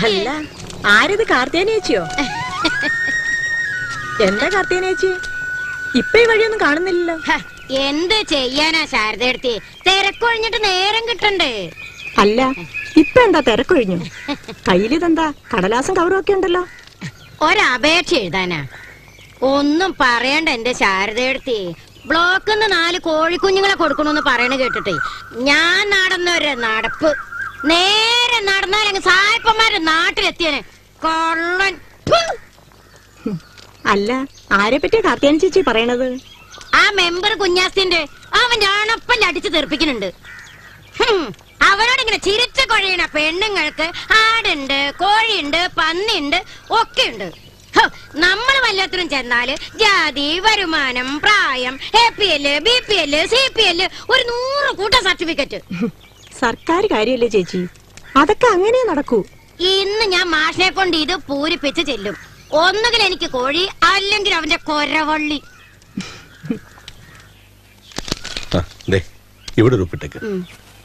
അല്ല ആരിത് കാർത്തേനേച്ചിയോ എന്താ കാർത്തേനേച്ചി ഇപ്പൊ ഈ വഴിയൊന്നും കാണുന്നില്ലല്ലോ ഹ, എന്ത് ചെയ്യാനാ ശാരദയെടുത്തി തിരക്കൊഴിഞ്ഞിട്ട് നേരം കിട്ടണ്ടേ അല്ല ഇപ്പൊ എന്താ തിരക്കൊഴിഞ്ഞു കയ്യിലിതെന്താ കടലാസം കവറും ഒക്കെ ഉണ്ടല്ലോ ഒരപേക്ഷ എഴുതാനാ ഒന്നും പറയണ്ട എന്റെ ശാരദയെടുത്തി ബ്ലോക്കിന്ന് നാല് കോഴിക്കുഞ്ഞുങ്ങളെ കൊടുക്കണമെന്ന് പറയണ കേട്ടിട്ടേ ഞാൻ നടന്നൊരു നടപ്പ് നേരെ നടന്നാലങ്ങ് സായപ്പന്മാര് നാട്ടിലെത്തിയനെ കൊള്ളൻ ഫു! അല്ല ആരെ പറ്റിയാ കാർത്തേന ചേച്ചി പറയണത് ആ മെമ്പർ കുഞ്ഞാസ്തിന്റെ അവൻ അണപ്പല്ല അടിച്ചു തെറിപ്പിക്കുന്നുണ്ട് ഹും, അവനോട് ഇങ്ങനെ ചിരിച്ച കൊഴയണ പെണ്ണുങ്ങൾക്ക് ആടുണ്ട് കോഴിയുണ്ട് പന്നിയുണ്ട് ഒക്കെയുണ്ട് ഹോ, നമ്മള് വല്ലത്തിനും ചെന്നാല് ജാതി വരുമാനം പ്രായം A P L B P L C P L ഒരു നൂറ് കൂട്ട സർട്ടിഫിക്കറ്റ് സർക്കാർ കാര്യല്ലേ ചേച്ചി അതൊക്കെ അങ്ങനെ നടക്കൂ ഇന്ന് ഞാൻ മാഷിനെ കൊണ്ട് ഇത് പൂരിപ്പിച്ച് ചെല്ലും ഒന്നുകിൽ എനിക്ക് കോഴി അല്ലെങ്കിൽ അവന്റെ കൊരവള്ളി ആ, ദേ, ഇവിടെ ഒരു ഉപ്പിട്ടേക്ക് ഉം.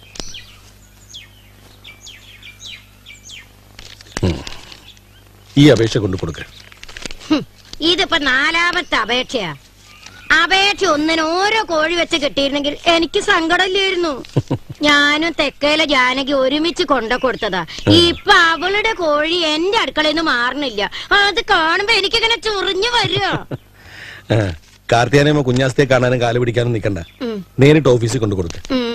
ഈ അപേക്ഷ കൊണ്ട് കൊടുക്ക ഹും, ഇതിപ്പോ നാലാമത്തെ അപേക്ഷയാ അപേക്ഷ ഒന്നിന് ഓരോ കോഴി വെച്ച് കിട്ടിയിരുന്നെങ്കിൽ എനിക്ക് സങ്കടമില്ലായിരുന്നു ഞാനും തെക്കേലെ ജാനകി ഒരുമിച്ച് കൊണ്ട കൊടുത്തതാ ഇപ്പൊ അവളുടെ കോഴി എന്റെ അടുക്കളയിൽ നിന്ന് മാറണില്ല അത് കാണുമ്പോ എനിക്കിങ്ങനെ ചൊറിഞ്ഞു വരിക കാർത്തിയാനമ്മ കുഞ്ഞാസ്തയെ കാണാനും കാല് പിടിക്കാനും നിൽക്കണ്ട ഉം. നേരിട്ട് ഓഫീസിൽ കൊണ്ട് കൊടുക്ക ഉം.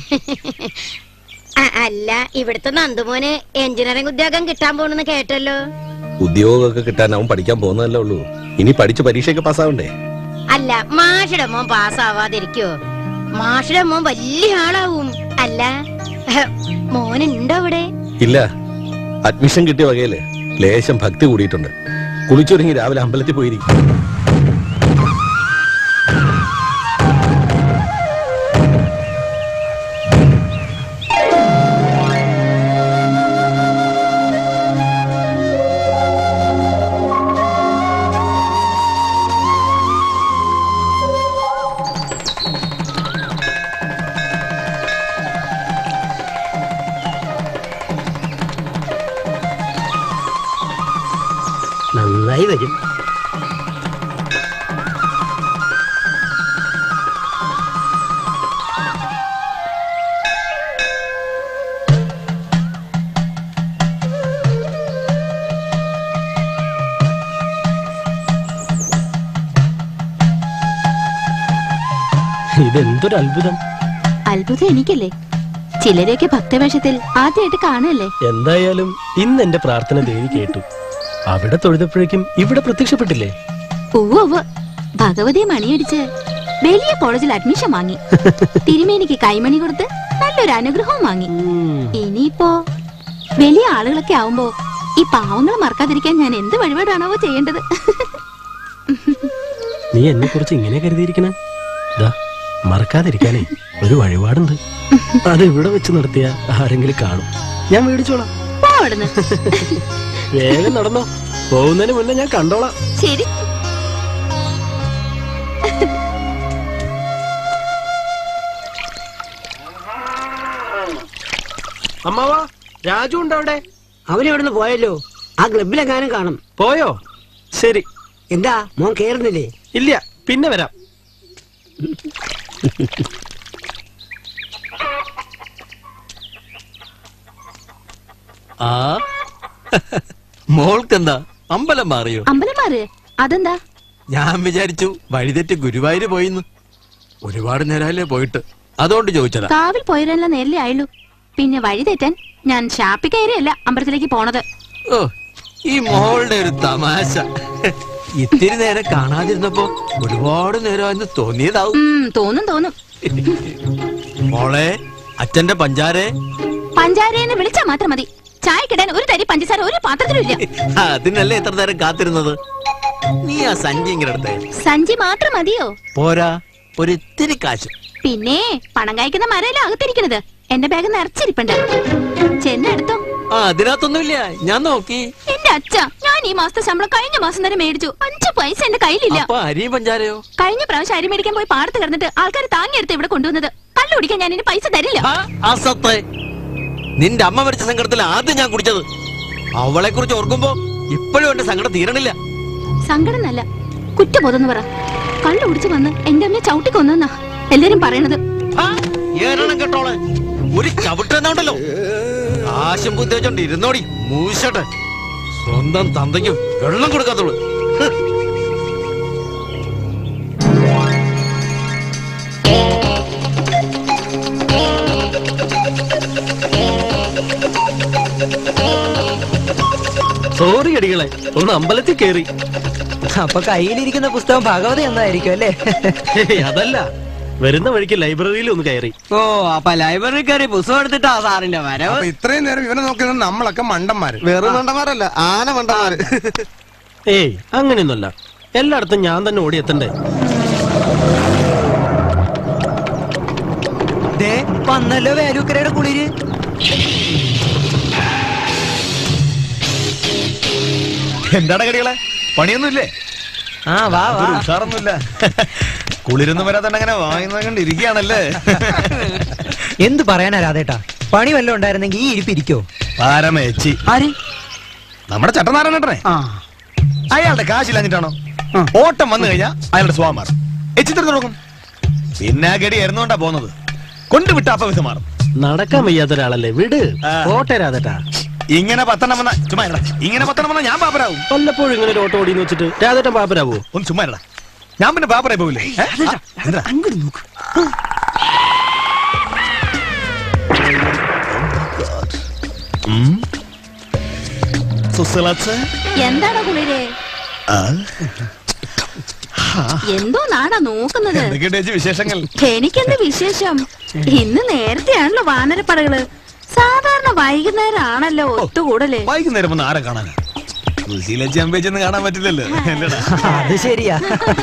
അ- അല്ല ഇവിടുത്തെ നന്ദുമോന് എഞ്ചിനീയറിംഗ് ഉദ്യോഗം കിട്ടാൻ പോണെന്ന് കേട്ടല്ലോ ഉദ്യോഗമൊക്കെ കിട്ടാൻ അവൻ പഠിക്കാൻ പോകുന്നതല്ലേ ഉള്ളൂ ഇനി പഠിച്ച് പരീക്ഷയൊക്കെ പാസ്സാവണ്ടേ അല്ല മാഷിയുടെ മോൻ പാസ്സാവാതിരിക്കോ മാഷിയുടെ മോൻ വലിയ ആളാവും അല്ല മോനുണ്ടോ അവിടെ ഇല്ല അഡ്മിഷൻ കിട്ടിയ വകയില് ലേശം ഭക്തി കൂടിയിട്ടുണ്ട് കുളിച്ചൊരുങ്ങി രാവിലെ അമ്പലത്തിൽ പോയിരിക്കും നന്നായി വരും ഇതെന്തൊരു അത്ഭുതം അത്ഭുതം എനിക്കല്ലേ ചിലരെയൊക്കെ ഭക്തവേഷത്തിൽ ആദ്യമായിട്ട് കാണുമല്ലേ എന്തായാലും ഇന്ന് എന്റെ പ്രാർത്ഥന ദേവി കേട്ടു അവിടെ തൊഴുതപ്പോഴേക്കും ഇവിടെ പ്രത്യക്ഷപ്പെട്ടില്ലേ ഉവ്വ് ഉവ്വ് ഭഗവതി മണിയടിച്ച് വലിയ കോളേജിൽ അഡ്മിഷൻ വാങ്ങി തിരുമേനിക്ക് കൈമണി കൊടുത്ത് നല്ലൊരു അനുഗ്രഹവും വാങ്ങി ഇനിയിപ്പോ വലിയ ആളുകളൊക്കെ ആവുമ്പോ ഈ പാവങ്ങൾ മറക്കാതിരിക്കാൻ ഞാൻ എന്ത് വഴിപാടാണോ ചെയ്യേണ്ടത് നീ എന്നെ കുറിച്ച് ഇങ്ങനെ കരുതിയിരിക്കണ ദാ മറക്കാതിരിക്കാനേ ഒരു വഴിപാടുണ്ട് അത് ഇവിടെ വെച്ച് നടത്തിയ ആരെങ്കിലും കാണും ഞാൻ മേടിച്ചോളാം പോ അവിടുന്ന് വേഗം നടന്നോ പോകുന്നതിന് മുന്നേ ഞാൻ കണ്ടോളാം ശരി അമ്മാവാ രാജു ഉണ്ടോ അവിടെ അവനിവിടുന്ന് പോയല്ലോ ആ ക്ലബിലെങ്ങാനും കാണും പോയോ ശരി എന്താ മോൻ കേറുന്നില്ലേ ഇല്ല പിന്നെ വരാം ആ മോൾക്കെന്താ അമ്പലം മാറിയോ അമ്പലം മാറ് അതെന്താ ഞാൻ വിചാരിച്ചു വഴിതെറ്റ് ഗുരുവായൂര് പോയിന്ന് ഒരുപാട് നേരമല്ലേ പോയിട്ട് അതുകൊണ്ട് ചോദിച്ചതാ കാവിൽ പോയതെല്ലാം നേരല്ലേ ആയുള്ളൂ പിന്നെ വഴി തെറ്റാൻ ഞാൻ ഷാപ്പി കയറിയല്ല അമ്പലത്തിലേക്ക് പോണത് ഓ ഈ മോളുടെ ഒരു തമാശ ഇത്തിരി നേരം കാണാതിരുന്നപ്പോ ഒരുപാട് നേരമായെന്ന് തോന്നിയതാവും ഉം, തോന്നും തോന്നും മോളെ അച്ഛന്റെ പഞ്ചാരെ പഞ്ചാരയെന്ന് വിളിച്ചാ മാത്രം മതി ചായക്കിടാൻ ഒരു തരി പഞ്ചസാര ഒരു പാത്രത്തിലും ഇല്ല അതിനല്ലേ എത്ര നേരം കാത്തിരുന്നത് നീ ആ സഞ്ചി ഇങ്ങനെ എടുത്തേ സഞ്ചി മാത്രം മതിയോ പോരാ ഒരു ഇത്തിരി കാശ് പിന്നെ പണം കായ്ക്കുന്ന മരയില അകത്തിരിക്കണത് എന്റെ ബാഗ് നിറച്ചിരിപ്പുണ്ട് ചെന്നെടുത്തോ ആ അതിനകത്തൊന്നുമില്ല ഞാൻ നോക്കി എന്റെ അച്ഛ ഞാൻ ഈ മാസത്തെ ശമ്പളം കഴിഞ്ഞ മാസം തന്നെ മേടിച്ചു അഞ്ചു പൈസ എന്റെ കയ്യിലില്ല അപ്പൊ അരിയും പഞ്ചാരയോ കഴിഞ്ഞ പ്രാവശ്യം അരി മേടിക്കാൻ പോയി പാടത്ത് കിടന്നിട്ട് ആൾക്കാർ താങ്ങിയെടുത്ത് ഇവിടെ കൊണ്ടുവന്നത് കള്ളു കുടിക്കാൻ ഞാൻ ഇനി പൈസ തരില്ല ആ, അസത്തെ നിന്റെ അമ്മ മരിച്ച സങ്കടത്തിൽ ആദ്യം ഞാൻ കുടിച്ചത് അവളെ കുറിച്ച് ഓർക്കുമ്പോ ഇപ്പോഴും എന്റെ സങ്കടം തീരണില്ല സങ്കടം നല്ല കുറ്റബോധം പറ കള്ളു കുടിച്ചു വന്ന് എന്റെ അമ്മയെ ചവിട്ടി കൊന്നെന്നാ എല്ലാരും പറയണത് ആ, ഏറണം കേട്ടോളെ ഒരു ചവിട്ടെന്നുണ്ടല്ലോ ആശം ബുദ്ധി വെച്ചോണ്ട് ഇരുന്നോടി മൂശട്ടെ സ്വന്തം തന്തയ്ക്കും വെള്ളം കൊടുക്കാത്തുള്ളു ഹ്. സോറി അടികളെ ഒന്ന് അമ്പലത്തിൽ കയറി അപ്പൊ കയ്യിലിരിക്കുന്ന പുസ്തകം ഭഗവതി എന്നായിരിക്കും അല്ലേ ഹേയ്, അതല്ല വരുന്ന വഴിക്ക് ലൈബ്രറിയിൽ ഒന്ന് കയറി ഓ അപ്പൊ ലൈബ്രറി കയറി പുസ്തകം എടുത്തിട്ടാ സാറിന്റെ വരവ് അപ്പൊ ഇത്രയും നേരം ഇവനെ നോക്കുന്നത് നമ്മളൊക്കെ മണ്ടന്മാര് വെറും മണ്ടന്മാരല്ല ആന മണ്ടന്മാര് ഏയ് അങ്ങനെയൊന്നുമല്ല എല്ലായിടത്തും ഞാൻ തന്നെ ഓടിയെത്തണ്ടേ ദേ വന്നല്ലോ വേലൂക്കരയുടെ കുളിര് എന്താണ് കടികളെ പണിയൊന്നുമില്ലേ ആ വാ വാ ഒരു ഉഷാറൊന്നുമില്ല കുളിരൊന്നും വരാതെ അങ്ങനെ വായുന്നത് കണ്ടിരിക്കുകയാണല്ലേ എന്ത് പറയാനാ രാധേട്ടാ പണി വല്ലതും ഉണ്ടായിരുന്നെങ്കിൽ ഈ ഇരിപ്പിരിക്കോ പാരമേച്ചി ആര് നമ്മുടെ ചട്ടനാരായണേട്ടനെ ആ അയാളുടെ കാശില്ലാഞ്ഞിട്ടാണോ ഓട്ടം വന്നു കഴിഞ്ഞാ അയാളുടെ സ്വാമാർ എച്ചിത്ര തുടങ്ങും പിന്നെ ആ ഗടി എരുന്നോണ്ടാ പോകുന്നത് കൊണ്ടുവിട്ട അപ്പ വിധ മാറും നടക്കാൻ വയ്യാത്ത ഒരാളല്ലേ വിട് ആ. പോട്ടെ രാധേട്ടാ ഇങ്ങനെ പത്തെണ്ണം വന്ന ചുമ്മാ ഇരടാ. ഇങ്ങനെ പത്തെണ്ണം വന്ന ഞാൻ പാപ്പരാവും വല്ലപ്പോഴും ഇങ്ങനെ ഒരു ഓട്ടോ ഓടിയെന്ന് വെച്ചിട്ട് രാധേട്ടൻ പാപ്പരാവോ ഒന്ന് ചുമ്മാ ഇരടാ. ഞാൻ പിന്നെ പാപ്പറായി പോകില്ലേ ഏ? ആ, എന്താ? അങ്ങോട്ട് നോക്ക് ഉം. സുസലാത്ത്? എന്താണ് കുളിര് ആ, എന്തോ നാടാ നോക്കുന്നത് എന്തൊക്കെയുണ്ട് ചേച്ചി വിശേഷങ്ങൾ എനിക്കെന്ത് വിശേഷം ഇന്ന് നേരത്തെയാണല്ലോ വാനരപ്പടകള് സാധാരണ വൈകുന്നേരം ആണല്ലോ ഒത്തുകൂടല് വൈകുന്നേരം ഒന്ന് ആരെ കാണാനാ സുശീലച്ചി അമ്പേച്ചൊന്നും കാണാൻ പറ്റില്ലല്ലോ അല്ലേടാ? അത് ശരിയാ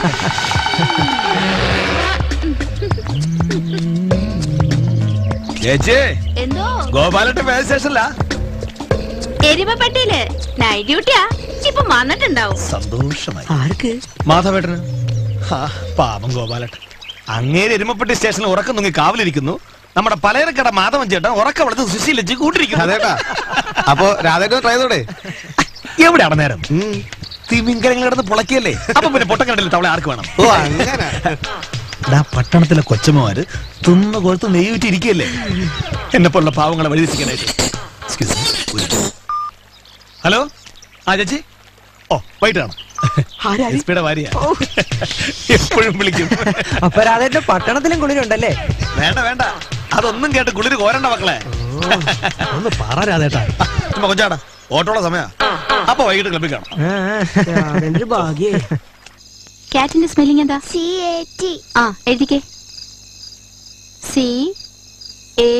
ചേച്ചി എന്തോ ഗോപാലട്ട് ഫയർ സ്റ്റേഷനിലാ എരിമപ്പെട്ടിയില് നൈറ്റ് ഡ്യൂട്ടിയാ ഇപ്പൊ വന്നിട്ടുണ്ടാവും സന്തോഷമായി ആർക്ക് മാധവേട്ടന് ആ, പാപം ഗോപാലട്ടൻ അങ്ങേര് എരുമപ്പെട്ടി സ്റ്റേഷനിൽ ഉറക്കം തൂങ്ങി കാവലിരിക്കുന്നു നമ്മുടെ പലചരക്കട മാധവൻ ചേട്ടൻ ഉറക്കം വളർത്ത് സുശീലിച്ച് കൂട്ടിരിക്കുന്നു അതേട്ടാ അപ്പൊ രാധേട്ടോ ട്രൈ ചെയ്തോടെ എവിടെയാണ് നേരം തിമിങ്കലങ്ങൾ കിടന്ന് പുളക്കിയല്ലേ അപ്പൊ പിന്നെ പൊട്ടക്കടലിൽ തവളെ ആർക്ക് വേണം ഓ അങ്ങനെ ഡാ പട്ടണത്തിലെ കൊച്ചമ്മമാര് തിന്ന് കൊഴുത്ത് നെയ്യൂറ്റിരിക്കുകയല്ലേ എന്നെ പോലുള്ള പാവങ്ങളെ വഴിതിരിക്കാനായിട്ട് Excuse me, ഒരു minute. ഹലോ ആ ചേച്ചി ഓ വൈകിട്ടാണ് എസ്പിയുടെ ഭാര്യ എപ്പോഴും വിളിക്കും അപ്പൊ രാധേട്ടന്റെ പട്ടണത്തിലും കുളിരുണ്ടല്ലേ വേണ്ട വേണ്ട അതൊന്നും കേട്ട് കുളിര് കോരണ്ട മക്കളെ ഒന്ന് പറ രാധേട്ടാ ചുമ്മാ കൊച്ചാടാ ഓട്ടോള സമയ അപ്പൊ വൈകിട്ട് ക്ലബിൽ കാണാം ആ, രാധേട്ടന്റെ ഭാഗ്യേ കാറ്റിന്റെ സ്പെല്ലിംഗ് എന്താ സി എ ടി ആ എഴുതിക്കേ സി എ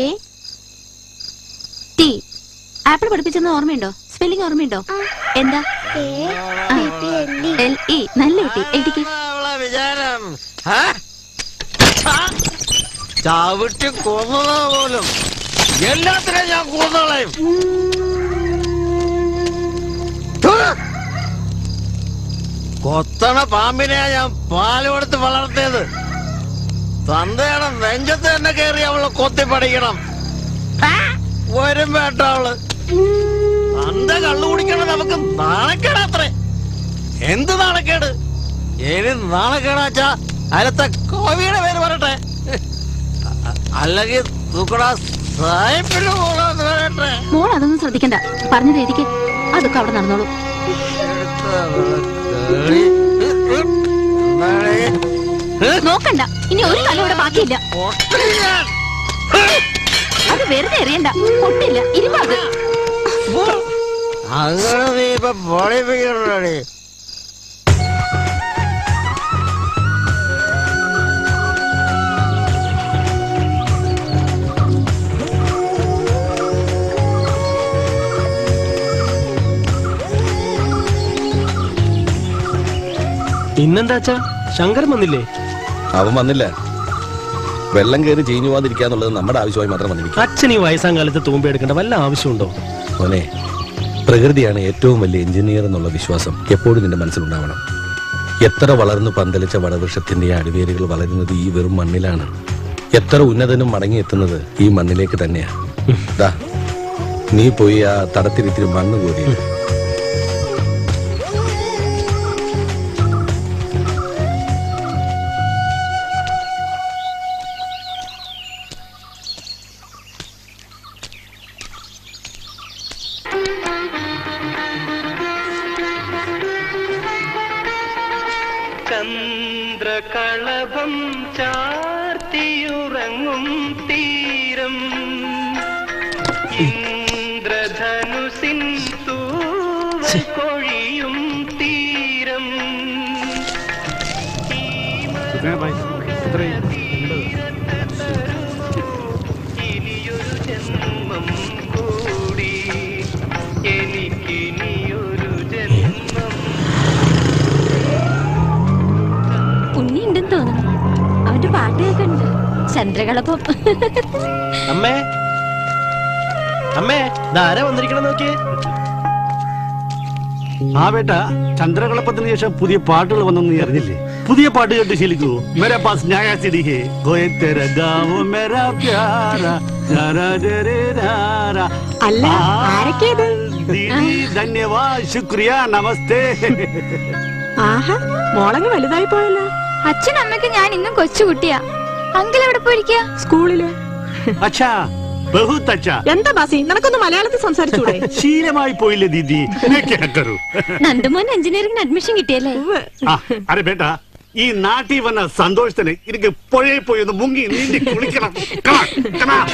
ടി ആപ്പിൾ പഠിപ്പിച്ചെന്ന് ഓർമ്മയുണ്ടോ സ്പെല്ലിംഗ് ഓർമ്മയുണ്ടോ എന്താ എൽ ഇ നല്ല കുട്ടി എഴുതിക്കേ വിചാരം ചവിട്ടി കൊന്നതാ പോലും എല്ലാത്തിനും ഞാൻ കൊന്നോളയും കൊത്തണ പാമ്പിനെയാ ഞാൻ പാല് കൊടുത്ത് വളർത്തിയത് തന്തയുടെ നെഞ്ചത്ത് തന്നെ കയറി അവളെ കൊത്തി പഠിക്കണം വരും വേട്ട അവള് തന്റെ കള്ളു കുടിക്കണം നമുക്ക് നാണക്കേടാത്രേ എന്ത് നാണക്കേട് ഇനി നാണക്കേടാച്ചാ അതിലത്തെ കോവിയുടെ പേര് പറയട്ടെ അ- അല്ലെങ്കിൽ തൂക്കടാ സായിപ്പിന് പോകാന്ന് പറയട്ടെ മോൾ അതൊന്നും ശ്രദ്ധിക്കണ്ട പറഞ്ഞത് എഴുതിക്കേ അതൊക്കെ അവിടെ നടന്നോളൂ കേറി. എന്നാണേ നോക്കണ്ട ഇനി ഒരു കല ഇവിടെ ബാക്കിയില്ല പൊട്ടി ഞാൻ. അത് വെറുതെ എറിയണ്ട പൊട്ടില്ല ഇരുമ്പത് അങ്ങനെ നീ ഇപ്പൊ പൊളിപ്പിക്കണേ ഇന്നെന്താച്ചാ ശങ്കരൻ വന്നില്ലേ അവൻ വന്നില്ല വെള്ളം കയറി ചീഞ്ഞു പോകാതിരിക്കാന്നുള്ളത് നമ്മുടെ ആവശ്യമായി മാത്രം വന്നിരിക്കും അച്ഛൻ ഈ വയസ്സാം കാലത്ത് തൂമ്പ എടുക്കേണ്ട വല്ല ആവശ്യമുണ്ടോ മോനെ പ്രകൃതിയാണ് ഏറ്റവും വലിയ എഞ്ചിനീയർ എന്നുള്ള വിശ്വാസം എപ്പോഴും നിന്റെ മനസ്സിലുണ്ടാവണം എത്ര വളർന്നു പന്തലിച്ച വടവൃക്ഷത്തിന്റെ അടിവേരുകൾ വളരുന്നത് ഈ വെറും മണ്ണിലാണ് എത്ര ഉന്നതനും മടങ്ങിയെത്തുന്നത് ഈ മണ്ണിലേക്ക് തന്നെയാ ദാ നീ പോയി ആ തടത്തിരിത്തിരി മണ്ണ് കോരി ചന്ദ്രകളഭം ചാർത്തിയുറങ്ങും തീരം ഇന്ദ്രധനുസിൻ തൂവൽ കൊഴിയും തീരം ഇനിയൊരു ജന്മം കൂടി എനിക്കിനിയൊരു ജന്മം ഉണ്ണി ഉണ്ടെന്ന് തോന്നുന്നു അവന്റെ പാട്ട് കേൾക്കണ്ട് ചന്ദ്രകളപ്പം അമ്മേ അമ്മേ ധാര വന്നിരിക്കണം നോക്കിയേ ആ ബേട്ട ചന്ദ്രകളപ്പത്തിന് ശേഷം പുതിയ പാട്ടുകൾ വന്നെന്ന് നീ അറിഞ്ഞില്ലേ പുതിയ പാട്ട് കേട്ട് ശീലിക്കൂ മേരെ പാസ് ന്യായ സിടി ഹേ കോയ തെര ഗാവോ മേരാ പ്യാരാ ജാരാ ജരേ രാരാ. അല്ല ആ, ആരൊക്കെയത് ദീദി ധന്യവാദ് ശുക്രിയ നമസ്തേ ആഹാ മോളങ്ങ് വലുതായി പോയല്ലോ അച്ഛൻ അമ്മയ്ക്ക് ഞാൻ ഇന്നും കൊച്ചുകുട്ടിയാ അങ്കിൾ എവിടെ പോയിരിക്കുക സ്കൂളില് അച്ഛാ ബഹുത് അച്ഛാ എന്താ ബാസി നിനക്കൊന്ന് മലയാളത്തിൽ സംസാരിച്ചൂടെ ശീലമായി പോയില്ലേ ദീദി मैं क्या करूं നന്ദുമോൻ എഞ്ചിനീയറിംഗിന് അഡ്മിഷൻ കിട്ടിയല്ലേ ആ അരെ ബേട്ട ഈ നാട്ടിൽ വന്ന സന്തോഷത്തിന് എനിക്ക് പുഴയിൽ പോയി ഒന്ന് മുങ്ങി നീന്തി കുളിക്കണം Come on, come on.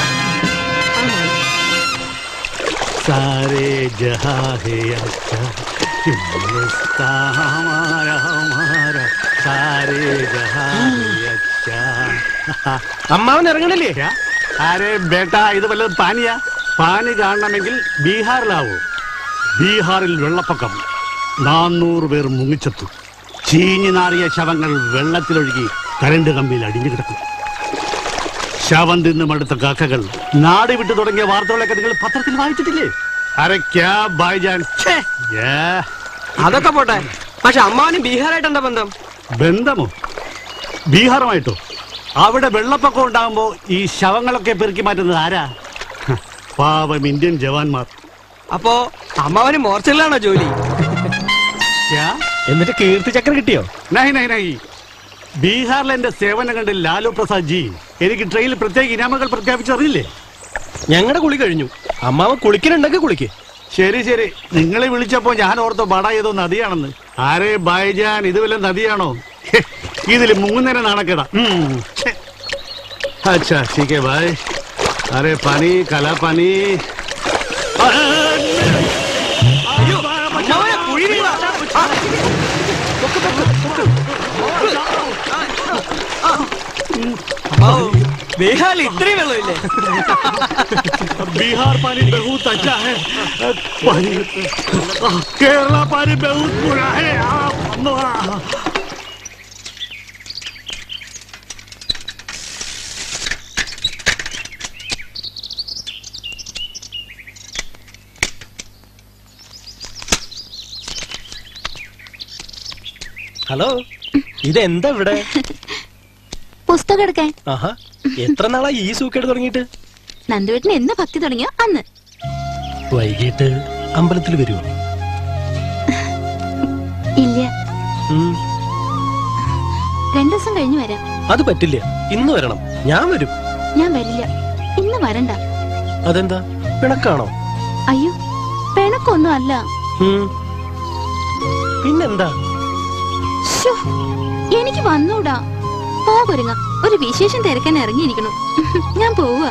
सारे जहां है अच्छा हिंदुस्तान हमारा हमारा सारे जहां है अच्छा അമ്മാവൻ ഇറങ്ങണില്ലേ क्या? അരെ ബേട്ട ഇത് വല്ലതും പാനിയാ പാനി കാണണമെങ്കിൽ ബീഹാറിലാവൂ ബീഹാറിൽ വെള്ളപ്പൊക്കം നാന്നൂറ് പേർ മുങ്ങിച്ചെത്തു ചീഞ്ഞു നാറിയ ശവങ്ങൾ വെള്ളത്തിലൊഴുകി കരണ്ട് കമ്പിയിൽ അടിഞ്ഞു കിടക്കും ശവം തിന്നും അടുത്ത കാക്കകൾ നാട് വിട്ടു തുടങ്ങിയ വാർത്തകളൊക്കെ നിങ്ങൾ പത്രത്തിൽ വായിച്ചിട്ടില്ലേ അരക്കാ ബായ്ജാൻ ഛേ, യാ. അതൊക്കെ പോട്ടെ പക്ഷെ അമ്മാവനും ബീഹാറായിട്ട് എന്താ ബന്ധം ബന്ധമോ ബീഹാറുമായിട്ടോ അവിടെ വെള്ളപ്പൊക്കം ഉണ്ടാകുമ്പോ ഈ ശവങ്ങളൊക്കെ പെറുക്കി മാറ്റുന്നത് ആരാ ഹ, പാവം ഇന്ത്യൻ ജവാന്മാർ അപ്പോ അമ്മാവന് മോർച്ചറിലാണോ ജോലി ക്യാ? എന്നിട്ട് കീർത്തി ചക്രം കിട്ടിയോ നഹി നഹി നഹി ബീഹാറിൽ എന്റെ സേവനം കണ്ട് ലാലു പ്രസാദ് ജി എനിക്ക് ട്രെയിനിൽ പ്രത്യേക ഇനാമകൾ പ്രഖ്യാപിച്ചറിയില്ലേ ഞങ്ങളുടെ കുളി കഴിഞ്ഞു അമ്മാവൻ കുളിക്കലുണ്ടെങ്കിൽ കുളിക്ക് ശരി ശരി നിങ്ങളെ വിളിച്ചപ്പോ ഞാൻ ഓർത്തോ ബട ഏതോ നദിയാണെന്ന് ആരെ ബായ്ജാൻ ഇത് വല്ല നദിയാണോ ഹെ, ഇതിൽ മുങ്ങുന്നതിനെ നാണക്കേടാ ഉം, ഛെ. അച്ഛാ ठीक है भाई अरे पानी काला पानी അമ്മാവനെ കുഴി വീഴാ. ആ. പൊക്ക്, പൊക്ക്, പൊക്ക്. ആ. ഔ, ബീഹാറിൽ ഇത്രയും വെള്ളമില്ലേ बिहार पानी बहुत अच्छा है पानी केरला पानी बहुत बुरा है आ, ഹലോ ഇതെന്താ ഇവിടെ പുസ്തകം എടുക്കാൻ ആഹാ എത്ര നാളാ ഈ സൂക്കേട് തുടങ്ങിയിട്ട് നന്ദുവേട്ടന് എന്ന് ഭക്തി തുടങ്ങിയോ അന്ന് വൈകിട്ട് അമ്പലത്തിൽ വരുമോ ഇല്ല ഉം, രണ്ടു ദിവസം കഴിഞ്ഞു വരാം അത് പറ്റില്ല ഇന്ന് വരണം ഞാൻ വരും ഞാൻ വരില്ല ഇന്ന് വരണ്ട അതെന്താ പിണക്കാണോ അയ്യോ പിണക്കൊന്നും അല്ല ഉം. പിന്നെന്താ ശ്ശോ, എനിക്ക് വന്നൂടാ പോകൊരുങ്ങ ഒരു വിശേഷം തിരക്കാൻ ഇറങ്ങിയിരിക്കണു ഞാൻ പോവുക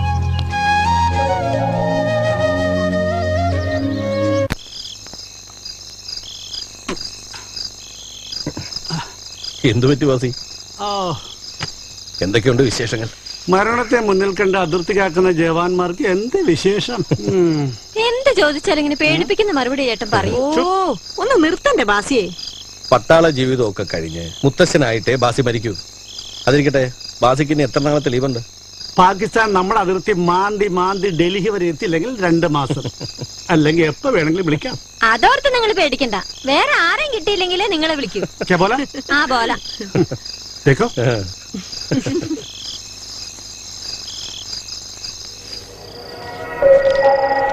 എന്തു പറ്റി വാസി ആ, എന്തൊക്കെയുണ്ട് വിശേഷങ്ങൾ മരണത്തെ മുന്നിൽ കണ്ട് അതിർത്തി കാക്കുന്ന ജവാന്മാർക്ക് എന്ത് വിശേഷം ഉം. എന്ത് ചോദിച്ചാലും ഇങ്ങനെ പേടിപ്പിക്കുന്ന മറുപടി ചേട്ടൻ പറയും ഓ ഒന്ന് നിർത്തണ്ടേ ബാസിയെ പട്ടാള ജീവിതമൊക്കെ കഴിഞ്ഞ് മുത്തശ്ശനായിട്ടേ ബാസി മരിക്കൂ അതിരിക്കട്ടെ ബാസിക്ക് ഇനി എത്ര നാളത്തെ ലീവുണ്ട് പാകിസ്ഥാൻ നമ്മുടെ അതിർത്തി മാന്തി മാന്തി ഡൽഹി വരെ എത്തിയില്ലെങ്കിൽ രണ്ട് മാസം അല്ലെങ്കിൽ എപ്പോ വേണമെങ്കിലും വിളിക്കാം അതോർത്ത് നിങ്ങൾ പേടിക്കണ്ട വേറെ ആരെയും കിട്ടിയില്ലെങ്കിൽ നിങ്ങളെ വിളിക്കൂ क्या बोला ആ പോല देखो ആ.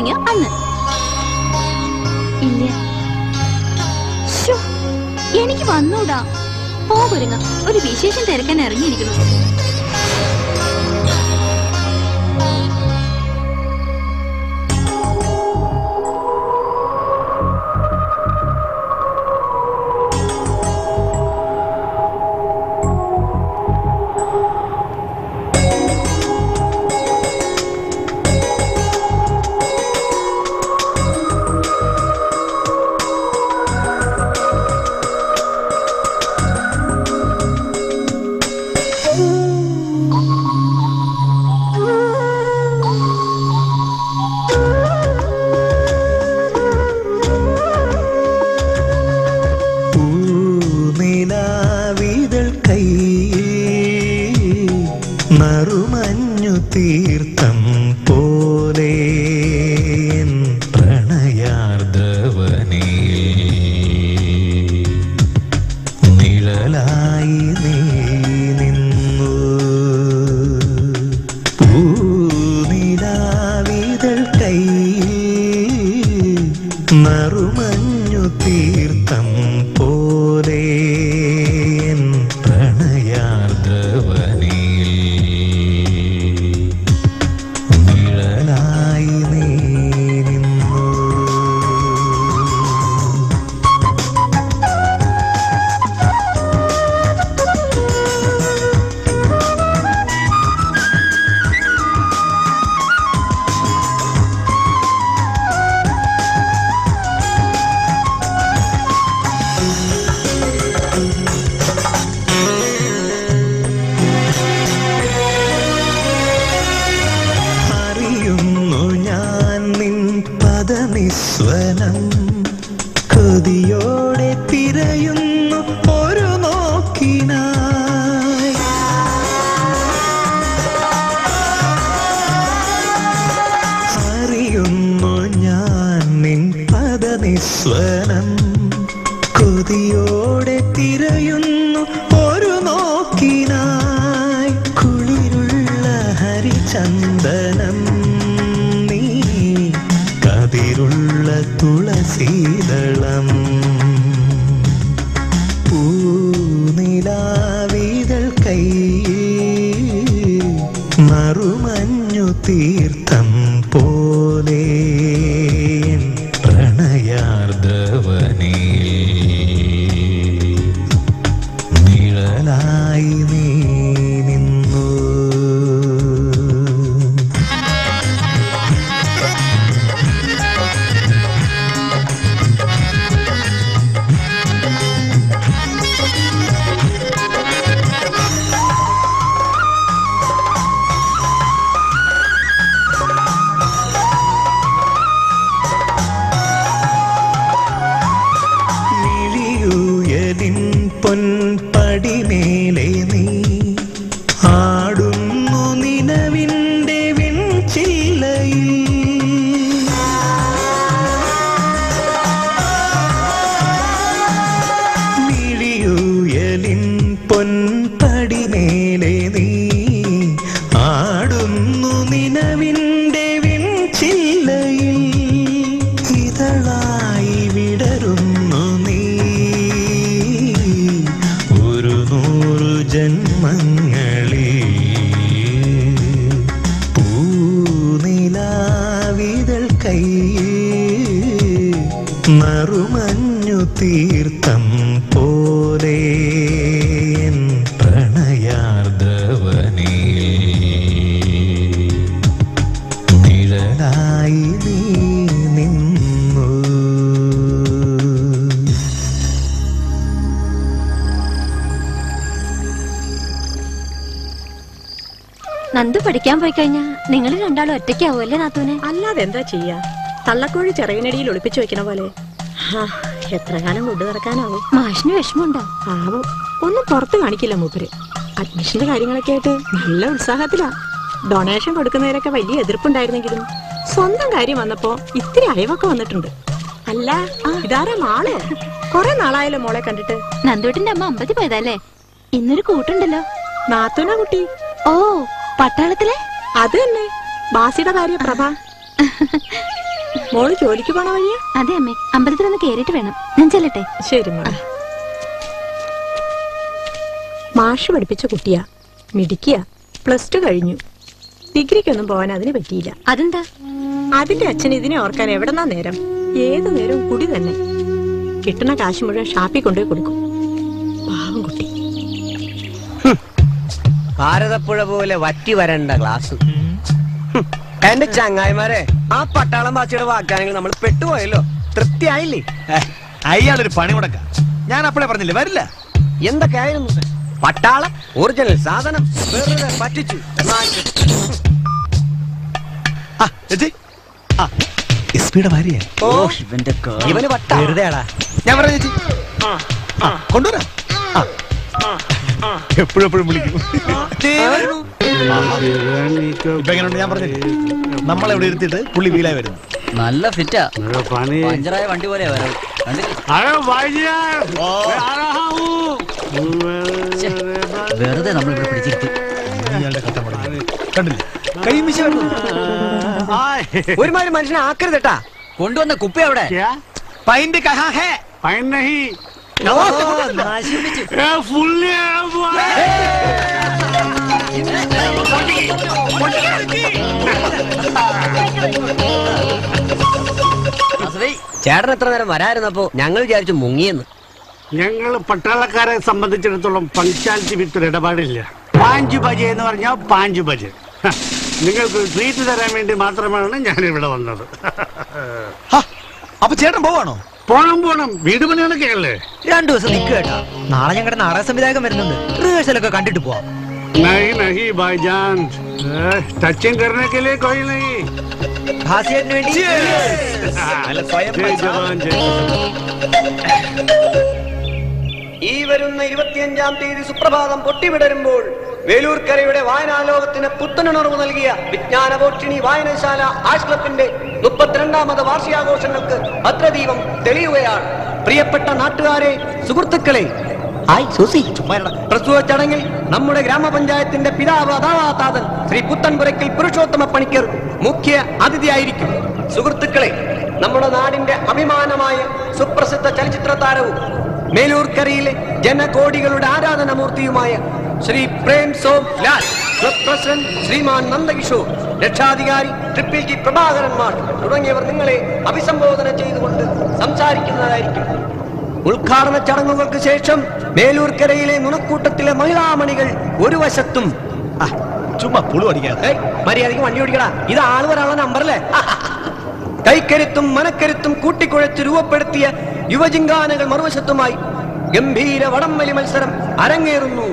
തുടങ്ങിയ അന്ന് ഇല്ല ശ്ശോ, എനിക്ക് വന്നൂടാ പോകൊരുങ്ങ ഒരു വിശേഷം തിരക്കാൻ ഇറങ്ങിയിരിക്കുന്നു പൂനിലാവിതൾ കൈയിൽ നറുമഞ്ഞു തീർത്ഥം പോലെ എൻ പ്രണയാർദ്രവനേ നിഴലായി നീ നിന്നു പൂനിലാവിതൾ കൈയിൽ നറുമഞ്ഞു തീർത്ഥം പോലെ എൻ പ്രണയാർദ്രവനിൽ നിഴലായി നീ നിന്നു അറിയുന്നു ഞാൻ നിൻ പദനിസ്വനം കൊതിയോടെ തിരയുന്നു ഒരു നോക്കിനായി അറിയുന്നു ഞാൻ നിൻ പദനിസ്വനം കൊതിയോടെ തിരയുന്നു ഒരു നോക്കിനായി കുളിരുള്ള ഹരിചന്ദനം നീ കതിരുള്ള തുളസീതളം പൂനിലാവിതൾ കൈയിൽ നറുമഞ്ഞു തീർത്ഥം പോലെ എൻ പ്രണയാർദ്രവനിൽ നിഴലായി നീ നിന്നു മിഴിയുയലിൻ പൊൻപടിമേലെ നീ ആടുന്നു നിലവിൻ്റെ വിൺചില്ലയിൽ മിഴിയുയലിൻ പൊൻപടിമേലെ നീ ആടുന്നു നിലവിൻ്റെ വിൺചില്ലയിൽ ഇതളായി വിടരുന്നു നീ ഒരു നൂറു ജന്മങ്ങളിൽ പൂനിലാവിതൾ കൈയിൽ നറുമഞ്ഞു തീർത്ഥം പോലെ എൻ പ്രണയാർദ്രവനിൽ നിഴലായി നീ നിന്നു നന്ദു പഠിക്കാൻ പോയി കഴിഞ്ഞാ നിങ്ങൾ രണ്ടാളും ഒറ്റയ്ക്കാവുമല്ലേ നാത്തൂനെ അല്ലാതെ എന്താ ചെയ്യാ തള്ളക്കോഴി ചിറകിനടിയിൽ ഒളിപ്പിച്ചു വെക്കണ പോലെ ഹാ, എത്ര കാലം കൊണ്ടു നടക്കാനാവും മാഷിന് വിഷമമുണ്ടോ ആവും ഒന്നും പുറത്ത് കാണിക്കില്ല മൂപ്പര് അഡ്മിഷന്റെ കാര്യങ്ങളൊക്കെ ആയിട്ട് നല്ല ഉത്സാഹത്തിലാ ഡൊണേഷൻ കൊടുക്കുന്നതിലൊക്കെ വലിയ എതിർപ്പുണ്ടായിരുന്നെങ്കിലും സ്വന്തം കാര്യം വന്നപ്പോ ഇത്തിരി അയവൊക്കെ വന്നിട്ടുണ്ട് അല്ല ഇതാരാ മാളോ കൊറേ നാളായല്ലോ മോളെ കണ്ടിട്ട് നന്ദുവേട്ടന്റെ അമ്മ അമ്പതി പോയതല്ലേ ഇന്നൊരു കൂട്ടുണ്ടല്ലോ നാത്തൂന കുട്ടി ഓ പട്ടാളത്തിലെ അത് തന്നെ ബാസിയുടെ ഭാര്യ പ്രഭ മോള് ജോലിക്ക് പോണ വഴിയാ അതെ അമ്മേ അമ്പലത്തിലൊന്ന് കേറിയിട്ട് വേണം ഞാൻ ചെല്ലട്ടെ ശരി മോളെ മാഷ് പഠിപ്പിച്ച കുട്ടിയാ മിടിക്കുക പ്ലസ് ടു കഴിഞ്ഞു ഡിഗ്രിക്കൊന്നും പോവാൻ അതിന് പറ്റിയില്ല അതെന്താ അതിന്റെ അച്ഛൻ ഇതിനെ ഓർക്കാൻ എവിടെന്നാ നേരം ഏതു നേരവും കുടി തന്നെ കിട്ടുന്ന കാശ് മുഴുവൻ ഷാപ്പിൽ കൊണ്ടുപോയി കൊടുക്കും പാവം കുട്ടി ഭാരതപ്പുഴ പോലെ വറ്റി വരണ്ട ക്ലാസ് എന്റെ ചങ്ങായിമാരെ ആ പട്ടാളം ഭാഷയുടെ വാഗ്ദാനങ്ങൾ നമ്മൾ പെട്ടുപോയല്ലോ തൃപ്തിയായില്ലേ അയാളൊരു പണി മുടക്ക ഞാൻ അപ്പളെ പറഞ്ഞില്ലേ വരില്ല എന്തൊക്കെയായിരുന്നു പട്ടാളം ഒറിജിനൽ സാധനം വെറുതെ പറ്റിച്ചു നാശം. എസ് പിയുടെ ഭാര്യ ഓ ഇവന് വട്ട വെറുതെയാടാ ഞാൻ പറയാം ചേച്ചി ആ, കൊണ്ടുവരാം എപ്പോഴും എപ്പോഴും വിളിക്കും ഇപ്പൊ എങ്ങനെയുണ്ട് ഞാൻ പറഞ്ഞില്ലേ നമ്മളെവിടെ ഇരുത്തിയിട്ട് പുള്ളി വീലായി വരുന്നു നല്ല ഫിറ്റാ പഞ്ചറായ വണ്ടി പോലെയാ വരവ് വെറുതെ നമ്മൾ ഇവിടെ പിടിച്ചിരുത്തി ഇയാളുടെ കട്ട മുടങ്ങി. കണ്ടില്ലേ കൈമിശ വരുന്നു ഒരുമാതിരി മനുഷ്യനെ ആക്കരുതട്ടാ കൊണ്ടുവന്ന കുപ്പി അവിടെ പൈന്റ് കഹാ ഹേ പൈൻ നഹി നശിപ്പിച്ചു ചേട്ടൻ എത്ര നേരം വരായിരുന്നപ്പോ ഞങ്ങൾ വിചാരിച്ചു മുങ്ങിയെന്ന് ഞങ്ങൾ പട്ടാളക്കാരെ സംബന്ധിച്ചിടത്തോളം പങ്ക്ച്വാലിറ്റി വിട്ടൊരു ഇടപാടില്ല പാഞ്ചു ബജ എന്ന് പറഞ്ഞാൽ പാഞ്ചു ബജ ഹ, നിങ്ങൾക്ക് ട്രീറ്റ് തരാൻ വേണ്ടി മാത്രമാണ് ഞാൻ ഇവിടെ വന്നത് അപ്പൊ ചേട്ടൻ പോവാണോ പോണം പോണം വീട് പണികളൊക്കെ അല്ലേ രണ്ടു ദിവസം നിൽക്കുക കേട്ടാ നാളെ ഞങ്ങളുടെ നാടക സംവിധായകൻ വരുന്നുണ്ട് റിഹേഴ്സലൊക്കെ കണ്ടിട്ട് പോവാം नहीं नहीं भाईजान टचिंग करने के लिए कोई नहीं ഹാസ്യത്തിന് വേണ്ടി जय जवान जय ഈ വരുന്ന ഇരുപത്തിയഞ്ചാം തീയതി സുപ്രഭാതം പൊട്ടിവിടരുമ്പോൾ വേലൂർക്കരയുടെ വായനാലോകത്തിന് പുത്തനുണർവ് നൽകിയ വിജ്ഞാനപോഷിണി വായനശാല ആർട്സ് ക്ലബിന്റെ മുപ്പത്തിരണ്ടാമത് വാർഷികാഘോഷങ്ങൾക്ക് ഭദ്രദീപം തെളിയുകയാണ് പ്രിയപ്പെട്ട നാട്ടുകാരെ സുഹൃത്തുക്കളെ ഹായ് സൂസി പ്രസ്തുത ചടങ്ങിൽ നമ്മുടെ ഗ്രാമപഞ്ചായത്തിന്റെ പിതാവ് അതാവാതാതൻ ശ്രീ പുത്തൻപുരയ്ക്കൽ പുരുഷോത്തമ പണിക്കർ മുഖ്യ അതിഥിയായിരിക്കും സുഹൃത്തുക്കളെ നമ്മുടെ നാടിന്റെ അഭിമാനമായ സുപ്രസിദ്ധ ചലച്ചിത്ര താരവും മേലൂർക്കരയിലെ ജനകോടികളുടെ ആരാധനമൂർത്തിയുമായ ശ്രീ പ്രേം സോം ലാൽ ക്ലബ് പ്രസിഡന്റ് ശ്രീമാൻ നന്ദകിഷോർ രക്ഷാധികാരി ട്രിപ്പിൾ ജി പ്രഭാകരന്മാർ തുടങ്ങിയവർ നിങ്ങളെ അഭിസംബോധന ചെയ്തുകൊണ്ട് സംസാരിക്കുന്നതായിരിക്കും ഉദ്ഘാടന ചടങ്ങുകൾക്ക് ശേഷം മേലൂർക്കരയിലെ നുണക്കൂട്ടത്തിലെ മഹിളാമണികൾ ഒരു വശത്തും ആ, ചുമ്മാ പുളു അടിക്കാതെ ഏയ്, മര്യാദയ്ക്ക് വണ്ടി ഓടിക്കടാ ഇത് ആള് വരാനുള്ള നമ്പറല്ലേ കൈക്കരുത്തും മനക്കരുത്തും കൂട്ടിക്കുഴച്ച് രൂപപ്പെടുത്തിയ യുവജിങ്കാനകൾ മറുവശത്തുമായി ഗംഭീര വടംവലി മത്സരം അരങ്ങേറുന്നു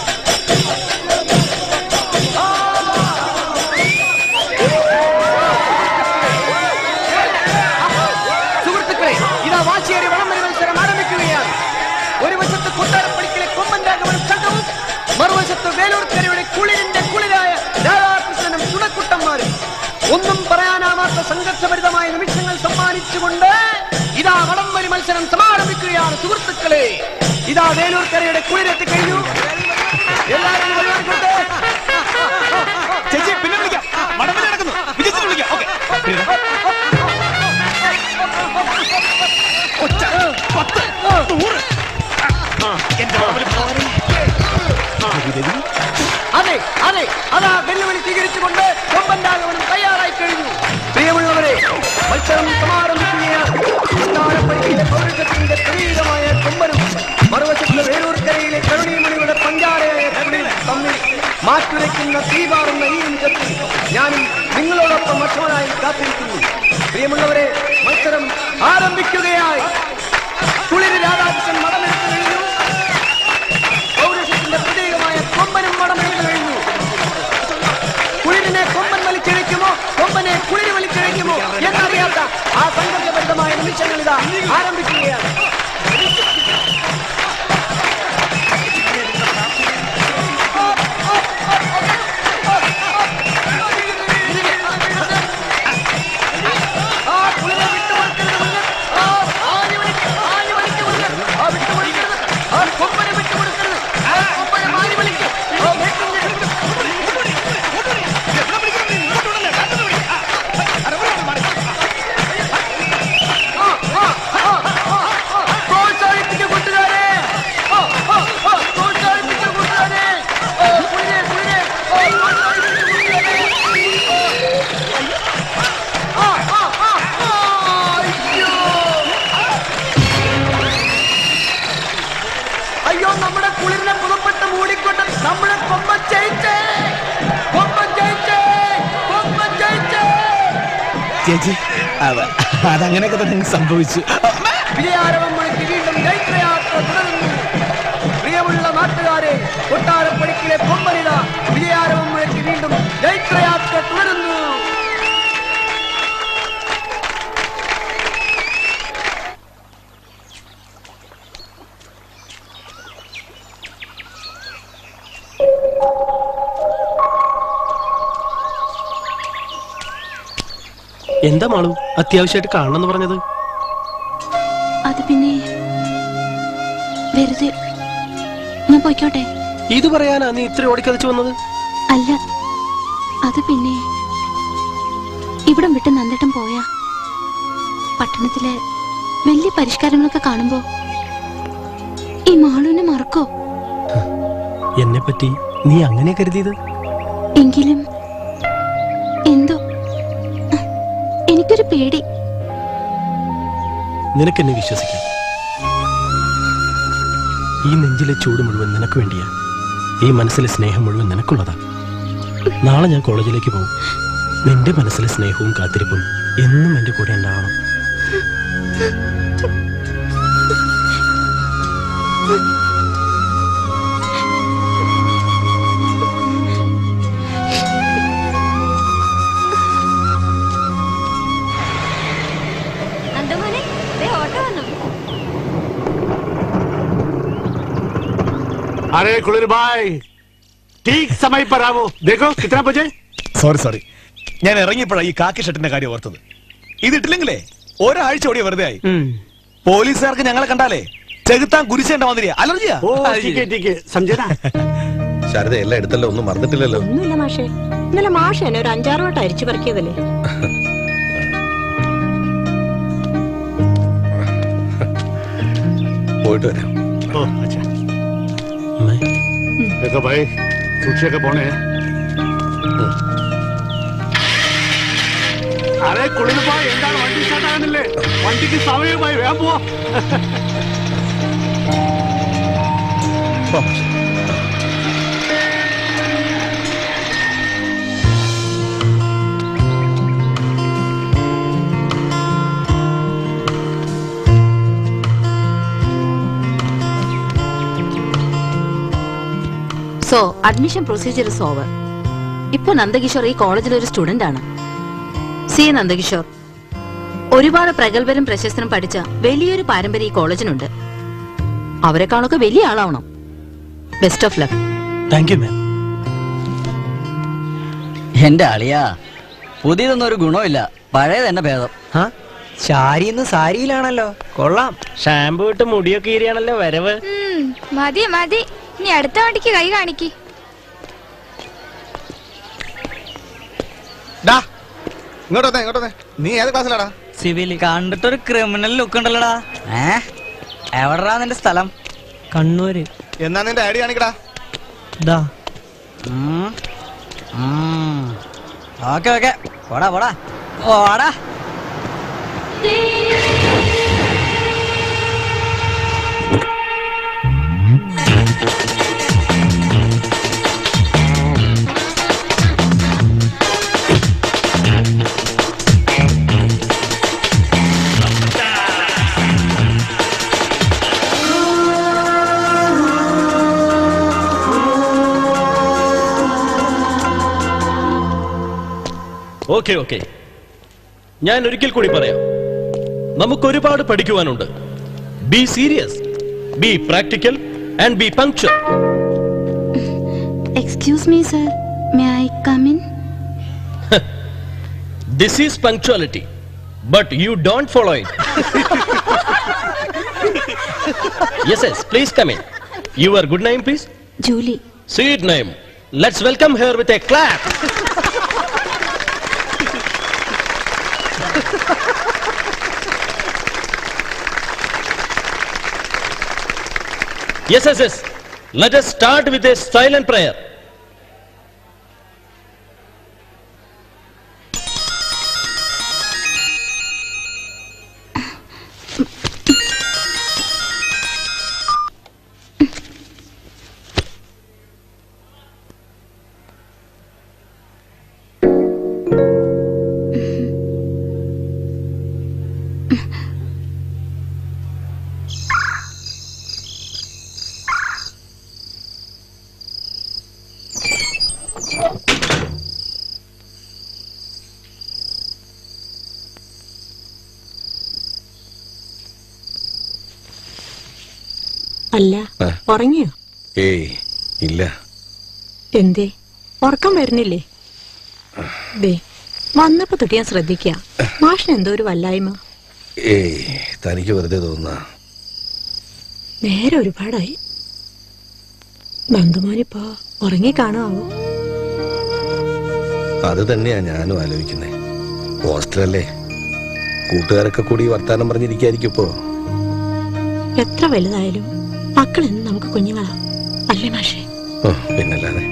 സുഹൃത്തുക്കളെ ഇതാ വാശിയേറിയ വടംവലി മത്സരം ആരംഭിക്കുകയാണ് ഒരു വശത്ത് കൊട്ടാരപ്പടിക്കലെ കൊമ്പൻ രാഘവനും സംഘവും മറുവശത്ത് വേലൂർക്കരയുടെ കുളിരിന്റെ കുളിരായ രാധാകൃഷ്ണനും തുണക്കുട്ടന്മാരും ഒന്നും പറയാനാവാത്ത സംഘർഷഭരിതമായ നിമിഷങ്ങൾ സമ്മാനിച്ചുകൊണ്ട് ഇതാ വടംവലി മത്സരം സമാരംഭിക്കുകയാണ് സുഹൃത്തുക്കളെ ഇതാ വേലൂർക്കരയുടെ കുളിരെത്തി കഴിഞ്ഞു എല്ലാവരും വഴിമാറിക്കോട്ടെ. ചേച്ചി പിന്നെ വിളിക്കാം വടംവലി നടക്കുന്നു വിജയിച്ചിട്ട് വിളിക്കാം ഓക്കെ ഒച്ച പത്ത് നൂറ് എന്റെ വടംവലി അതെ അതെ അതാ വെല്ലുവിളി സ്വീകരിച്ചുകൊണ്ട് കൊമ്പൻ രാഘവനും തയ്യാറായി കഴിഞ്ഞു പ്രിയമുള്ളവരെ മത്സരം സമാരംഭിക്കുകയാണ് കൊട്ടാരപ്പടിയിലെ പൗരത്വത്തിന്റെ പ്രതീകമായ കൊമ്പനും മറുവശത്ത് വേലൂർക്കരയിലെ കരുണീമണിയുടെ പഞ്ചാരയായ കുളിയും തമ്മിൽ മാറ്റുരയ്ക്കുന്ന തീപാറുന്ന ഈ നിമിഷത്തിൽ ഞാനും നിങ്ങളോടൊപ്പം മറ്റവനായി കാത്തിരിക്കുന്നു പ്രിയമുള്ളവരെ മത്സരം ആരംഭിക്കുകയായി കുളിര് രാധാകൃഷ്ണൻ മടമെടുത്തു കഴിഞ്ഞു പൗരുഷത്തിന്റെ പ്രതീകമായ കൊമ്പനും മടമെടുത്തു കഴിഞ്ഞു കുളിരിനെ കൊമ്പൻ വലിച്ചിഴയ്ക്കുമോ കൊമ്പനെ കുളിര് വലിച്ചിഴയ്ക്കുമോ എന്നറിയാത്ത ആ സംഘർഷബദ്ധമായ നിമിഷങ്ങൾ ഇതാ ആരംഭിക്കുകയാണ് ആ കുളിരെ വിട്ടുകൊടുക്കരുത് മുന്നിൽ. ആ ആഞ്ഞു വലിക്ക്, ആഞ്ഞു വലിക്ക് മുന്നിൽ. ആ വിട്ടുകൊടുക്കരുത്. ആ കൊമ്പനെ വിട്ടുകൊടുക്കരുത്. ആ കൊമ്പനെ മാറി വലിക്ക്. ആ വിട്ടുകൊടുക്കരുത്. ചേച്ചി അവ- അതങ്ങനെയൊക്കെ തന്നെ അങ്ങ് സംഭവിച്ചു വിജയാരവം മുഴക്കി വീണ്ടും ജൈത്രയാത്ര തുടരുന്നു പ്രിയമുള്ള നാട്ടുകാരെ കൊട്ടാരപ്പടിക്കിലെ കൊമ്പനിത വിജയാരവം മുഴക്കി വീണ്ടും ജൈത്രയാത്ര തുടരുന്നു എന്താ മാളു അത്യാവശ്യമായിട്ട് കാണണമെന്ന് പറഞ്ഞത് അത് പിന്നെ വെറുതെ ഞാൻ പോയിക്കോട്ടെ ഇത് പറയാനാ നീ ഇത്ര ഓടിക്കതിച്ചു വന്നത് അല്ല അത് പിന്നെ ഇവിടം വിട്ട് നന്ദേട്ടം പോയാ പട്ടണത്തിലെ വലിയ പരിഷ്കാരങ്ങളൊക്കെ കാണുമ്പോ ഈ മാളുവിനെ മറക്കോ എന്നെ പറ്റി നീ അങ്ങനെ കരുതിയത് എങ്കിലും എന്തോ എനിക്കൊരു പേടി നിനക്കെന്നെ വിശ്വസിക്കാം ഈ നെഞ്ചിലെ ചൂട് മുഴുവൻ നിനക്ക് വേണ്ടിയാ ഈ മനസ്സിലെ സ്നേഹം മുഴുവൻ നിനക്കുള്ളതാ നാളെ ഞാൻ കോളേജിലേക്ക് പോകും നിന്റെ മനസ്സിലെ സ്നേഹവും കാത്തിരിപ്പും എന്നും എന്റെ കൂടെ ഉണ്ടാവണം നന്ദമോനെ ദേ ഓട്ടോ വന്നു अरे कुलिर भाई ठीक समय पर आओ देखो कितना बजे സോറി സോറി ഞാൻ ഇറങ്ങിയപ്പോഴാ ഈ കാക്കി ഷർട്ടിന്റെ കാര്യം ഓർത്തത് ഇതിട്ടില്ലെങ്കിലേ ഒരാഴ്ച ഓടിയ വെറുതെ ആയി പോലീസുകാർക്ക് ഞങ്ങളെ കണ്ടാലേ ചെകുത്താൻ കുരിശേണ്ട മാതിരിയാ അലർജിയാ ഓ ठीक है ठीक है समझे ना ശാരദ എല്ലാം എടുത്തല്ലോ ഒന്നും മറന്നിട്ടില്ലല്ലോ ഒന്നുമില്ല മാഷേ ഇന്നലെ മാഷ എന്നെ ഒരു അഞ്ചാറ് വട്ടം അരിച്ചു പറക്കിയതല്ലേ പോയിട്ട് വരാം ओ अच्छा देखो भाई सूचे के പോണേ അരെ കുളിർ ഭായ് എന്താണ് വണ്ടി സ്റ്റാർട്ട് ആകുന്നില്ലേ വണ്ടിക്ക് സമയമായി വേഗം പോവാ so admission procedure is over ഇപ്പൊ നന്ദകിഷോർ ഈ കോളേജിലെ ഒരു സ്റ്റുഡന്റ് ആണ് സി നന്ദകിഷോർ ഒരുപാട് പ്രഗത്ഭരും പ്രശസ്തരും പഠിച്ച വലിയൊരു പാരമ്പര്യം ഈ കോളേജിനുണ്ട് അവരെക്കാളൊക്കെ വലിയ ആളാവണം best of luck thank you ma'am എന്റെ അളിയാ പുതിയതൊന്നും ഒരു ഗുണമില്ല പഴയത് തന്നെ ഭേദം ശാരി ഇന്ന് സാരിയിലാണല്ലോ കൊള്ളാം ഷാമ്പു ഇട്ട് മുടിയൊക്കെ ഈരിയാണല്ലോ വരവ് ഉം, മതി മതി ഇനി അടുത്ത വണ്ടിക്ക് കൈ കാണിക്ക് ഡാ ഇങ്ങോട്ട് വന്നേ ഇങ്ങോട്ട് വന്നേ നീ ഏത് ക്ലാസ്സിലാടാ സിവിൽ കണ്ടിട്ടൊരു ക്രിമിനൽ ലുക്ക് ഉണ്ടല്ലോടാ ഏ എവിടെടാ നിന്റെ സ്ഥലം കണ്ണൂര് എന്നാ നിന്റെ ഐഡി കാണിക്കടാ ദാ ഓക്കെ ഓക്കെ പോടാ പോടാ ഓടാ ഓക്കെ ഓക്കെ ഞാൻ ഒരിക്കൽ കൂടി പറയാം നമുക്ക് ഒരുപാട് പഠിക്കുവാനുണ്ട് be serious be practical and be punctual excuse me sir may I come in this is punctuality but you don't follow it yes yes please come in your good name please Julie sweet name let's welcome her with a clap Yes, yes, yes. Let us start with a silent prayer. അല്ല ആ. ഉറങ്ങിയോ ഏയ് ഇല്ല എന്തേ ഉറക്കം വരുന്നില്ലേ ദേ വന്നപ്പോ തൊട്ട് ഞാൻ ശ്രദ്ധിക്കുക മാഷിന് എന്തോ ഒരു വല്ലായ്മ ഏയ് തനിക്ക് വെറുതെ തോന്നുന്ന നേരെ ഒരുപാടായി നന്ദുമോനിപ്പോ ഉറങ്ങി കാണുമാവോ അത് തന്നെയാ ഞാനും ആലോചിക്കുന്നേ ഹോസ്റ്റലല്ലേ കൂട്ടുകാരൊക്കെ കൂടി വർത്താനം പറഞ്ഞിരിക്കായിരിക്കും ഇപ്പോ എത്ര വലുതായാലും മക്കൾ എന്ന് നമുക്ക് കുഞ്ഞുങ്ങളാ അല്ലേ മാഷേ ഓ, പിന്നല്ലാതെ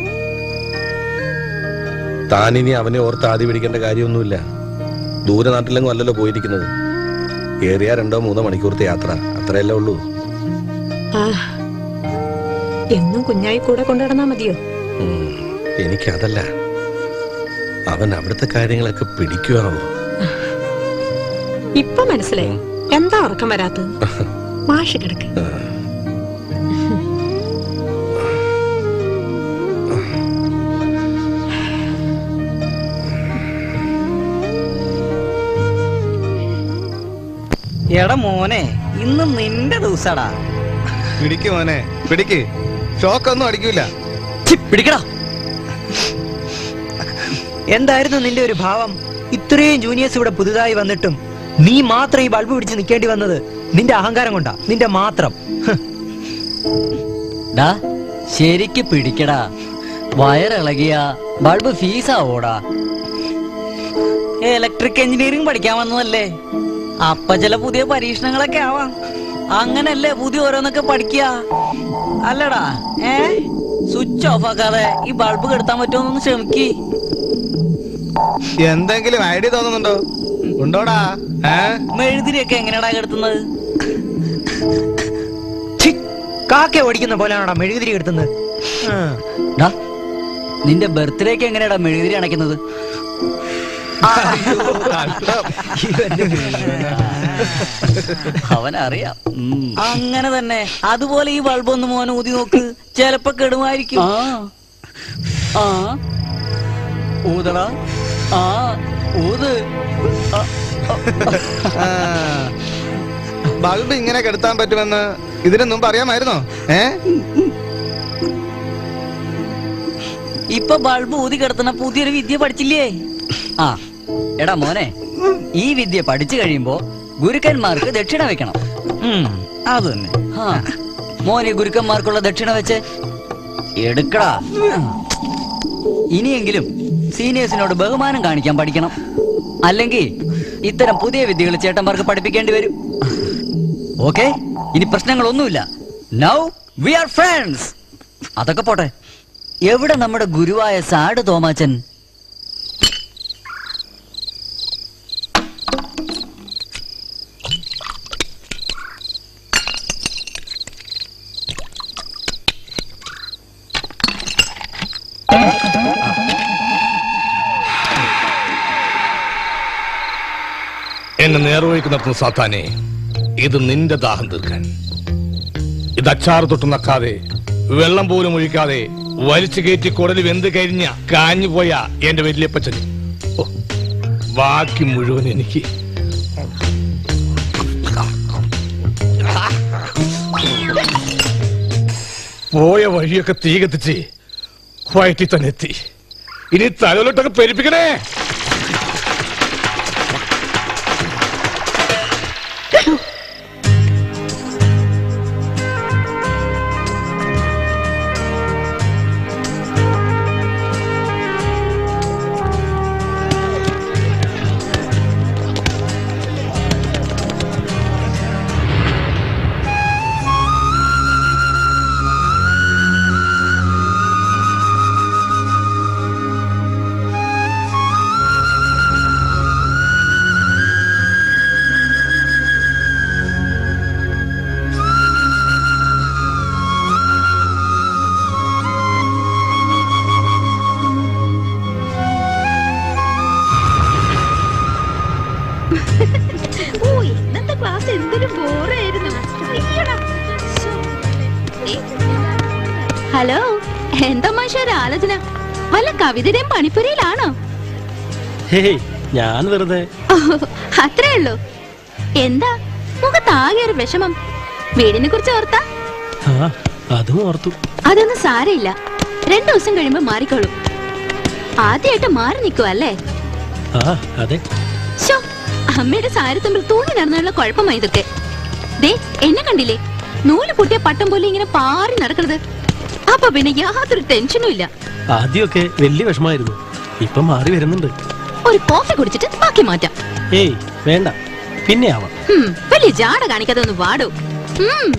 താനിനി അവനെ ഓർത്ത് ആദ്യ പിടിക്കേണ്ട കാര്യമൊന്നുമില്ല ദൂരെ നാട്ടിലെങ്ങും അല്ലല്ലോ പോയിരിക്കുന്നത് ഏറിയ രണ്ടോ മൂന്നോ മണിക്കൂറത്തെ യാത്ര അത്രയല്ലേ ഉള്ളൂ ആ എന്നും കുഞ്ഞായി കൂടെ കൊണ്ടുനടന്നാ മതിയോ ഉം, എനിക്കതല്ല അവൻ അവിടുത്തെ കാര്യങ്ങളൊക്കെ പിടിക്കുവാണോ ഇപ്പൊ മനസ്സിലായി എന്താ ഉറക്കം വരാത്തത് മാഷ് കിടക്ക് എടാ മോനെ ഇന്ന് നിന്റെ ദിവസാടാ പിടിക്ക് മോനെ പിടിക്ക് ഷോക്കൊന്നും അടിക്കൂല പിടിക്കടാ എന്തായിരുന്നു നിന്റെ ഒരു ഭാവം ഇത്രയും ജൂനിയേഴ്സ് ഇവിടെ പുതുതായി വന്നിട്ടും നീ മാത്രം ഈ ബൾബ് പിടിച്ച് നിൽക്കേണ്ടി വന്നത് നിന്റെ അഹങ്കാരം കൊണ്ടാ നിന്റെ മാത്രം ഹ്. ഡാ ശരിക്ക് പിടിക്കടാ വയറിളകിയ ബൾബ് ഫീസാവോടാ ഇലക്ട്രിക് എഞ്ചിനീയറിംഗ് പഠിക്കാൻ വന്നതല്ലേ അപ്പൊ ചില പുതിയ പരീക്ഷണങ്ങളൊക്കെ ആവാം അങ്ങനല്ലേ പുതിയ ഓരോന്നൊക്കെ പഠിക്കുക അല്ലടാ ഏ സ്വിച്ച് ഓഫ് ആക്കാതെ ഈ ബൾബ് കെടുത്താൻ പറ്റുമോന്നൊന്ന് ശ്രമിക്ക് എന്തെങ്കിലും ഐഡിയ തോന്നുന്നുണ്ടോ ഉണ്ടോടാ ഏ മെഴുതിരിയൊക്കെ എങ്ങനെയാടാ കെടുത്തുന്നത് ഛി, കാക്ക ഓടിക്കുന്ന പോലെയാണോടാ മെഴുകുതിരി എടുത്തുന്നത് ഡാ നിന്റെ ബർത്ത്ഡേക്ക് എങ്ങനെയാടാ മെഴുകുതിരി അണയ്ക്കുന്നത് അവനറിയാം ഉം. അങ്ങനെ തന്നെ അതുപോലെ ഈ ബൾബ് ഒന്ന് മോനെ ഊതി നോക്ക് ചിലപ്പോ കെടുമായിരിക്കും ആ ആ ഊതടാ ആ ഊത് ആ, ആ. ബൾബ് ഇങ്ങനെ കെടുത്താൻ പറ്റുമെന്ന് ഇതിനു മുമ്പ് അറിയാമായിരുന്നോ ഏ ഇപ്പൊ ബൾബ് ഊതി കിടത്തുന്ന പുതിയൊരു വിദ്യ പഠിച്ചില്ലേ ആ എടാ മോനെ ഈ വിദ്യ പഠിച്ചു കഴിയുമ്പോ ഗുരുക്കന്മാർക്ക് ദക്ഷിണ വെക്കണം അത് തന്നെ ആ മോനെ ഗുരുക്കന്മാർക്കുള്ള ദക്ഷിണ വെച്ച് എടുക്കടാ ഇനിയെങ്കിലും സീനിയേഴ്സിനോട് ബഹുമാനം കാണിക്കാൻ പഠിക്കണം അല്ലെങ്കിൽ ഇത്തരം പുതിയ വിദ്യകൾ ചേട്ടന്മാർക്ക് പഠിപ്പിക്കേണ്ടി വരും ഓക്കെ ഇനി പ്രശ്നങ്ങളൊന്നുമില്ല നൗ വി ആർ ഫ്രണ്ട്സ് അതൊക്കെ പോട്ടെ എവിടെ നമ്മുടെ ഗുരുവായ സാഡ് തോമാച്ചൻ എന്നെ നേർവഴിക്ക് നടത്തുന്ന സാത്താനെ ഇത് നിന്റെ ദാഹം തീർക്കാൻ ഇത് അച്ചാറ് തൊട്ട് നക്കാതെ വെള്ളം പോലും ഒഴിക്കാതെ വലിച്ചു കയറ്റി കുടല് വെന്ത് കഴിഞ്ഞ കാഞ്ഞു പോയ എന്റെ വല്യപ്പച്ചന് ഓ, ബാക്കി മുഴുവൻ എനിക്ക് പോയ വഴിയൊക്കെ തീ കത്തിച്ച് വയറ്റിൽ തന്നെ എത്തി ഇനി തലയിലോട്ടൊക്കെ പെരുപ്പിക്കണേ ഓ ഇന്നത്തെ ക്ലാസ് എന്തൊരു ബോറായിരുന്നു ഹലോ എന്താ മാഷ ഒരു ആലോചന വല്ല കവിതയുടെയും പണിപ്പുരയിലാണോ ഹേയ് ഞാൻ വെറുതെ ഓ, അത്രേ ഉള്ളൂ എന്താ മുഖത്താകെ ഒരു വിഷമം വീടിനെ കുറിച്ച് ഓർത്താ ആ അതും ഓർത്തു അതൊന്നും സാരയില്ല രണ്ടു ദിവസം കഴിയുമ്പോ മാറിക്കോളും ആദ്യമായിട്ട് മാറി നിൽക്കുക അല്ലേ ആ അതെ ശോ അമ്മയുടെ സാരി തമ്മിൽ തൂങ്ങി നടന്നുള്ള കുഴപ്പമാ ഇതൊക്കെ ദേ എന്നെ കണ്ടില്ലേ നൂല് പൊട്ടിയ പട്ടം പോലെ ഇങ്ങനെ പാറി നടക്കണത് അപ്പൊ പിന്നെ യാതൊരു ടെൻഷനും ഇല്ല ആദ്യമൊക്കെ വലിയ വിഷമായിരുന്നു ഇപ്പൊ മാറി വരുന്നുണ്ട് ഒരു കോഫി കുടിച്ചിട്ട് ബാക്കി മാറ്റാം ഏയ് വേണ്ട പിന്നെ ആവാം ഹും, വലിയ ജാട കാണിക്കാതെ ഒന്ന് വാടോ ഉം.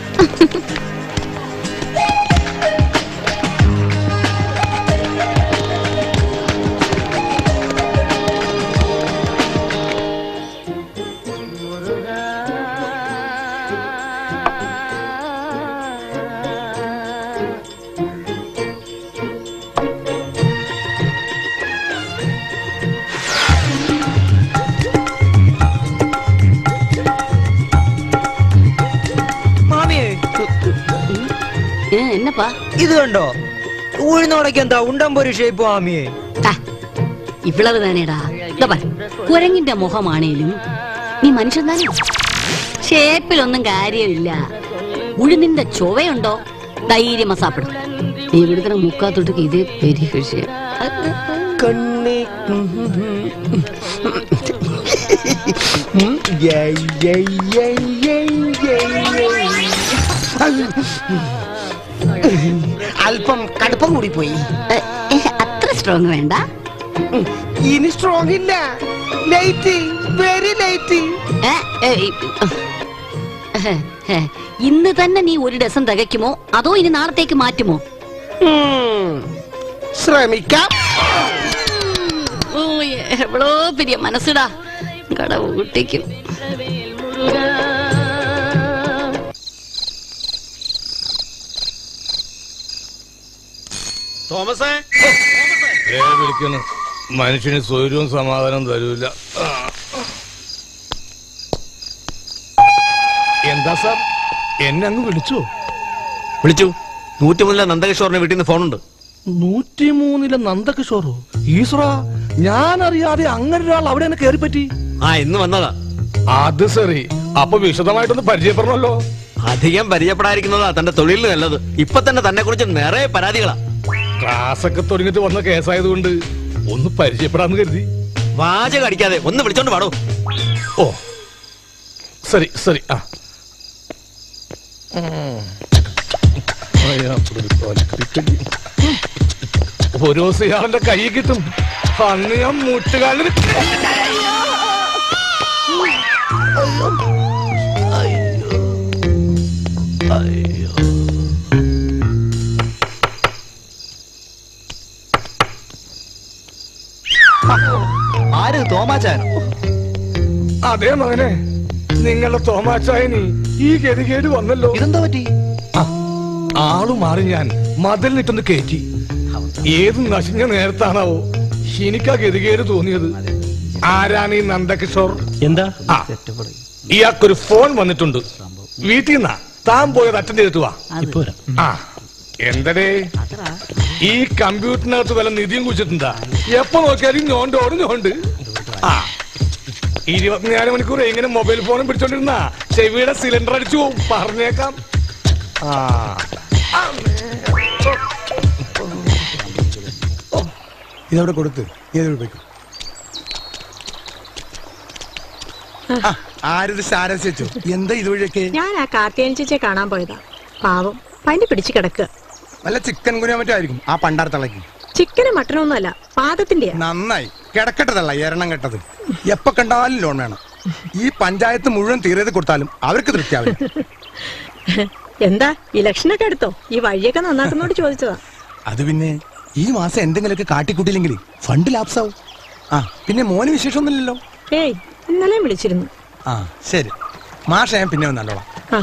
മാമിയേ എന്നപ്പാ ഇത് കണ്ടോ ഉഴുന്നോടൊക്കെ എന്താ ഉണ്ടമ്പൊരു ഷേപ്പ് മാമിയേ ഇവളവ് തന്നെടാ ഇതാ പറ കുരങ്ങിന്റെ മുഖമാണേലും നീ മനുഷ്യൻ തന്നെ ഷേപ്പിലൊന്നും കാര്യമില്ല ഉഴുന്നിന്റെ ചൊവയുണ്ടോ ധൈര്യം മസാപ്പെടും നീ ഇവിടുത്തെ മുക്കാത്തൊട്ട് ഇത് പെരി കൃഷി കണ്ണി അല്പം കടുപ്പം കൂടി പോയി അത്ര സ്ട്രോങ് വേണ്ട ഇനി സ്ട്രോങ് ഇല്ല ലൈറ്റ് വെരി ലൈറ്റ് ഏ, ഏ, ഈ, ഏ, ഏ, ഇന്ന് തന്നെ നീ ഒരു ഡസൻ തികയ്ക്കുമോ അതോ ഇനി നാളത്തേക്ക് മാറ്റുമോ ശ്രമിക്കാം ഓ എവളോ പെരിയ മനസ്സിടാ കട ഊട്ടിക്കും തോമസേ ദേ വിളിക്കുന്നു മനുഷ്യന് സ്വൈര്യവും സമാധാനവും തരൂല ആ. എന്താ സാർ എന്നെ അങ്ങ് വിളിച്ചോ വിളിച്ചു നൂറ്റിമൂന്നിലെ നന്ദകിഷോറിന്റെ വീട്ടിൽ നിന്ന് ഫോണുണ്ട് നൂറ്റിമൂന്നിലെ നന്ദകിഷോറോ ഈശ്വര ഞാൻ അറിയാതെ അങ്ങനെ ഒരാൾ അവിടെ എന്നെ കയറി പറ്റി ആ ഇന്ന് വന്നതാ അത് ശരി അപ്പൊ വിശദമായിട്ടൊന്ന് പരിചയപ്പെടണമല്ലോ അധികം പരിചയപ്പെടാതിരിക്കുന്നതാ തന്റെ തൊഴിലിന് നല്ലത് ഇപ്പൊ തന്നെ തന്നെ കുറിച്ച് നിറയെ പരാതികളാ ക്ലാസ് ഒക്കെ തുടങ്ങിയിട്ട് വന്ന കേസായതുകൊണ്ട് ഒന്ന് പരിചയപ്പെടാന്ന് കരുതി വാചകം അടിക്കാതെ ഒന്ന് വിളിച്ചോണ്ട് പാടോ ഓ സരി സരി ആ ഉം. അയ്യ, ഒരു ഒറ്റയ്ക്കടി. ഒരു ദിവസം ഇയാളുടെ കൈ കിട്ടും അന്ന് ഞാൻ മുട്ടുകാലിന് ആര് തോമാച്ചാനോ അതേ മകനെ നിങ്ങളുടെ തോമാച്ചായനി ഈ ഗതികേട് വന്നല്ലോ ഇതെന്താ പറ്റി ആളു മാറി ഞാൻ മതിലിനിട്ടൊന്ന് കയറ്റി ഏത് നശിഞ്ഞ നേരത്താണാവോ എനിക്കാ ഗതികേട് തോന്നിയത് ആരാണ് ഈ നന്ദകിഷോർ എന്താ ആ ഇയാൾക്കൊരു ഫോൺ വന്നിട്ടുണ്ട് വീട്ടിൽ നിന്നാ താൻ പോയത് അറ്റൻഡ് ചെയ്തിട്ട് വാ ഇപ്പൊ ആ എന്തടേ ഈ കമ്പ്യൂട്ടറിനകത്ത് വല്ല നിധിയും കുറിച്ചിട്ടുണ്ടാ എപ്പോ നോക്കിയാലും ഞോണ്ടോട് ഞോണ്ട് ആ ഇരുപത്തിനാല് മണിക്കൂർ എങ്ങനെ മൊബൈൽ ഫോണും പിടിച്ചോണ്ടിരുന്ന ചെവിയുടെ സിലിണ്ടർ അടിച്ചു പോവും പറഞ്ഞേക്കാം ആ ഇതവിടെ കൊടുത്ത് ഏതൊരു പോയിക്കോ ആരത് സാരസ് വെച്ചോ എന്താ ഇതുവഴിയൊക്കെ ഞാൻ ആ കാർത്തിയൻ ചേച്ചിയെ കാണാൻ പോയതാ പാവം പനി പിടിച്ച് കിടക്കുക വല്ല ചിക്കൻ കുനിയാൻ പറ്റുമായിരിക്കും ആ പണ്ടാരത്തളയ്ക്ക് ചിക്കനും മട്ടനും ഒന്നുമല്ല പാദത്തിന്റെയാ നന്നായി കിടക്കട്ടതല്ല എരണം കെട്ടത് എപ്പോ കണ്ടാലും ലോൺ വേണം ഈ പഞ്ചായത്ത് മുഴുവൻ തീരത് കൊടുത്താലും അവർക്ക് തൃപ്തിയാവില്ല എന്താ ഇലക്ഷനൊക്കെ എടുത്തോ ഈ വഴിയൊക്കെ നന്നാക്കുന്നോട് ചോദിച്ചതാ അത് പിന്നെ ഈ മാസം എന്തെങ്കിലുമൊക്കെ കാട്ടിക്കൂട്ടിയില്ലെങ്കിൽ ഫണ്ട് ലാപ്സാവും ആ പിന്നെ മോന് വിശേഷമൊന്നുമില്ലല്ലോ ഏയ് ഇന്നലെയും വിളിച്ചിരുന്നു ആ ശരി മാഷ ഞാൻ പിന്നെ വന്നല്ലോളാം ആ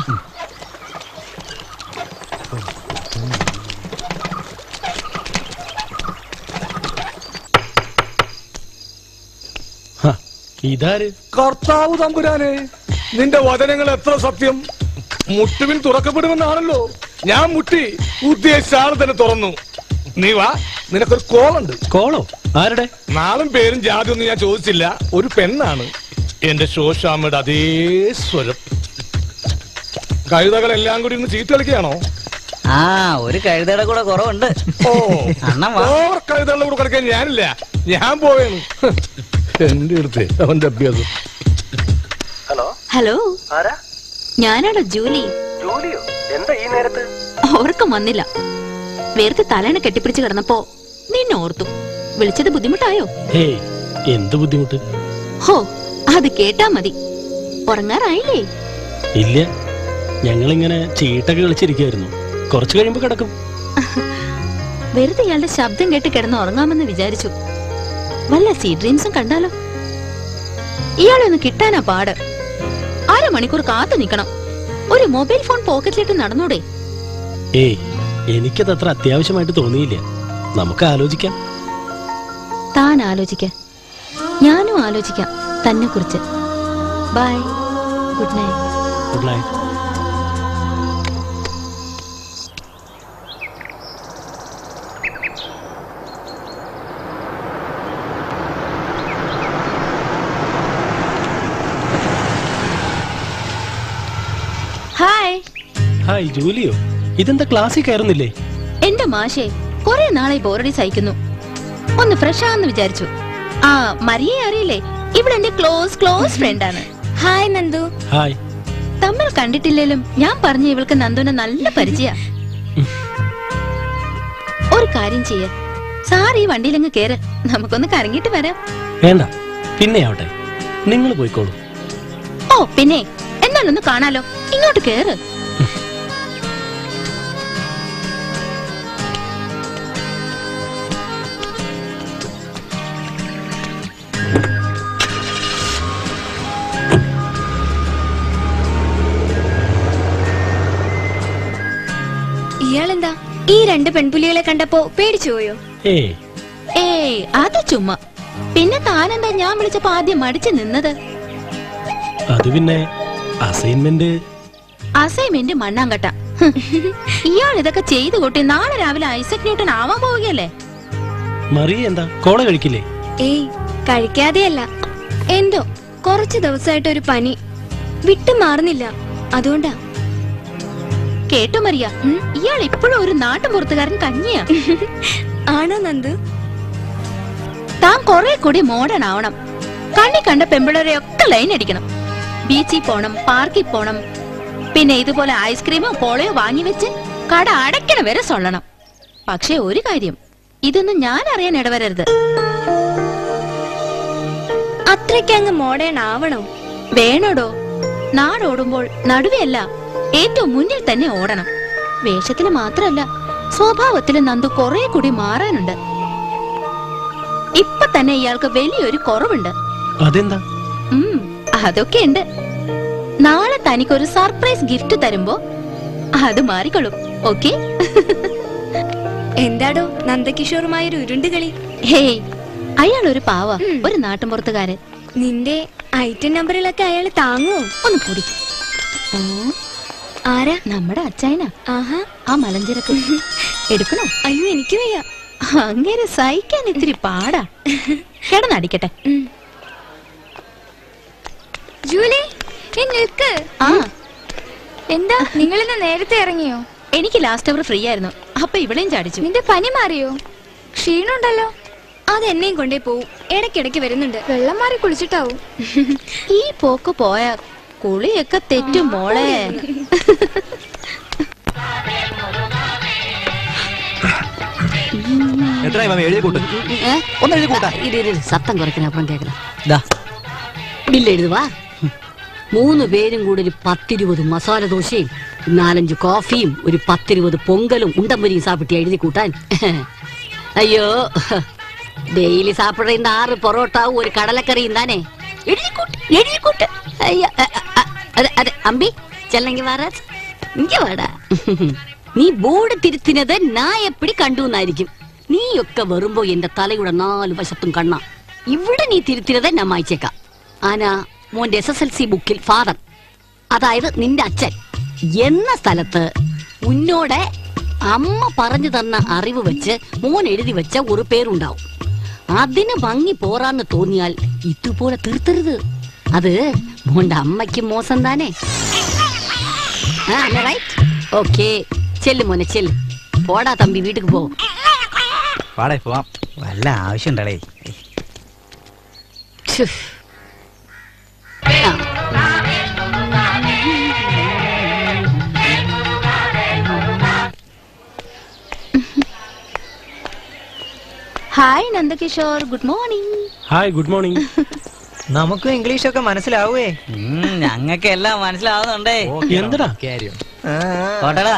ഇതാര് കർത്താവ് തമ്പുരാനെ നിന്റെ വചനങ്ങൾ എത്ര സത്യം മുട്ടുവിൽ തുറക്കപ്പെടുമെന്നാണല്ലോ ഞാൻ മുട്ടി ഉദ്ദേശിച്ച ആൾ തന്നെ തുറന്നു നീ വാ നിനക്കൊരു കോളുണ്ട് കോളോ ആരുടെ നാളും പേരും ജാതി ഒന്നും ഞാൻ ചോദിച്ചില്ല ഒരു പെണ്ണാണ് എന്റെ ശോശാമ്മയുടെ അതേ സ്വരം കഴുതകളെല്ലാം കൂടി ഇന്ന് ചീട്ട് കളിക്കുകയാണോ ആ ഒരു കഴുതയുടെ കൂടെ കുറവുണ്ട് ഓ അണ്ണൻ വാ ഓവർ കഴുതകളുടെ കൂടെ കളിക്കാൻ ഞാനില്ല ഞാൻ പോവേന്നു എന്റെ അടുത്ത് അവന്റെ അഭ്യാസം ഹലോ ഹലോ ആരാ ഞാനാണോ ജൂലി ജോലിയോ എന്താ ഈ നേരത്ത് ഓർക്കം വന്നില്ല വേർത്ത് തലേണ കെട്ടിപ്പിടിച്ച് കിടന്നപ്പോ നിന്നെ ഓർത്തു വിളിച്ചത് ബുദ്ധിമുട്ടായോ ഹേയ് എന്ത് ബുദ്ധിമുട്ട് ഹോ അത് കേട്ടാ മതി ഉറങ്ങാറായില്ലേ ഇല്ല ഞങ്ങളിങ്ങനെ ചീട്ടൊക്കെ കളിച്ചിരിക്കുമായിരുന്നു കുറച്ച് കഴിയുമ്പോ കിടക്കും വെറുതെ ഇയാളുടെ ശബ്ദം കേട്ട് കിടന്ന് ഉറങ്ങാമെന്ന് വിചാരിച്ചു വല്ല സീ ഡ്രീംസും കണ്ടാലോ ഇയാളെ ഒന്ന് കിട്ടാനാ പാട് അരമണിക്കൂർ കാത്തു നിക്കണം ഒരു മൊബൈൽ ഫോൺ പോക്കറ്റിലിട്ട് നടന്നൂടെ ഏയ് എനിക്കത് അത്ര അത്യാവശ്യമായിട്ട് തോന്നിയില്ല നമുക്ക് ആലോചിക്കാം താൻ ആലോചിക്ക ഞാനും ആലോചിക്കാം തന്നെ കുറിച്ച് bye good night good night hi hi ജൂലിയോ ഇതെന്താ ക്ലാസ്സിൽ കയറുന്നില്ലേ എന്റെ മാഷേ കുറെ നാളെ ബോറടി സഹിക്കുന്നു ഒന്ന് ഫ്രഷ് ആന്ന് വിചാരിച്ചു ആ മരിയെ അറിയില്ലേ ഇവിടെ എന്റെ ക്ലോസ് ക്ലോസ് ഫ്രണ്ട് ആണ് ഹായ് നന്ദു ഹായ് തമ്മിൽ കണ്ടിട്ടില്ലേലും ഞാൻ പറഞ്ഞു ഇവൾക്ക് നന്ദുനെ നല്ല പരിചയ ഒരു കാര്യം ചെയ്യ സാർ ഈ വണ്ടിയിലങ്ങ് കേറ് നമുക്കൊന്ന് കറങ്ങിട്ട് വരാം വേണ്ട പിന്നെ ആവട്ടെ നിങ്ങൾ പോയിക്കോളൂ ഓ പിന്നെ എന്നാലൊന്ന് കാണാലോ ഇങ്ങോട്ട് കേറ് ഇയാളെന്താ ഈ രണ്ട് പെൺപുലികളെ കണ്ടപ്പോ പേടിച്ചു പോയോ ഏയ് ഏയ് അത് ചുമ്മാ പിന്നെ താനെന്താ ഞാൻ വിളിച്ചപ്പോ ആദ്യം മടിച്ചു നിന്നത് അത് പിന്നെ അസൈൻമെന്റ് അസൈൻമെന്റ് മണ്ണാങ്കട്ട ഹ്. ഇയാൾ ഇതൊക്കെ ചെയ്തു കൂട്ടി നാളെ രാവിലെ ഐസക് ന്യൂട്ടൺ ആവാൻ പോവുകയല്ലേ മറിയ എന്താ കോള കഴിക്കില്ലേ ഏയ് കഴിക്കാതെയല്ല എന്തോ കുറച്ച് ദിവസമായിട്ട് ഒരു പനി വിട്ടു മാറുന്നില്ല അതുകൊണ്ടാ കേട്ടോ മറിയ ഇയാൾ ഇപ്പോഴും ഒരു നാട്ടുപുറത്തുകാരൻ കഞ്ഞിയാ ആണോ നന്ദു താൻ കുറെ കൂടി മോഡേൺ ആവണം കണ്ണി കണ്ട പെമ്പിളരെ ഒക്കെ ലൈൻ അടിക്കണം ബീച്ചിൽ പോണം പാർക്കിൽ പോണം പിന്നെ ഇതുപോലെ ഐസ്ക്രീമോ കോളയോ വാങ്ങി വെച്ച് കട അടയ്ക്കണ വരെ സൊള്ളണം പക്ഷേ ഒരു കാര്യം ഇതൊന്നും ഞാൻ അറിയാൻ ഇടവരരുത് അത്രയ്ക്കങ്ങ് മോഡേൺ ആവണോ വേണോടോ നാടോടുമ്പോൾ നടുവെയല്ല ഏറ്റവും മുന്നിൽ തന്നെ ഓടണം വേഷത്തില് മാത്രല്ല സ്വഭാവത്തില് നന്ദു കുറെ കൂടി മാറാനുണ്ട് ഇപ്പൊ തന്നെ ഇയാൾക്ക് വലിയൊരു കുറവുണ്ട് അതെന്താ ഉം, അതൊക്കെ ഉണ്ട് നാളെ തനിക്കൊരു സർപ്രൈസ് ഗിഫ്റ്റ് തരുമ്പോ അത് മാറിക്കൊള്ളും ഓക്കെ എന്താടോ നന്ദകിഷോറുമായൊരു ഉരുണ്ടുകളി ഹേയ് അയാൾ ഒരു പാവ ഒരു നാട്ടിൻപുറത്തുകാരൻ നിന്റെ ഐറ്റം നമ്പറിലൊക്കെ അയാൾ താങ്ങുവോ ഒന്ന് കൂടി ആരാ നമ്മുടെ അച്ചായനാ ആഹാ ആ മലഞ്ചിരക്ക് എടുക്കണോ അയ്യോ എനിക്ക് വയ്യ അങ്ങനെ സഹിക്കാൻ ഇത്തിരി പാടാ കിടന്നടിക്കട്ടെ ജൂലി ഏ, നിൽക്ക് ആ എന്താ നിങ്ങൾ ഇന്ന് നേരത്തെ ഇറങ്ങിയോ എനിക്ക് ലാസ്റ്റ് അവർ ഫ്രീ ആയിരുന്നു അപ്പൊ ഇവിടെയും ചാടിച്ചു നിന്റെ പനി മാറിയോ ക്ഷീണുണ്ടല്ലോ അത് എന്നെയും കൊണ്ടേ പോവും ഇടയ്ക്കിടയ്ക്ക് വരുന്നുണ്ട് വെള്ളം മാറി കുളിച്ചിട്ടാവും ഈ പോക്ക് പോയാ കുളിയൊക്കെ തെറ്റും മോളെ എത്രയായി മാമി എഴുതി കൂട്ട് ഒന്ന് എഴുതി കൂട്ടാ ഇരു ഇരു, സത്തം കുറയ്ക്കണം അപ്പുറം കേൾക്കണം ദാ ബില്ല് എഴുതുവാ മൂന്ന് പേരും കൂടി ഒരു പത്തിരുപത് മസാല ദോശയും നാലഞ്ച് കോഫിയും ഒരു പത്തിരുപത് പൊങ്കലും ഉണ്ടമ്പരിയും സാപ്പിട്ടി എഴുതി കൂട്ടാൻ അയ്യോ ഡെയിലി സാപ്പിടുന്ന இந்த ആറ് പൊറോട്ടാവും ഒരു കടലക്കറിയും താനേ എഴുതിക്കൂട്ട് എഴുതിക്കൂട്ട് അയ്യ അ, അ, അ, അതെ അതെ അമ്പി ചെല്ലങ്കി വാറാ ഇങ്ങ വാടാ നീ ബോർഡ് തിരുത്തിനത് ഞാൻ എപ്പിടി കണ്ടു എന്നായിരിക്കും നീയൊക്കെ വരുമ്പോ എന്റെ തലയുടെ നാല് വശത്തും കണ്ണ ഇവിടെ നീ തിരുത്തിനത് ഞാൻ വായിച്ചേക്കാം ആനാ മോന്റെ എസ് എസ് എൽ സി ബുക്കിൽ ഫാദർ അതായത് നിന്റെ അച്ഛൻ എന്ന സ്ഥലത്ത് ഉന്നോടെ അമ്മ പറഞ്ഞു തന്ന അറിവ് വെച്ച് മോൻ എഴുതി വെച്ച ഒരു പേരുണ്ടാവും അതിന് ഭംഗി പോറാന്ന് തോന്നിയാൽ ഇതുപോലെ തീർത്തരുത് അത് മോന്റെ അമ്മയ്ക്ക് മോശം താനേ ഓക്കേ ചെല്ല് മോനെ ചെല്ല് പോടാ തമ്പി വീട്ടിക്ക് പോ വാടേ പോവാം വല്ല ആവശ്യമുണ്ടേ hi Nandakishore good morning hi good morning നമുക്കും ഇംഗ്ലീഷൊക്കെ മനസ്സിലാവേ ഞങ്ങൾക്ക് എല്ലാം മനസ്സിലാവുന്നുണ്ടേ എന്തടാ കാര്യം കോട്ടടാ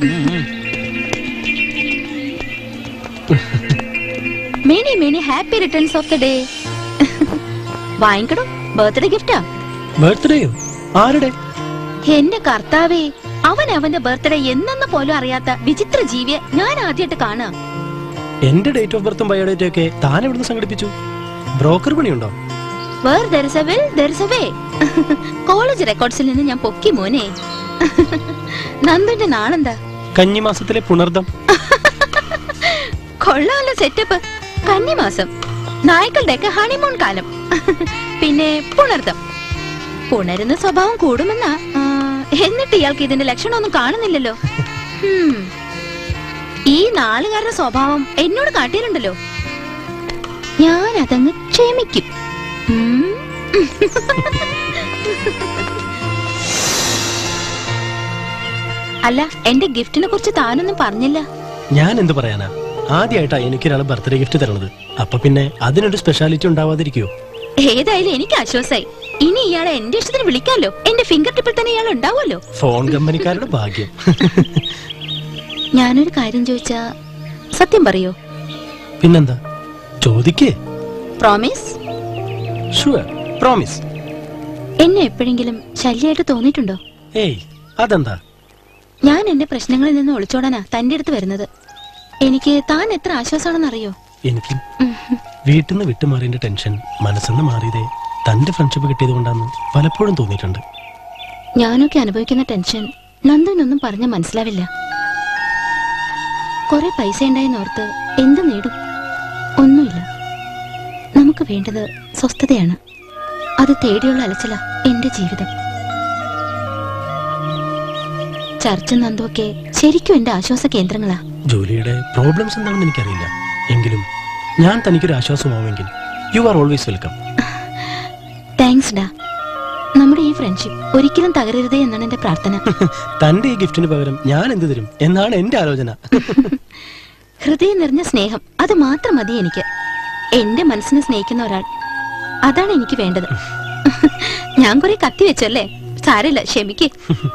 many many happy returns of the day വാങ്ങിക്കടോ ബർത്ത്ഡേ ഗിഫ്റ്റാ ബർത്ത്ഡേയോ ആരുടെ എന്റെ കർത്താവേ അവൻ അവന്റെ ബർത്ത്ഡേ എന്നെന്ന് പോലും അറിയാത്ത വിചിത്ര ജീവിയെ ഞാൻ ആദ്യമായിട്ട് കാണാം എന്റെ ഡേറ്റ് ഓഫ് ബർത്തും ബയോഡേറ്റും ഒക്കെ താൻ എവിടുന്ന് സംഘടിപ്പിച്ചു ബ്രോക്കർ പണിയുണ്ടോ where there's a will there's a way college റെക്കോർഡ്സിൽ നിന്ന് ഞാൻ പൊക്കി മോനെ നന്ദുന്റെ നാളെന്താ കന്നിമാസത്തിലെ പുണർദം കൊള്ളാമല്ലോ സെറ്റപ്പ് കന്നിമാസം നായ്ക്കളുടെയൊക്കെ ഹണിമൂൺ കാലം പിന്നെ പുണർദം പുണരുന്ന സ്വഭാവം കൂടുമെന്നാ ആ, എന്നിട്ട് ഇയാൾക്ക് ഇതിന്റെ ലക്ഷണമൊന്നും കാണുന്നില്ലല്ലോ ഹും. ഈ നാളുകാരുടെ സ്വഭാവം എന്നോട് കാട്ടിയിട്ടുണ്ടല്ലോ ഞാൻ അതങ്ങ് ക്ഷമിക്കും ഉം. അല്ല എന്റെ ഗിഫ്റ്റിനെ കുറിച്ച് താനൊന്നും പറഞ്ഞില്ല ഞാൻ എന്ത് പറയാനാ ആദ്യമായിട്ടാ എനിക്കൊരാൾ ബർത്ത്ഡേ ഗിഫ്റ്റ് തരണത് അപ്പൊ പിന്നെ അതിനൊരു സ്പെഷ്യാലിറ്റി ഉണ്ടാവാതിരിക്കോ ഏതായാലും എനിക്ക് ആശ്വാസായി ഇനി ഇയാളെ എന്റെ ഇഷ്ടത്തിന് വിളിക്കാലോ എന്റെ ഫിംഗർ ടിപ്പിൽ തന്നെ ഇയാൾ ഉണ്ടാവുമല്ലോ ഫോൺ കമ്പനിക്കാരുടെ ഭാഗ്യം ഞാനൊരു കാര്യം ചോദിച്ചാ സത്യം പറയോ പിന്നെന്താ ചോദിക്കേ പ്രോമിസ് ഷുവർ പ്രോമിസ് എന്നെ എപ്പോഴെങ്കിലും ശല്യമായിട്ട് തോന്നിയിട്ടുണ്ടോ ഏയ് അതെന്താ ഞാൻ എന്റെ പ്രശ്നങ്ങളിൽ നിന്ന് ഒളിച്ചോടാനാ തന്റെ അടുത്ത് വരുന്നത് എനിക്ക് താൻ എത്ര ആശ്വാസമാണെന്ന് അറിയോ എനിക്കും വീട്ടിൽ നിന്ന് വിട്ടുമാറിയതിന്റെ ടെൻഷൻ മനസ്സിന്ന് മാറിയതേ തന്റെ ഫ്രണ്ട്ഷിപ്പ് കിട്ടിയത് കൊണ്ടാന്ന് പലപ്പോഴും തോന്നിയിട്ടുണ്ട് ഞാനൊക്കെ അനുഭവിക്കുന്ന ടെൻഷൻ നന്ദനൊന്നും പറഞ്ഞ മനസ്സിലാവില്ല കുറെ പൈസ ഉണ്ടായെന്ന് ഓർത്ത് എന്ത് നേടും ഒന്നുമില്ല നമുക്ക് വേണ്ടത് സ്വസ്ഥതയാണ് അത് തേടിയുള്ള അലച്ചില എന്റെ ജീവിതം ചർച്ച നന്ദുവൊക്കെ ശരിക്കും എന്റെ ആശ്വാസ കേന്ദ്രങ്ങളാ ജോലിയുടെ പ്രോബ്ലംസ് എന്താണെന്ന് എനിക്കറിയില്ല എങ്കിലും ഞാൻ തനിക്കൊരു ആശ്വാസമാവുമെങ്കിൽ you are always welcome thanks ഡാ നമ്മുടെ ഈ ഫ്രണ്ട്ഷിപ്പ് ഒരിക്കലും തകരരുതേ എന്നാണ് എന്റെ പ്രാർത്ഥന തന്റെ ഈ ഗിഫ്റ്റിന് പകരം ഞാൻ എന്ത് തരും എന്നാണ് എന്റെ ആലോചന ഹൃദയം നിറഞ്ഞ സ്നേഹം അത് മാത്രം മതി എനിക്ക് എന്റെ മനസ്സിനെ സ്നേഹിക്കുന്ന ഒരാൾ അതാണ് എനിക്ക് വേണ്ടത് ഞാൻ കുറെ കത്തി വെച്ചല്ലേ സാരമില്ല ക്ഷമിക്കേ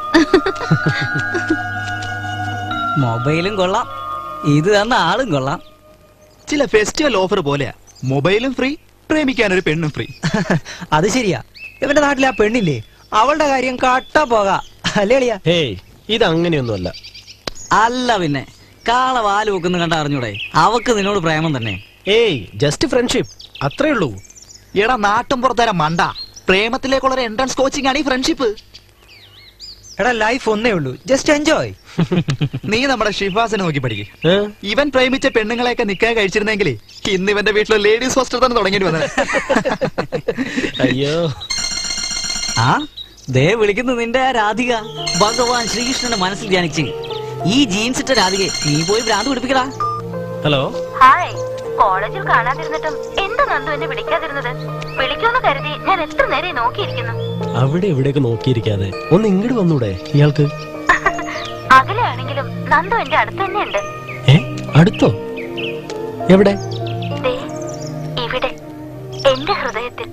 മൊബൈലും കൊള്ളാം ഇത് തന്ന ആളും കൊള്ളാം ചില ഫെസ്റ്റിവൽ ഓഫർ പോലെയാ മൊബൈലും ഫ്രീ പ്രേമിക്കാൻ ഒരു പെണ്ണും ഫ്രീ അത് ശരിയാ ഇവന്റെ നാട്ടിൽ ആ പെണ്ണില്ലേ അവളുടെ കാര്യം കട്ട പോക അല്ലേ അളിയാ ഹേയ് ഇത് അങ്ങനെയൊന്നുമല്ല അല്ല പിന്നെ കാള വാല് വെക്കുന്ന കണ്ട അറിഞ്ഞൂടെ അവക്ക് നിന്നോട് പ്രേമം തന്നെ ഏയ് ജസ്റ്റ് ഫ്രണ്ട്ഷിപ്പ് അത്രേ ഉള്ളൂ എടാ നാട്ടും പുറത്തേരാ മണ്ട പ്രേമത്തിലേക്കുള്ള ഒരു എൻട്രൻസ് കോച്ചിങ് ആണ് ഈ ഫ്രണ്ട്ഷിപ്പ് എടാ ലൈഫ് ഒന്നേ ഉള്ളൂ ജസ്റ്റ് എൻജോയ് നീ നമ്മുടെ ഷിഫാസിനെ നോക്കി പഠിക്ക് ഇവൻ പ്രേമിച്ച പെണ്ണുങ്ങളെയൊക്കെ നിക്കാൻ കഴിച്ചിരുന്നെങ്കിൽ ഇന്ന് ഇവന്റെ വീട്ടിലെ ലേഡീസ് ഹോസ്റ്റൽ തന്നെ തുടങ്ങിയിട്ട് വന്നത് അയ്യോ ആ ദേ വിളിക്കുന്നു നിന്റെ ആ രാധിക ഭഗവാൻ ശ്രീകൃഷ്ണന്റെ മനസ്സിൽ ധ്യാനിച്ച് ഈ ജീൻസ് ഇട്ട രാധികയെ നീ പോയി ഭ്രാന്ത് പിടിപ്പിക്കടാ ഹലോ ഹായ് കോളേജിൽ കാണാതിരുന്നിട്ടും എന്താ നന്ദു എന്നെ വിളിക്കാതിരുന്നത് വിളിക്കുമെന്ന് കരുതി ഞാൻ എത്ര നേരെ നോക്കിയിരിക്കുന്നു അവിടെ എവിടെയൊക്കെ നോക്കിയിരിക്കാതെ ഒന്ന് ഇങ്ങോട്ട് വന്നൂടെ ഇയാൾക്ക് അകലെയാണെങ്കിലും നന്ദു എന്റെ അടുത്ത് തന്നെയുണ്ട് ഏ അടുത്തോ എവിടെ ദേ, ഇവിടെ എന്റെ ഹൃദയത്തിൽ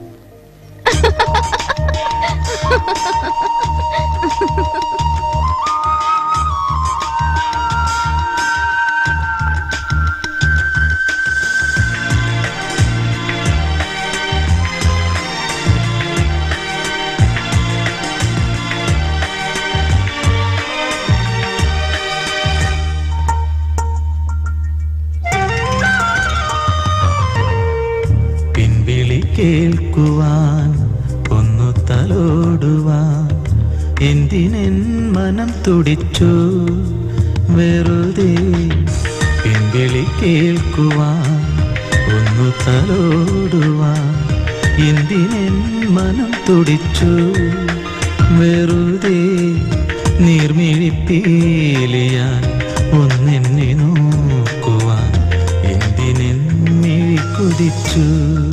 പിൻവിളി കേൾക്കുവാൻ ഒന്നു തലോടുവാൻ എന്തിനെൻ മനം തുടിച്ചു വെറുതെ പിൻവിളി കേൾക്കുവാൻ ഒന്നു തലോടുവാൻ എന്തിനെൻ മനം തുടിച്ചു വെറുതെ നീർമിഴിപ്പീലിയാൻ ഒന്നെന്നെ നോക്കുവാൻ എന്തിനെന്നിഴി കുതിച്ചു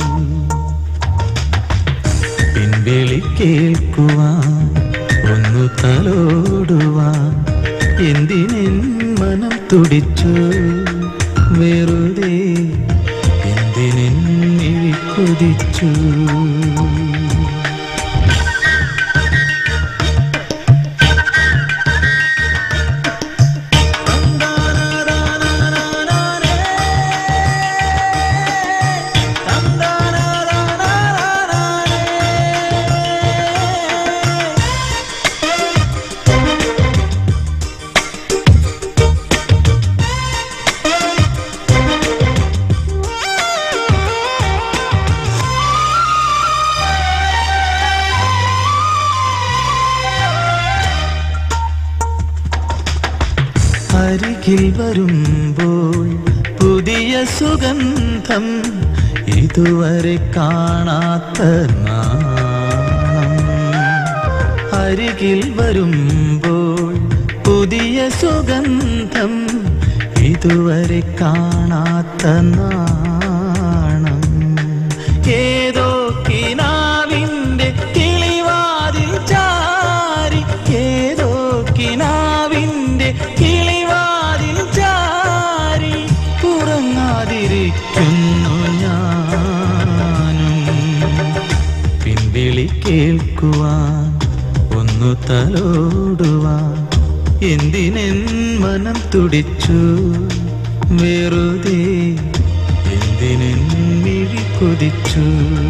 പിൻവിളി കേൾക്കുവാൻ ഒന്നു തലോടുവാൻ എന്തിനെൻ മനം തുടിച്ചു വെറുതെ എന്തിനെൻ മിഴി കുതിച്ചു അരികിൽ വരുമ്പോൾ പുതിയ സുഗന്ധം ഇതുവരെ കാണാത്ത നാണം അരികിൽ വരുമ്പോൾ പുതിയ സുഗന്ധം ഇതുവരെ കാണാത്ത നാണം ഏതോ കിനാവിൻ്റെ കിളിവാതിൽ ചാരി ഏതോ കിനാവിൻ്റെ കിളിവാതിൽ ചാരി ഉറങ്ങാതിരിക്കുന്നു ഞാനും പിൻവിളി കേൾക്കുവാൻ ഒന്നു തലോടുവാൻ എന്തിനെൻ മനം തുടിച്ചു വെറുതെ എന്തിനെൻ മിഴി കൊതിച്ചു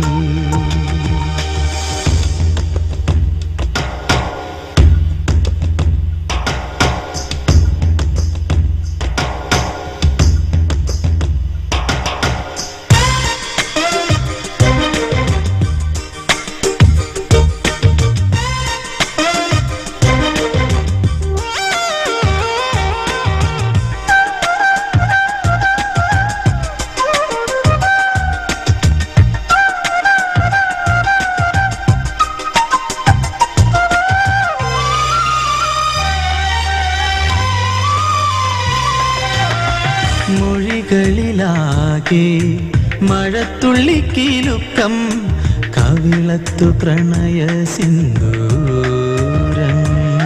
മൊഴികളിലാകെ മഴത്തുള്ളിക്കിലുക്കം കവിളത്തു പ്രണയ സിന്ദൂരം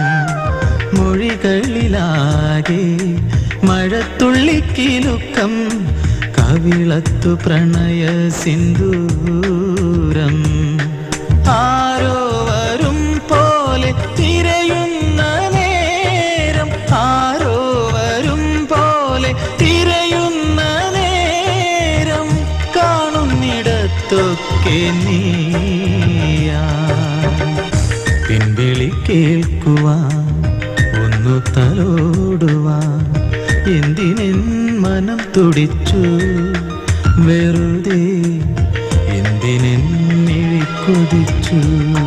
മൊഴികളിലാകെ മഴത്തുള്ളിക്കിലുക്കം കവിളത്തു പ്രണയ സിന്ദൂരം ആരോ വരും പോലെ തിരയുന്ന നേരം ആരോ വരും പോലെ തിരയുന്ന നേരം കാണുന്നിടത്തൊക്കെ നീയാ പിൻവിളി കേൾക്കുവാൻ ഒന്നു തലോടുവാൻ എന്തിനെൻ മനം തുടിച്ചു വെറുതെ എന്തിനെൻ മിഴി കൊതിച്ചു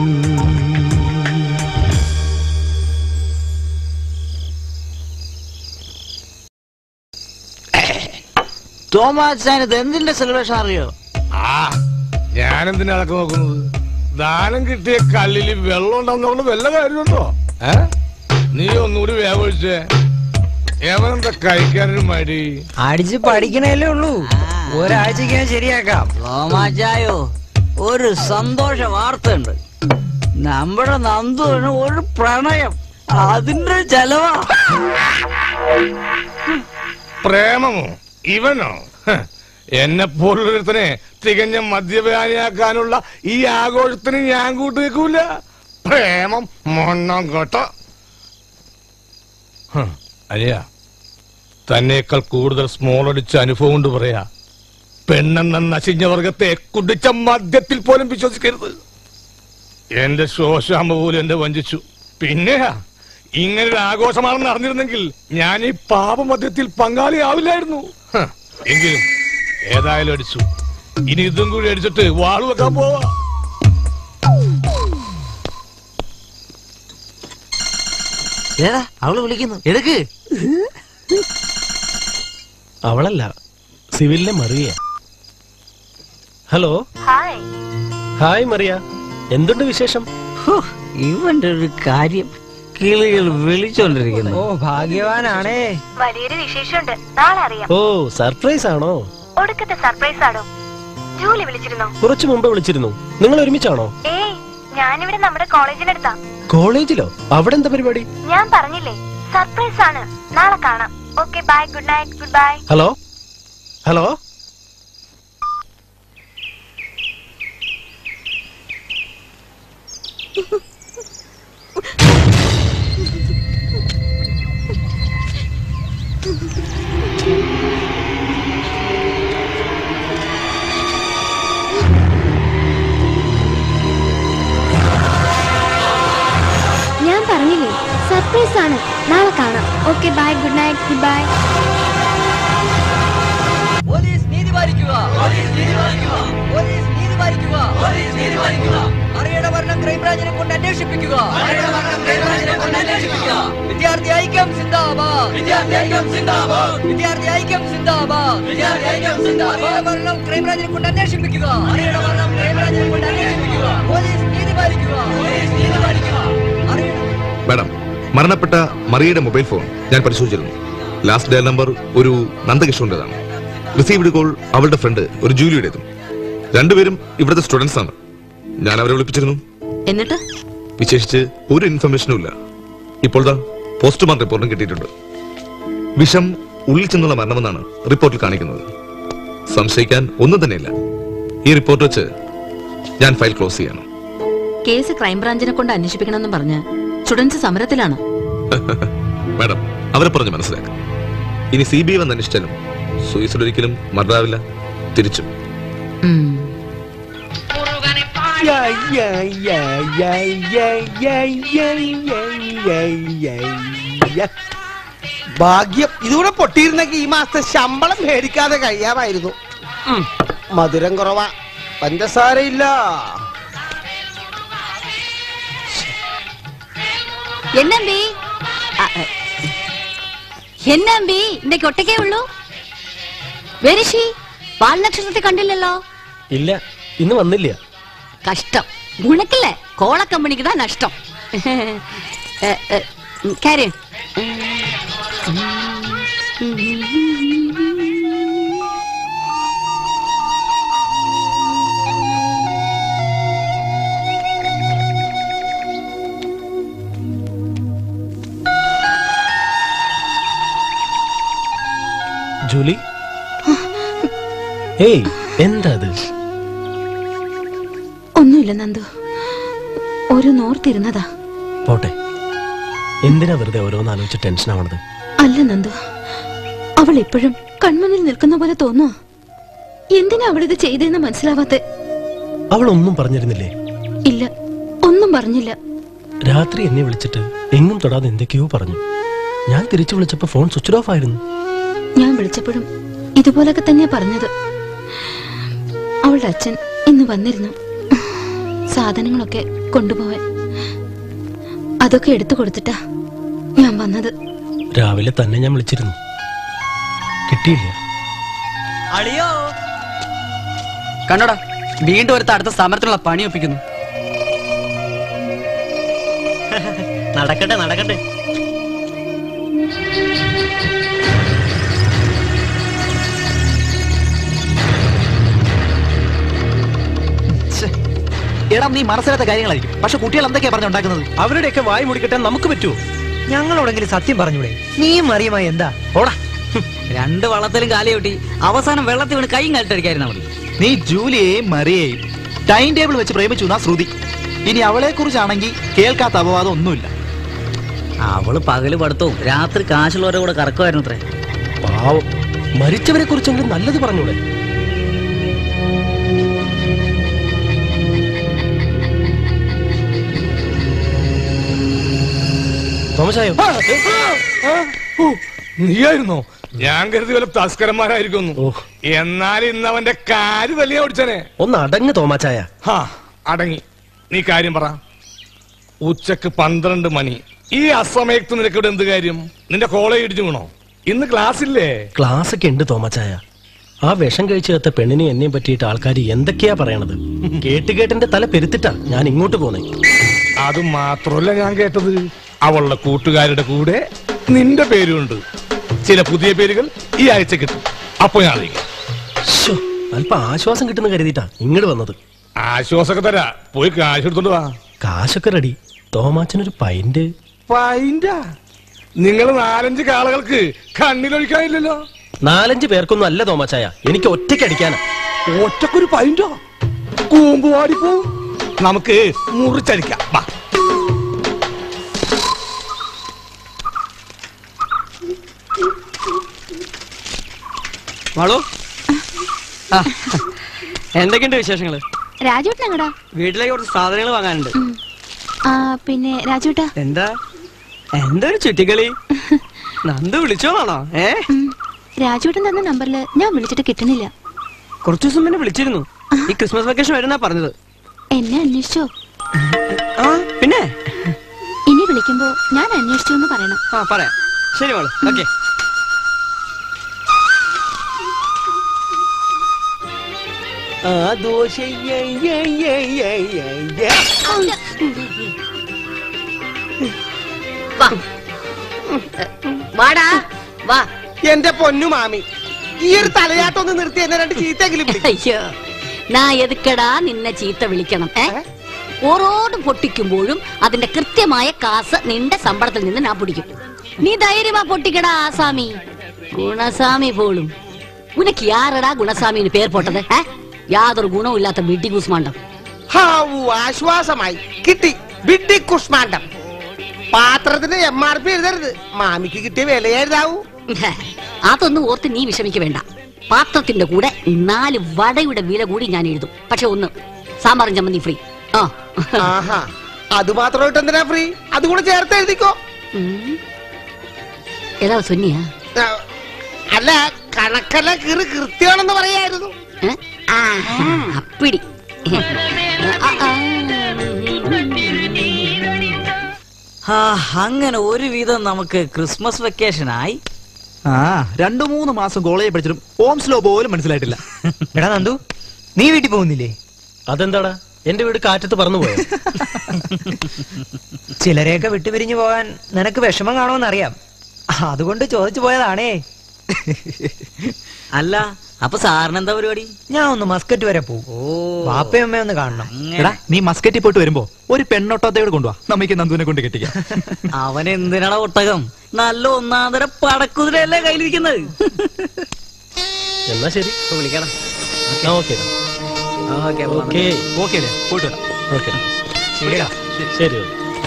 തോമാച്ചാൻ ഇത് എന്തിന്റെ സെലിബ്രേഷൻ അറിയോ ആ ഞാനെന്തിനാ അതൊക്കെ നോക്കുന്നത് ദാനം കിട്ടിയ കല്ലില് വെള്ളം ഉണ്ടാവുന്നതുകൊണ്ട് വല്ല കാര്യമുണ്ടോ ഏ നീ ഒന്നുകൂടി വേവൊഴിച്ചേ എവനെന്താ കഴിക്കാനൊരു മടി അടിച്ച് പഠിക്കണല്ലേ ഉള്ളൂ ഒരാഴ്ചക്ക് ഞാൻ ശരിയാക്കാം തോമാച്ചായോ ഒരു സന്തോഷ വാർത്തയുണ്ട് നമ്മുടെ നന്ദുവിന് ഒരു പ്രണയം അതിന്റെ ചെലവാ പ്രേമമോ ഇവനോ ഹ്, എന്നെ പോലുള്ളൊരുത്തനെ തികഞ്ഞ മദ്യപാനിയാക്കാനുള്ള ഈ ആഘോഷത്തിന് ഞാൻ കൂട്ടുവെക്കൂല പ്രേമം മൊണ്ണം കേട്ടോ ഹ്, അനിയ തന്നേക്കാൾ കൂടുതൽ സ്മോൾ അടിച്ച അനുഭവം കൊണ്ട് പറയാ പെണ്ണെന്ന നശിഞ്ഞ വർഗത്തെ കുടിച്ച മദ്യത്തിൽ പോലും വിശ്വസിക്കരുത് എന്റെ ശോശാമ്പ പോലും എന്നെ വഞ്ചിച്ചു പിന്നെയാ ഇങ്ങനൊരു ആഘോഷമാണെന്ന് അറിഞ്ഞിരുന്നെങ്കിൽ ഞാൻ ഈ പാപമദ്യത്തിൽ പങ്കാളിയാവില്ലായിരുന്നു ഹ, എങ്കിലും ഏതായാലും അടിച്ചു ഇനി ഇതും കൂടി അടിച്ചിട്ട് വാള് വെക്കാൻ പോവാ ഏതാ അവള് വിളിക്കുന്നു എടുക്ക് അവളല്ല സിവിലിലെ മറിയ ഹലോ ഹായ് മറിയ എന്തുണ്ട് വിശേഷം ഹോ, ഇവന്റെ ഒരു കാര്യം കിളികൾ വിളിച്ചോണ്ടിരിക്കുന്നു ഓ ഭാഗ്യവാനാണേ വലിയൊരു വിശേഷമുണ്ട് നാളെ അറിയാം ഓ സർപ്രൈസ് ആണോ ഒടുക്കത്തെ സർപ്രൈസ് ആണോ ജൂലി വിളിച്ചിരുന്നോ കുറച്ചു മുമ്പ് വിളിച്ചിരുന്നു നിങ്ങൾ ഒരുമിച്ചാണോ ഏയ് ഞാനിവിടെ നമ്മുടെ കോളേജിനടുത്താ കോളേജിലോ അവിടെ എന്താ പരിപാടി ഞാൻ പറഞ്ഞില്ലേ സർപ്രൈസ് ആണ് നാളെ കാണാം okay bye good night good bye hello hello ഞാൻ പറഞ്ഞില്ലേ സർപ്രൈസ് ആണ് നാളെ കാണാം okay bye good night good bye police നീതി പാലിക്കുക പോലീസ് നീതി പാലിക്കുക പോലീസ് നീതി പാലിക്കുക പോലീസ് നീതി പാലിക്കുക അറിയുടെ ഭരണം ക്രൈംബ്രാഞ്ചിനെ കൊണ്ട് അന്വേഷിപ്പിക്കുക അറിയുടെ ഭരണം ക്രൈംബ്രാഞ്ചിനെ കൊണ്ട് അന്വേഷിപ്പിക്കുക വിദ്യാർത്ഥി ഐക്യം സിന്ദാബാദ് വിദ്യാർത്ഥി ഐക്യം സിന്ദാബാദ് വിദ്യാർത്ഥി ഐക്യം സിന്ദാബാദ് വിദ്യാർത്ഥി ഐക്യം സിന്ദാബാദ് അറിയുടെ ഭരണം ക്രൈംബ്രാഞ്ചിനെ കൊണ്ട് അന്വേഷിപ്പിക്കുക അറിയുടെ ഭരണം ക്രൈംബ്രാഞ്ചിനെ കൊണ്ട് അന്വേഷിപ്പിക്കുക പോലീസ് നീതി പാലിക്കുക പോലീസ് നീതി പാലിക്കുക അറിയുടെ മാഡം മരണപ്പെട്ട മറിയയുടെ മൊബൈൽ ഫോൺ ഞാൻ പരിശോധിച്ചിരുന്നു ലാസ്റ്റ് ഡയൽ നമ്പർ ഒരു നന്ദകിഷോറിൻ്റെതാണ് റിസീവ്ഡ് കോൾ അവളുടെ ഫ്രണ്ട് ഒരു ജൂലിയുടേതും രണ്ടുപേരും ഇവിടുത്തെ സ്റ്റുഡൻസ് ആണ് ഞാൻ അവരെ വിളിപ്പിച്ചിരുന്നു എന്നിട്ട് വിശേഷിച്ച് ഒരു ഇൻഫർമേഷനും ഇല്ല ഇപ്പോൾ ദാ പോസ്റ്റ്മോർട്ടം റിപ്പോർട്ടും കിട്ടിയിട്ടുണ്ട് വിഷം ഉള്ളിൽ ചെന്നുള്ള മരണമെന്നാണ് റിപ്പോർട്ടിൽ കാണിക്കുന്നത് സംശയിക്കാൻ ഒന്നും തന്നെയില്ല ഈ റിപ്പോർട്ട് വെച്ച് ഞാൻ ഫയൽ ക്ലോസ് ചെയ്യണം കേസ് ക്രൈംബ്രാഞ്ചിനെ കൊണ്ട് അന്വേഷിപ്പിക്കണമെന്നും പറഞ്ഞ് സ്റ്റുഡൻസ് സമരത്തിലാണ് മാഡം അവരെ പറഞ്ഞ് മനസ്സിലാക്കാം ഇനി സി ബി ഐ വന്ന് അന്വേഷിച്ചാലും സൂയിസൈഡ് ഒരിക്കലും മർഡറാവില്ല തിരിച്ചും ഭാഗ്യം ഇതുകൂടെ പൊട്ടിയിരുന്നെങ്കിൽ ഈ മാസത്തെ ശമ്പളം മേടിക്കാതെ കഴിയാമായിരുന്നു ഉം, മധുരം കുറവാ പഞ്ചസാരയില്ല എന്നമ്പി എന്നമ്പി ഇന്നേക്ക് ഒറ്റയ്ക്കേ ഉള്ളൂ വെരിഷി പാൽ നക്ഷത്രത്തെ കണ്ടില്ലല്ലോ ഇല്ല ഇന്ന് വന്നില്ല കഷ്ടം ഉണക്കില്ലേ കോള കമ്പനിക്ക് தான் നഷ്ടം ഏ, ഏ, കാര്യം ജൂലി ഏയ് എന്താ അത് ഒന്നുമില്ല നന്ദു ഒരു നോർത്തിരുന്നതാ പോട്ടെ എന്തിനാ വെറുതെ ഓരോന്നാലോചിച്ച് ടെൻഷൻ ആവണത് അല്ല നന്ദു അവൾ ഇപ്പോഴും കൺമുന്നിൽ നിൽക്കുന്ന പോലെ തോന്നുന്നു എന്തിനാ അവളിത് ചെയ്തതെന്ന് മനസ്സിലാവാത്ത അവൾ ഒന്നും പറഞ്ഞിരുന്നില്ലേ ഇല്ല ഒന്നും പറഞ്ഞില്ല രാത്രി എന്നെ വിളിച്ചിട്ട് എങ്ങും തൊടാതെ എന്തൊക്കെയോ പറഞ്ഞു ഞാൻ തിരിച്ചു വിളിച്ചപ്പോ ഫോൺ സ്വിച്ച് ഓഫ് ആയിരുന്നു ഞാൻ വിളിച്ചപ്പോഴും ഇതുപോലൊക്കെ തന്നെയാ പറഞ്ഞത് അവളുടെ അച്ഛൻ ഇന്ന് വന്നിരുന്നു സാധനങ്ങളൊക്കെ കൊണ്ടുപോവാൻ അതൊക്കെ എടുത്തു കൊടുത്തിട്ടാ ഞാൻ വന്നത് രാവിലെ തന്നെ ഞാൻ വിളിച്ചിരുന്നു കിട്ടിയില്ല അളിയോ കണ്ടോടാ വീണ്ടും ഒരുത്ത അടുത്ത സമരത്തിനുള്ള പണി ഒപ്പിക്കുന്നു നടക്കട്ടെ നടക്കട്ടെ എടാ നീ മനസ്സിലാത്ത കാര്യങ്ങളായിരിക്കും പക്ഷെ കുട്ടികൾ എന്തൊക്കെയാ പറഞ്ഞുണ്ടാക്കുന്നത് അവരുടെയൊക്കെ വായി മുടിക്കട്ടെ നമുക്ക് പറ്റുമോ ഞങ്ങളോടെങ്കിലും സത്യം പറഞ്ഞൂടെ നീയും അറിയുമായി എന്താ ഓടാ രണ്ട് വള്ളത്തിലും കാലി കൂട്ടി അവസാനം വെള്ളത്തിൽ വീണ് കൈയും കലട്ടടിക്കായിരുന്നു മതി നീ ജൂലിയെയും മറിയെയും ടൈം ടേബിൾ വെച്ച് പ്രേമിച്ചു എന്നാ ശ്രുതി ഇനി അവളെ കുറിച്ചാണെങ്കിൽ കേൾക്കാത്ത അപവാദം ഒന്നുമില്ല അവള് പകല് പടുത്തവും രാത്രി കാശുള്ളവരുടെ കൂടെ കറക്കുമായിരുന്നു അത്രേ പാവം മരിച്ചവരെ കുറിച്ചെങ്കിലും നല്ലത് പറഞ്ഞൂടെ തോമസായോ നീയായിരുന്നോ ഞാൻ കരുതി വല്ല തസ്കരന്മാരായിരിക്കുന്നു എന്നാൽ ഇന്ന് അവന്റെ കാര് വലിയ ഓടിച്ചനെ ഒന്ന് അടങ്ങ് തോമാച്ചായ ഹാ അടങ്ങി നീ കാര്യം പറ ഉച്ചക്ക് പന്ത്രണ്ട് മണി ഈ അസമയത്ത് നിനക്ക് ഇവിടെ എന്ത് കാര്യം നിന്റെ കോളേജ് ഇടിച്ചു വീണോ ഇന്ന് ക്ലാസ് ഇല്ലേ ക്ലാസ് ഒക്കെ ഉണ്ട് തോമച്ചായ ആ വിഷം കഴിച്ചു ചേർത്ത പെണ്ണിനെ എന്നെയും പറ്റിയിട്ട് ആൾക്കാർ എന്തൊക്കെയാ പറയണത് കേട്ട് കേട്ടെന്റെ തല പെരുത്തിട്ടാ ഞാൻ ഇങ്ങോട്ട് പോന്നേ അത് മാത്രമല്ല ഞാൻ കേട്ടത് അവളുടെ കൂട്ടുകാരുടെ കൂടെ നിന്റെ പേരുണ്ട് ചില പുതിയ പേരുകൾ ഈ ആഴ്ച കിട്ടും അപ്പൊ ഞാൻ അറിയിക്കാം ശ്ശോ, അല്പം ആശ്വാസം കിട്ടുന്ന കരുതിയിട്ടാ ഇങ്ങോട്ട് വന്നത് ആശ്വാസമൊക്കെ തരാ പോയി കാശ് എടുത്തോണ്ട് വാ കാശൊക്കെ റെഡി തോമാച്ചനൊരു പൈന്റ് പൈന്റാ നിങ്ങൾ നാലഞ്ച് കാളകൾക്ക് കണ്ണിലൊഴിക്കാനില്ലല്ലോ നാലഞ്ച് പേർക്കൊന്നും അല്ല തോമാച്ചായ എനിക്ക് ഒറ്റയ്ക്ക് അടിക്കാനാ ഒറ്റക്കൊരു പൈന്റോ കൂമ്പ് വാടിപ്പോവും നമുക്ക് മുറിച്ചടിക്കാം വാ മാളു ആ, എന്തൊക്കെയുണ്ട് വിശേഷങ്ങള് രാജുട്ടൻ എങ്ങടാ വീട്ടിലേക്ക് കുറച്ച് സാധനങ്ങൾ വാങ്ങാനുണ്ട് ആ പിന്നെ രാജുട്ടാ എന്താ എന്താ ഒരു ചുറ്റിക്കളി നന്ദു വിളിച്ചോന്നാണോ ഏ രാജുട്ടൻ തന്ന നമ്പറില് ഞാൻ വിളിച്ചിട്ട് കിട്ടണില്ല കുറച്ചു ദിവസം മുന്നേ വിളിച്ചിരുന്നു ഈ ക്രിസ്മസ് വെക്കേഷൻ വരുന്നാ പറഞ്ഞത് എന്നെ അന്വേഷിച്ചോ ആ പിന്നെ ഇനി വിളിക്കുമ്പോ ഞാൻ അന്വേഷിച്ചു എന്ന് പറയണം ആ പറയാം ശരി മോള് ഓക്കെ ആ ദോശ വാടാ വാ എന്റെ പൊന്നു മാമി ഈ ഒരു തലയാട്ടം ഒന്ന് നിർത്തി എന്നെ രണ്ട് ചീത്തെങ്കിലും വിളി. അയ്യോ നാ എതുക്കടാ നിന്നെ ചീത്ത വിളിക്കണം ഏ ഓരോടും പൊട്ടിക്കുമ്പോഴും അതിന്റെ കൃത്യമായ കാസ് നിന്റെ ശമ്പളത്തിൽ നിന്ന് ഞാൻ പിടിക്കും നീ ധൈര്യമാ പൊട്ടിക്കടാ ആസാമി ഗുണസാമി പോളും ഉനക്ക് യാരടാ ഗുണസാമിന് പേർ പോട്ടത് ഏ യാതൊരു ഗുണവും ഇല്ലാത്ത വിഡ്ഢി കൂസ്മാണ്ടം ഹാവൂ ആശ്വാസമായി കിട്ടി ബിഡി കുഷ്മാണ്ടം പാത്രത്തിന് എം ആർ പി എഴുതരുത് മാമിക്ക് കിട്ടിയ വിലയായിരുന്നാവൂ അതൊന്നും ഓർത്ത് നീ വിഷമിക്ക വേണ്ട പാത്രത്തിന്റെ കൂടെ നാല് വടയുടെ വില കൂടി ഞാൻ എഴുതും പക്ഷെ ഒന്ന് സാമ്പാറും ചമ്മന്തി ഫ്രീ ആ ആഹാ അത് മാത്രമായിട്ട് എന്തിനാ ഫ്രീ അത് കൂടെ ചേർത്ത് എഴുതിക്കോ ഏതാ സുന്നിയാ ആ, അല്ല കണക്കല്ല കീറി കൃത്യമാണെന്ന് പറയായിരുന്നു ഏ? ആ, അപ്പിടി ആ, ആ. ആ അങ്ങനെ ഒരുവിധം നമുക്ക് ക്രിസ്മസ് വെക്കേഷൻ ആയി ആ രണ്ടു മൂന്ന് മാസം കോളേജ് പഠിച്ചിട്ടും ഹോം സ്ലോ പോലും മനസ്സിലായിട്ടില്ല എടാ നന്ദു നീ വീട്ടിൽ പോകുന്നില്ലേ അതെന്താടാ എന്റെ വീട് കാറ്റത്ത് പറന്നു പോയോ ചിലരെയൊക്കെ വിട്ടുപിരിഞ്ഞു പോകാൻ നിനക്ക് വിഷമം കാണുമെന്നറിയാം അതുകൊണ്ട് ചോദിച്ചു പോയതാണേ അല്ല അപ്പൊ സാറിന് എന്താ പരിപാടി ഞാൻ ഒന്ന് മസ്കറ്റ് വരെ പോകും വാപ്പയും അമ്മയും ഒന്ന് കാണണം എടാ നീ മസ്കറ്റിൽ പോയിട്ട് വരുമ്പോ ഒരു പെണ്ണൊട്ടത്തോട് കൊണ്ടുവാ നമുക്ക് നന്ദുവിനെ കൊണ്ട് കെട്ടിക്കാം അവൻ എന്തിനാണ് ഒട്ടകം നല്ല ഒന്നാന്തര പടക്കുതിരയല്ലേ കയ്യിലിരിക്കുന്നത് എന്നാ ശരി വിളിക്കണം ഓക്കെ ഓക്കെ ഓക്കെ ഓക്കെ അല്ലേ പോയിട്ട് വരാം ഓക്കെ ശരിടാ ശരി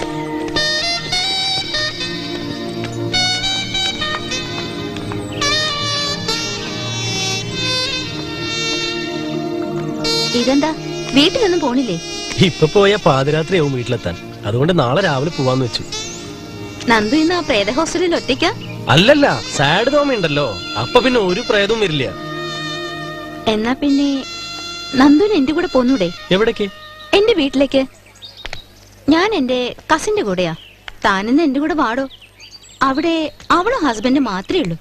ഇതെന്താ വീട്ടിലൊന്നും പോണില്ലേ ഇപ്പൊ പോയ പാതിരാത്രിയാവും വീട്ടിലെത്താൻ അതുകൊണ്ട് നാളെ രാവിലെ പോവാന്ന് വെച്ചു നന്ദു ഇന്ന് ആ പ്രേത ഹോസ്റ്റലിൽ ഒറ്റയ്ക്ക അല്ലല്ല സാഡ് തോമയുണ്ടല്ലോ അപ്പൊ പിന്നെ ഒരു പ്രേതവും വരില്ല എന്നാ പിന്നെ നന്ദുവിന് എന്റെ കൂടെ പോന്നൂടെ എവിടേക്ക് എന്റെ വീട്ടിലേക്ക് ഞാൻ എന്റെ കസിന്റെ കൂടെയാ താനിന്ന് എന്റെ കൂടെ വാടോ അവിടെ അവളും ഹസ്ബൻഡും മാത്രമേ ഉള്ളൂ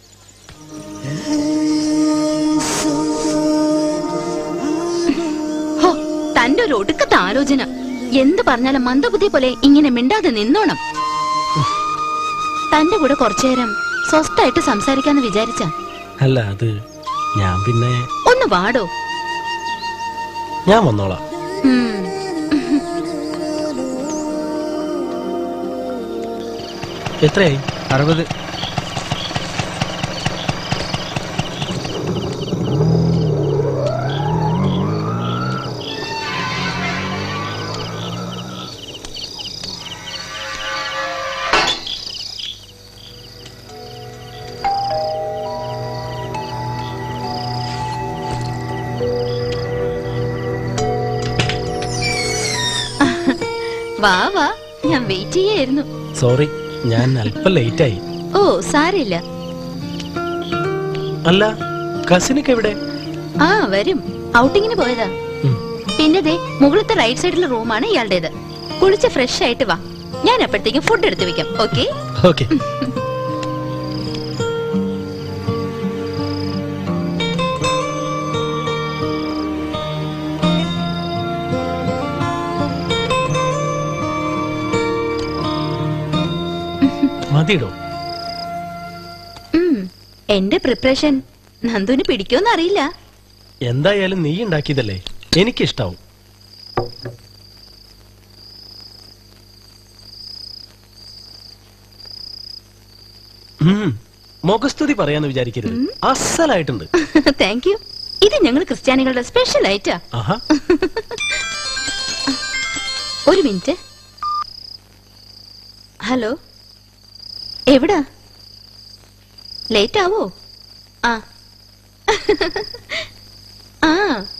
ഹോ, തന്റെ ഒരു ഒടുക്കത്തെ ആലോചന എന്ത് പറഞ്ഞാലും മന്ദബുദ്ധി പോലെ ഇങ്ങനെ മിണ്ടാതെ നിന്നോണം തന്റെ കൂടെ കുറച്ചേരം സ്വസ്ഥായിട്ട് സംസാരിക്കാന്ന് വിചാരിച്ച അല്ല അത് ഞാൻ പിന്നെ ഒന്ന് വാടോ ഞാൻ വന്നോളാം ഉം. എത്രയായി അറുപത് വാ വാ ഞാൻ വെയിറ്റ് ചെയ്യായിരുന്നു സോറി ഞാൻ അല്പം ലേറ്റ് ആയി ഓ സാരില്ല അല്ല കസിനൊക്കെ എവിടെ ആ വരും ഔട്ടിങ്ങിന് പോയതാ ഉം. പിന്നെ ദേ മുകളിലത്തെ റൈറ്റ് സൈഡിലെ റൂമാണ് ഇയാളുടേത് കുളിച്ച് ഫ്രഷ് ആയിട്ട് വാ ഞാൻ അപ്പോഴത്തേക്കും ഫുഡ് എടുത്തു വെക്കാം ഓക്കെ ഓക്കെ മതിയിടോ ഉം, എന്റെ പ്രിപ്പറേഷൻ നന്ദുവിന് പിടിക്കുമെന്ന് അറിയില്ല എന്തായാലും നീ ഉണ്ടാക്കിയതല്ലേ എനിക്കിഷ്ടാവും ഉം, മുഖസ്തുതി പറയാന്ന് വിചാരിക്കരുത് അസലായിട്ടുണ്ട് താങ്ക് യു ഇത് ഞങ്ങൾ ക്രിസ്ത്യാനികളുടെ സ്പെഷ്യൽ ഐറ്റാ ആഹാ ഒരു മിനിറ്റ് ഹലോ എവിടാ ലേറ്റ് ആവോ ആ ആ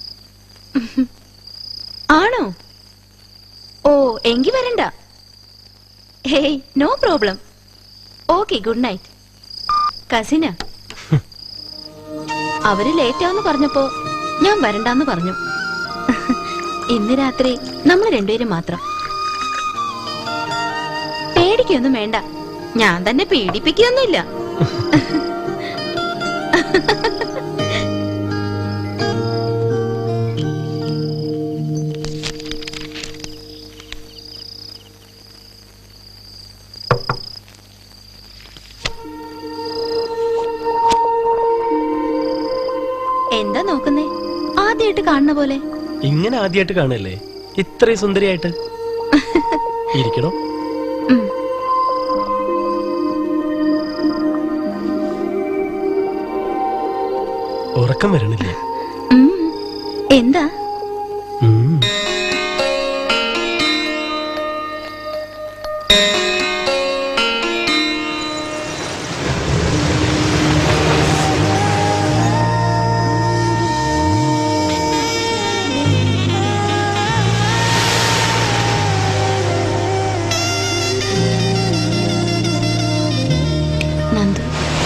ആണോ ഓ എങ്കി വരണ്ട hey no problem okay good night കസിന അവര് ലേറ്റ് ആവെന്ന് പറഞ്ഞപ്പോ ഞാൻ വരണ്ടാന്ന് പറഞ്ഞു ഇന്ന് രാത്രി നമ്മൾ രണ്ടുപേരും മാത്രം പേടിക്കൊന്നും വേണ്ട ഞാൻ തന്നെ പീഡിപ്പിക്കൊന്നുമില്ല എന്താ നോക്കുന്നേ ആദ്യമായിട്ട് കാണുന്ന പോലെ ഇങ്ങനെ ആദ്യമായിട്ട് കാണല്ലേ ഇത്രയും സുന്ദരിയായിട്ട് ഇരിക്കണോ ഉറക്കം വരണില്ലേ ഉം. എന്താ ഉം. നന്ദു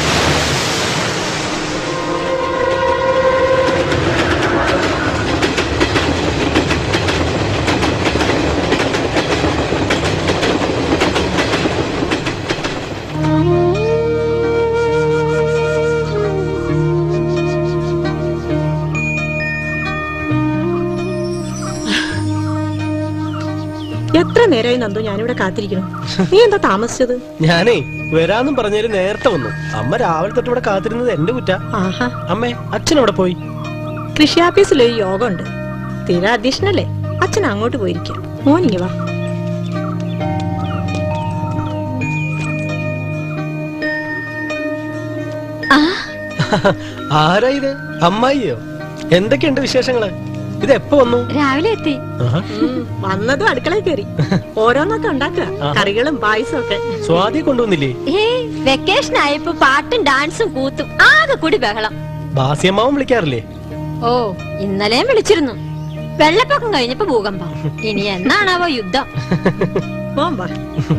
എത്ര നേരമായി നന്ദു ഞാനിവിടെ കാത്തിരിക്കുന്നു നീ എന്താ താമസിച്ചത് ഞാനേ വരാന്നും പറഞ്ഞാല് നേരത്തെ വന്നു അമ്മ രാവിലെ തൊട്ട് ഇവിടെ കാത്തിരുന്നത് എന്റെ കുറ്റ ആഹാ അമ്മേ അച്ഛൻ അവിടെ പോയി കൃഷി ഓഫീസിൽ ഒരു യോഗം ഉണ്ട് സ്ഥിര അധ്യക്ഷനല്ലേ അച്ഛൻ അങ്ങോട്ട് പോയിരിക്കാം മോനിങ്ങി വാ ആരാ ഇത് അമ്മായിയോ എന്തൊക്കെയുണ്ട് വിശേഷങ്ങള് ഇത് എപ്പോ വന്നു രാവിലെ എത്തി ആഹാ. ഉം, വന്നതും അടുക്കളയിൽ കയറി ഓരോന്നൊക്കെ ഉണ്ടാക്കുക ആഹാ. കറികളും പായസവും ഒക്കെ സ്വാതി കൊണ്ടുവന്നില്ലേ ഏയ് വെക്കേഷൻ ആയപ്പോ പാട്ടും ഡാൻസും കൂത്തും ആകെ കൂടി ബഹളം ബാസിയമ്മാവും വിളിക്കാറില്ലേ ഓ ഇന്നലെയും വിളിച്ചിരുന്നു വെള്ളപ്പൊക്കം കഴിഞ്ഞപ്പോ ഭൂകമ്പം ഇനി എന്നാണാവോ യുദ്ധം പോം വാ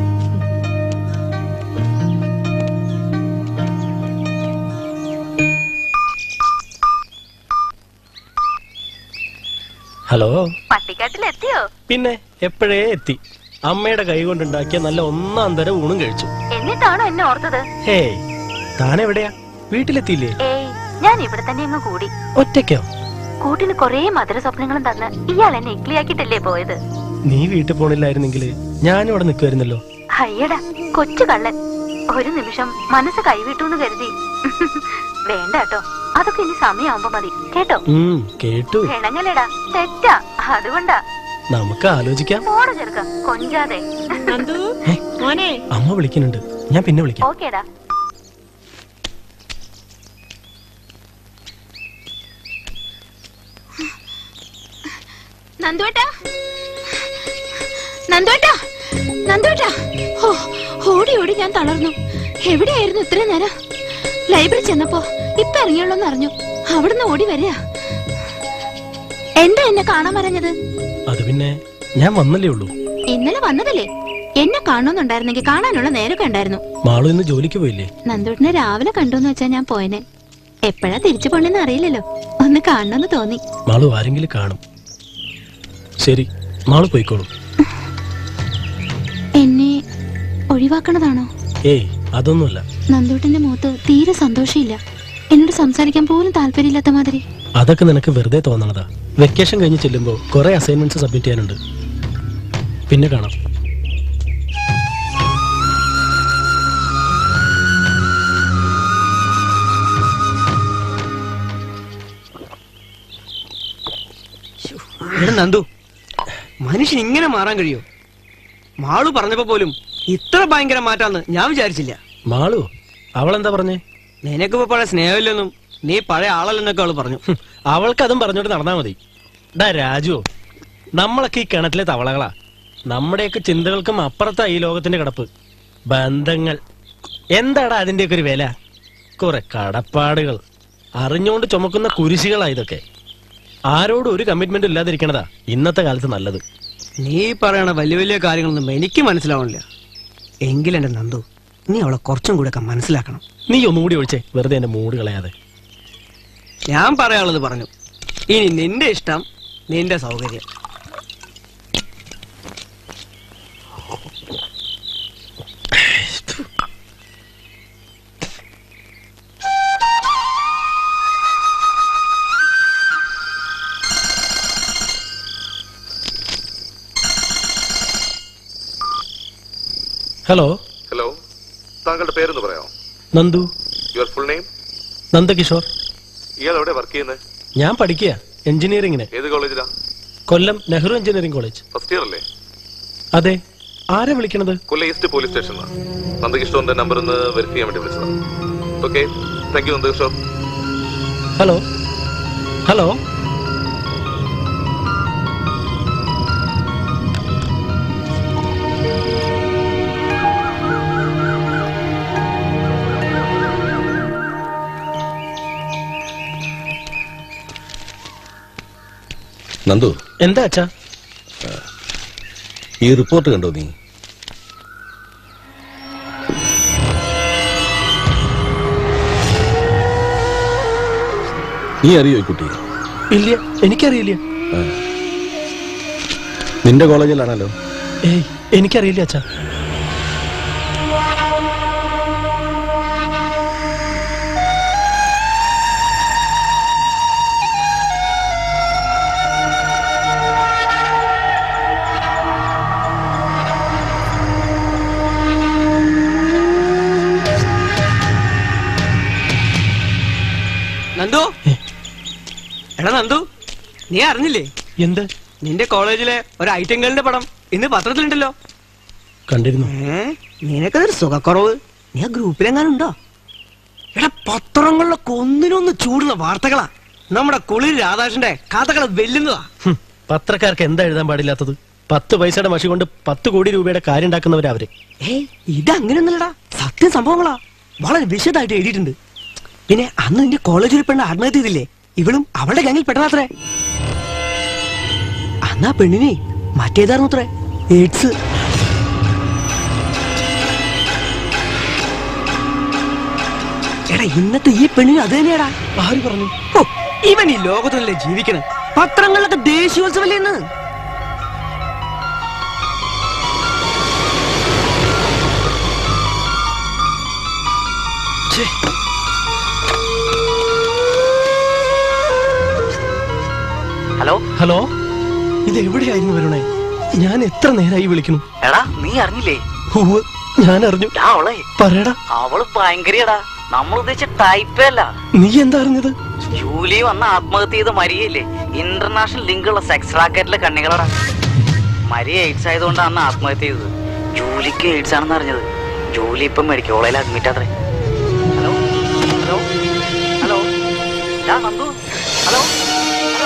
ഹലോ പട്ടിക്കാട്ടിലെത്തിയോ പിന്നെ എപ്പോഴേ എത്തി അമ്മയുടെ കൈ കൊണ്ടുണ്ടാക്കിയ നല്ല ഒന്നാം തരം ഊണും കഴിച്ചു എന്നിട്ടാണോ എന്നെ ഓർത്തത് ഹേയ് താനെവിടെയാ വീട്ടിലെത്തിയില്ലേ ഏയ് ഞാൻ ഇവിടെ തന്നെ അങ്ങ് കൂടി ഒറ്റയ്ക്കോ കൂട്ടിന് കൊറേ മധുര സ്വപ്നങ്ങളും തന്ന് ഇയാൾ എന്നെ ഇക്ലിയാക്കിട്ടല്ലേ പോയത് നീ വീട്ടിൽ പോണില്ലായിരുന്നെങ്കിൽ ഞാനും ഇവിടെ നിൽക്കുമായിരുന്നല്ലോ അയ്യടാ കൊച്ചു കള്ളൻ ഒരു നിമിഷം മനസ്സ് കൈവിട്ടു കരുതി വേണ്ട കേട്ടോ അതൊക്കെ ഇനി സമയമാവുമ്പോ മതി കേട്ടോ ഉം കേട്ടു പിണങ്ങലടാ തെറ്റാ അതുകൊണ്ടാ നമുക്ക് ആലോചിക്കാം പോണ ചെറുക്ക കൊഞ്ചാതെ നന്ദു മോനെ അമ്മ വിളിക്കുന്നുണ്ട് ഞാൻ പിന്നെ വിളിക്കാം ഓക്കേടാ നന്ദുവേട്ടാ നന്ദുവേട്ടാ നന്ദുവേട്ടാ ഓ ഓടി ഓടി ഞാൻ തളർന്നു എവിടെയായിരുന്നു ഇത്രയും നേരം ലൈബ്രറി ചെന്നപ്പോ ഇപ്പൊ ഇറങ്ങിയുള്ളൂന്ന് അറിഞ്ഞു അവിടുന്ന് ഓടി വരിക എന്താ എന്നെ കാണാൻ പറഞ്ഞത് അത് പിന്നെ ഞാൻ വന്നല്ലേ ഉള്ളൂ ഇന്നലെ വന്നതല്ലേ എന്നെ കാണണമെന്നുണ്ടായിരുന്നെങ്കിൽ കാണാനുള്ള നേരമൊക്കെ ഉണ്ടായിരുന്നു മാളു ഇന്ന് ജോലിക്ക് പോയില്ലേ നന്ദുട്ടിനെ രാവിലെ കണ്ടുന്ന് വെച്ചാ ഞാൻ പോയനെ എപ്പോഴാ തിരിച്ചു പോണെന്ന് അറിയില്ലല്ലോ ഒന്ന് കാണണമെന്ന് തോന്നി മാളു ആരെങ്കിലും കാണും ശരി മാളു പോയിക്കോളും എന്നെ ഒഴിവാക്കണതാണോ ഏയ് അതൊന്നുമല്ല നന്ദൂട്ടിന്റെ മുഖത്ത് തീരെ സന്തോഷമില്ല എന്നോട് സംസാരിക്കാൻ പോലും താല്പര്യമില്ലാത്ത മാതിരി അതൊക്കെ നിനക്ക് വെറുതെ തോന്നണതാ വെക്കേഷൻ കഴിഞ്ഞ് ചെല്ലുമ്പോൾ കുറെ അസൈൻമെന്റ്സ് സബ്മിറ്റ് ചെയ്യാനുണ്ട് പിന്നെ കാണാം എടാ നന്ദു മനുഷ്യൻ ഇങ്ങനെ മാറാൻ കഴിയോ മാളു പറഞ്ഞപ്പോ പോലും ഇത്ര ഭയങ്കര മാറ്റാന്ന് ഞാൻ വിചാരിച്ചില്ല മാളു അവളെന്താ പറഞ്ഞേ നിനക്കിപ്പോ പഴയ സ്നേഹമില്ലെന്നും നീ പഴയ ആളല്ലെന്നൊക്കെ അവള് പറഞ്ഞു അവൾക്ക് അതും പറഞ്ഞോട്ട് നടന്നാ മതി ഡാ രാജു നമ്മളൊക്കെ ഈ കിണറ്റിലെ തവളകളാ നമ്മുടെയൊക്കെ ചിന്തകൾക്കും അപ്പുറത്താ ഈ ലോകത്തിന്റെ കിടപ്പ് ബന്ധങ്ങൾ എന്താടാ അതിന്റെയൊക്കെ ഒരു വില കുറെ കടപ്പാടുകൾ അറിഞ്ഞുകൊണ്ട് ചുമക്കുന്ന കുരിശികളാ ഇതൊക്കെ ആരോടും ഒരു കമ്മിറ്റ്മെന്റും ഇല്ലാതിരിക്കണതാ ഇന്നത്തെ കാലത്ത് നല്ലത് നീ പറയണ വലിയ വലിയ കാര്യങ്ങളൊന്നും എനിക്ക് മനസ്സിലാവണില്ല എങ്കിലെന്റെ നന്ദു നീ അവളെ കുറച്ചും കൂടെ ഒക്കെ മനസ്സിലാക്കണം നീ ഒന്നുകൂടി ഒഴിച്ചേ വെറുതെ എന്റെ മൂഡ് കളയാതെ ഞാൻ പറയാനുള്ളത് പറഞ്ഞു ഇനി നിന്റെ ഇഷ്ടം നിന്റെ സൗകര്യം ഹലോ ഹലോ താങ്കളുടെ പേരൊന്ന് പറയാമോ Nandu your full name Nandakishore ഇയാൾ എവിടെ വർക്ക് ചെയ്യുന്നത് ഞാൻ പഠിക്കുക എഞ്ചിനീയറിംഗിന് ഏത് കോളേജിലാ Kollam Nehru engineering college first year അല്ലേ അതെ ആരെ വിളിക്കണത് കൊല്ലം ഈസ്റ്റ് പോലീസ് സ്റ്റേഷനിലാണ് നന്ദകിഷോറിന്റെ നമ്പർ ഒന്ന് വെരിഫൈ ചെയ്യാൻ വേണ്ടി വിളിച്ചതാണ് okay thank you Nandakishore hello hello Nandu എന്താ അച്ഛാ ഈ റിപ്പോർട്ട് കണ്ടോ നീ നീ അറിയോ ഈ കുട്ടി ഇല്ല എനിക്കറിയില്ല നിന്റെ കോളേജിലാണല്ലോ ഏയ് എനിക്കറിയില്ല അച്ഛാ നന്ദു എടാ നന്ദു നീ അറിഞ്ഞില്ലേ എന്ത് നിന്റെ കോളേജിലെ ഒരു ഐറ്റം ഗേളിന്റെ പടം ഇന്ന് പത്രത്തിലുണ്ടല്ലോ കണ്ടിരുന്നു ഏ നിനക്കതൊരു സുഖക്കുറവ് നീ ആ ഗ്രൂപ്പിലെങ്ങാനുണ്ടോ എടാ പത്രങ്ങളിലൊക്കെ ഒന്നിനൊന്ന് ചൂടുന്ന വാർത്തകളാ നമ്മുടെ കുളിർ രാധാകൃഷ്ണന്റെ കഥകളെ വെല്ലുന്നതാ ഹും, പത്രക്കാർക്ക് എന്താ എഴുതാൻ പാടില്ലാത്തത് പത്ത് പൈസയുടെ മഷി കൊണ്ട് പത്ത് കോടി രൂപയുടെ കാര്യം ഉണ്ടാക്കുന്നവരാ അവര് ഏയ് ഇതങ്ങനെയൊന്നുമല്ലടാ സത്യ സംഭവങ്ങളാ വളരെ വിശദമായിട്ട് എഴുതിയിട്ടുണ്ട് പിന്നെ അന്ന് നിന്റെ കോളേജിൽ പെണ്ണ് ആത്മഹത്യ ചെയ്തില്ലേ ഇവളും അവളുടെ ഗാങ്ങിൽ പെട്ടതാത്രേ അന്ന് ആ പെണ്ണിനെ മറ്റേതായിരുന്നു അത്രേ എയ്ഡ്സ് എടാ ഇന്നത്തെ ഈ പെണ്ണിന് അത് തന്നെയാടാ ആര് പറഞ്ഞു ഓ ഇവൻ ഈ ലോകത്തിലല്ലേ ജീവിക്കണ പത്രങ്ങളിലൊക്കെ ദേശീയോത്സവല്ലേ ഇന്ന് ഛേ. ഹലോ ഹലോ ഇത് എവിടെയായിരുന്നു വരുണേ ഞാൻ എത്ര നേരമായി വിളിക്കുന്നു എടാ നീ അറിഞ്ഞില്ലേ ഉവ്വ്, ഞാൻ അറിഞ്ഞു ഡാ, അവളെ പറയടാ അവള് ഭയങ്കരടാ നമ്മൾ ഉദ്ദേശിച്ച ടൈപ്പേ അല്ല നീ എന്താ അറിഞ്ഞത് ജൂലി വന്ന് ആത്മഹത്യ ചെയ്ത മരിയയില്ലേ ഇന്റർനാഷണൽ ലിങ്ക് ഉള്ള സെക്സ് റാക്കറ്റിലെ കണ്ണികളടാ മരിയ എയ്ഡ്സ് ആയതുകൊണ്ട് അന്ന് ആത്മഹത്യ ചെയ്തത് ജൂലിക്ക് എയ്ഡ്സ് ആണെന്ന് അറിഞ്ഞത് ജൂലി ഇപ്പം മെഡിക്കൽ കോളേജിൽ അഡ്മിറ്റ് ആത്രേ ഹലോ ഹലോ ഹലോ ഡാ നന്ദു ഹലോ ഹലോ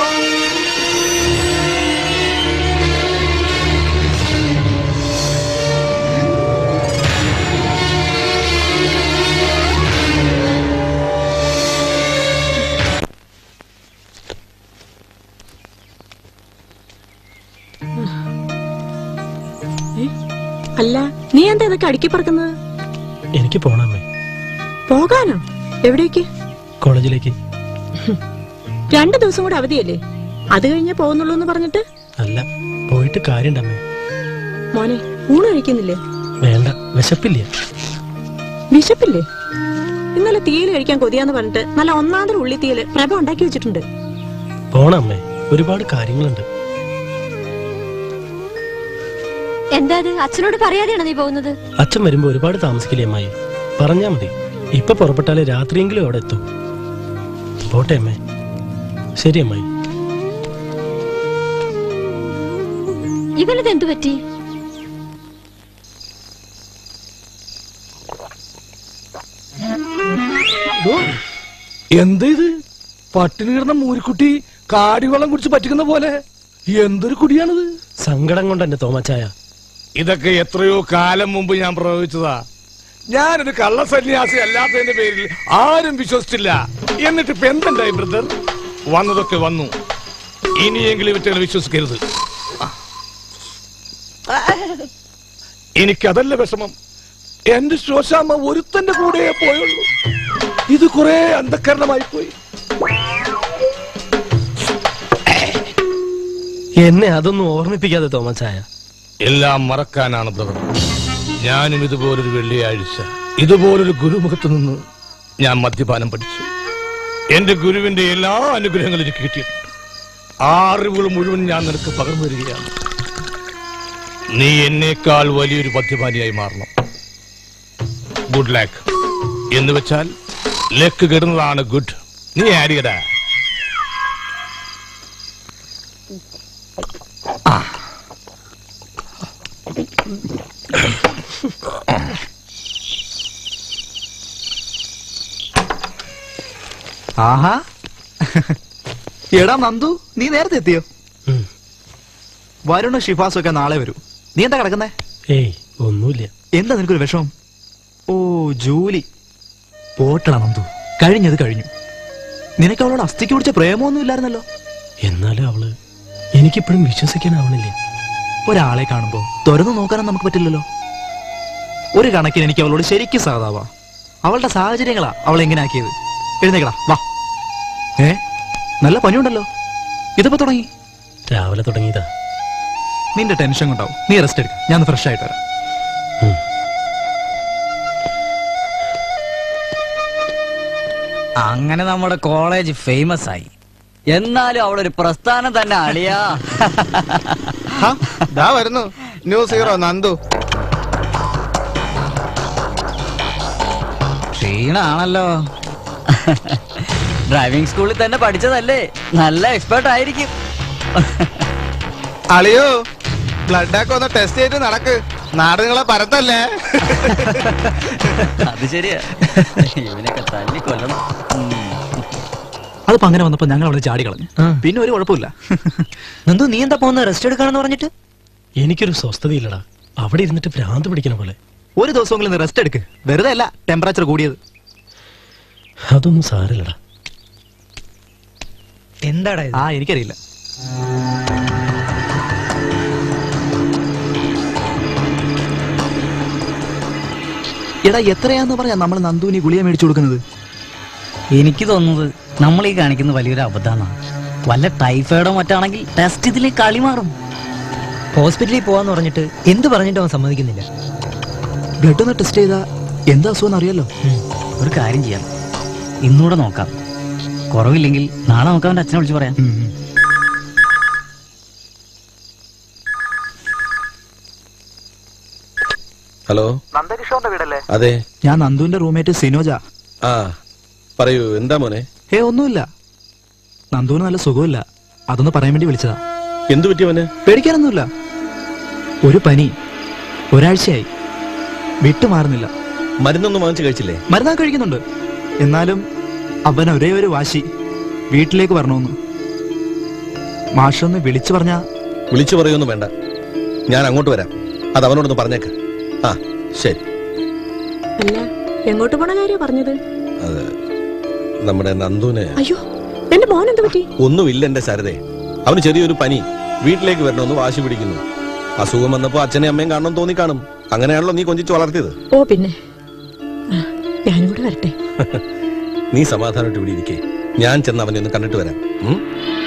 അല്ല നീ എന്താ ഇതൊക്കെ അടുക്കി പറക്കുന്നത് എനിക്ക് പോണമ്മേ പോകാനോ എവിടേക്ക് കോളേജിലേക്ക് രണ്ടു ദിവസം കൂടെ അവധിയല്ലേ അത് കഴിഞ്ഞേ പോകുന്നുള്ളൂ എന്ന് പറഞ്ഞിട്ട് അല്ല പോയിട്ട് കാര്യണ്ടമ്മേ മോനെ ഊണ് കഴിക്കുന്നില്ലേ വേണ്ട വിശപ്പില്ല വിശപ്പില്ലേ ഇന്നലെ തീയൽ കഴിക്കാൻ കൊതിയാന്ന് പറഞ്ഞിട്ട് നല്ല ഒന്നാന്തര ഉള്ളി തീയല് പ്രഭ ഉണ്ടാക്കി വെച്ചിട്ടുണ്ട് പോണമ്മേ ഒരുപാട് കാര്യങ്ങളുണ്ട് എന്താ അത് അച്ഛനോട് പറയാതെയാണോ നീ പോകുന്നത് അച്ഛൻ വരുമ്പോ ഒരുപാട് താമസിക്കില്ലേ അമ്മായി പറഞ്ഞാ മതി ഇപ്പൊ പുറപ്പെട്ടാലേ രാത്രിയെങ്കിലും അവിടെ എത്തും പോട്ടെ അമ്മേ ശരി അമ്മായി ഇവനത് എന്തു പറ്റി എന്താ ഇത് പട്ടിണി കിടന്ന മൂരിക്കുട്ടി കാടിവെള്ളം കുടിച്ച് പറ്റിക്കുന്ന പോലെ എന്തൊരു കുടിയാണിത് സങ്കടം കൊണ്ട് എന്റെ തോമച്ചായ ഇതൊക്കെ എത്രയോ കാലം മുമ്പ് ഞാൻ പ്രയോഗിച്ചതാ ഞാനൊരു കള്ള സന്യാസി അല്ലാത്തതിന്റെ പേരിൽ ആരും വിശ്വസിച്ചില്ല എന്നിട്ട് ഇപ്പൊ എന്തുണ്ടായി ബ്രദർ വന്നതൊക്കെ വന്നു ഇനിയെങ്കിലും ഇവറ്റകൾ വിശ്വസിക്കരുത് എനിക്കതല്ല വിഷമം എന്റെ ശോശാമ്മ ഒരുത്തന്റെ കൂടെ പോയുള്ളൂ ഇത് കുറെ അന്ധക്കരണമായി പോയി എന്നെ അതൊന്നും ഓർമ്മിപ്പിക്കാതെ തോമച്ചായ എല്ലാം മറക്കാനാണ് ബ്രദർ ഞാനും ഇതുപോലൊരു വെള്ളിയാഴ്ച ഇതുപോലൊരു ഗുരുമുഖത്ത് നിന്ന് ഞാൻ മദ്യപാനം പഠിച്ചു എന്റെ ഗുരുവിന്റെ എല്ലാ അനുഗ്രഹങ്ങളും എനിക്ക് കിട്ടിയിട്ടുണ്ട് ആ അറിവുകൾ മുഴുവൻ ഞാൻ നിനക്ക് പകർന്നു വരികയാണ് നീ എന്നേക്കാൾ വലിയൊരു മദ്യപാനിയായി മാറണം ഗുഡ് ലാക്ക് എന്ന് വെച്ചാൽ ലക്ക് കെടുന്നതാണ് ഗുഡ് നീ ആരിയടാ ആഹാ എടാ നന്ദു നീ നേരത്തെ എത്തിയോ വരുണ ഷിഫാസും ഒക്കെ നാളെ വരൂ നീ എന്താ കിടക്കുന്നേ ഏയ് ഒന്നുമില്ല എന്താ നിനക്കൊരു വിഷമം ഓ ജോലി പോട്ടള നന്ദു കഴിഞ്ഞത് കഴിഞ്ഞു നിനക്ക് അവളോട് അസ്ഥിക്ക് പിടിച്ച പ്രേമമൊന്നും ഇല്ലായിരുന്നല്ലോ എന്നാലും അവള് എനിക്കിപ്പോഴും വിശ്വസിക്കാനാവണില്ലേ ഒരാളെ കാണുമ്പോ തുറന്നു നോക്കാനും നമുക്ക് പറ്റില്ലല്ലോ ഒരു കണക്കിന് എനിക്ക് അവളോട് ശരിക്കും സഹതാവാ അവളുടെ സാഹചര്യങ്ങളാ അവളെ എങ്ങനെ ആക്കിയത് എഴുന്നേക്കടാ വാ ഏ നല്ല പനിയുണ്ടല്ലോ ഇതിപ്പോ തുടങ്ങി രാവിലെ തുടങ്ങിയതാ നിന്റെ ടെൻഷൻ കൊണ്ടാവും നീ റെസ്റ്റ് എടുക്ക ഞാൻ ഫ്രഷ് ആയിട്ട് വരാം അങ്ങനെ നമ്മുടെ കോളേജ് ഫേമസ് ആയി എന്നാലും അവിടെ ഒരു പ്രസ്ഥാനം തന്നെ അളിയാ ദാ വരുന്നു ന്യൂ സീറോ നന്ദു ക്ഷീണാണല്ലോ ഡ്രൈവിംഗ് സ്കൂളിൽ തന്നെ പഠിച്ചതല്ലേ നല്ല എക്സ്പേർട്ട് ആയിരിക്കും അളിയോ ബ്ലഡ് ഒക്കെ ഒന്ന് ടെസ്റ്റ് ചെയ്ത് നടക്ക് നാട് നിങ്ങളെ പരത്തല്ലേ അത് ശരിയാ ഇവനൊക്കെ തല്ലി കൊല്ലണം ഉം. അതിപ്പോ അങ്ങനെ വന്നപ്പോ ഞങ്ങൾ അവിടെ ചാടി കളഞ്ഞു പിന്നെ ഒരു കുഴപ്പമില്ല നന്ദു നീ എന്താ പോകുന്ന റെസ്റ്റ് എടുക്കാണെന്ന് പറഞ്ഞിട്ട് എനിക്കൊരു സ്വസ്ഥതയില്ലടാ അവിടെ ഇരുന്നിട്ട് ഭ്രാന്ത് പിടിക്കണ പോലെ ഒരു ദിവസമെങ്കിലും റെസ്റ്റ് എടുക്ക് വെറുതെ അല്ല ടെമ്പറേച്ചർ കൂടിയത് അതൊന്നും സാരില്ലടാ എന്താടാ ആ എനിക്കറിയില്ല എടാ എത്രയാന്ന് പറയാ നമ്മൾ നന്ദുവിന് ഈ ഗുളിക മേടിച്ചു കൊടുക്കുന്നത് എനിക്ക് തോന്നുന്നത് നമ്മൾ ഈ കാണിക്കുന്ന വലിയൊരു അബദ്ധമാണ് വല്ല ടൈഫോയിഡോ മറ്റാണെങ്കിൽ ടെസ്റ്റ് ഇതിലെ കളി മാറും ഹോസ്പിറ്റലിൽ പോവാന്ന് പറഞ്ഞിട്ട് എന്ത് പറഞ്ഞിട്ടും അവൻ സമ്മതിക്കുന്നില്ല ബ്ലഡ് ഒന്ന് ടെസ്റ്റ് ചെയ്താ എന്താ അസുഖം അറിയാലോ ഒരു കാര്യം ചെയ്യാം ഇന്നൂടെ നോക്കാം കുറവില്ലെങ്കിൽ നാളെ നമുക്ക് അവന്റെ അച്ഛനെ വിളിച്ച് പറയാം ഹലോ നന്ദകിഷോറിന്റെ വീടല്ലേ അതെ ഞാൻ നന്ദുവിന്റെ റൂംമേറ്റ് സിനോജ ആ പറയൂ എന്താ മോനെ ഏ ഒന്നുമില്ല നന്ദുവിന് നല്ല സുഖമില്ല അതൊന്ന് പറയാൻ വേണ്ടി വിളിച്ചതാ എന്തു പറ്റിയവന് പേടിക്കാനൊന്നുമില്ല ഒരു പനി ഒരാഴ്ചയായി വിട്ടുമാറുന്നില്ല മരുന്നൊന്നും വാങ്ങിച്ചു കഴിച്ചില്ലേ മരുന്നൊക്കെ കഴിക്കുന്നുണ്ട് എന്നാലും അവൻ ഒരേ ഒരു വാശി വീട്ടിലേക്ക് വരണമെന്ന് മാഷൊന്ന് വിളിച്ചു പറഞ്ഞ വിളിച്ചു പറയൊന്നും വേണ്ട ഞാൻ അങ്ങോട്ട് വരാം അത് അവനോടൊന്ന് പറഞ്ഞേക്ക് ആ ശരി അല്ല എങ്ങോട്ട് പോണ കാര്യം പറഞ്ഞത് അത് നമ്മുടെ നന്ദുന് അയ്യോ എന്റെ മോൻ എന്ത് പറ്റി ഒന്നുമില്ല എന്റെ ശാരദേ അവന് ചെറിയൊരു പനി വീട്ടിലേക്ക് വരണമെന്ന് വാശി പിടിക്കുന്നു അസുഖം വന്നപ്പോ അച്ഛനെയും അമ്മയും കാണണം തോന്നി കാണും അങ്ങനെയാണല്ലോ നീ കൊഞ്ചിച്ച് വളർത്തിയത് ഓ പിന്നെ ആ, ഞാനും കൂടെ വരട്ടെ നീ സമാധാനമായിട്ട് ഇവിടെ ഇരിക്കേ ഞാൻ ചെന്ന് അവനെ ഒന്ന് കണ്ടിട്ട് വരാം ഉം?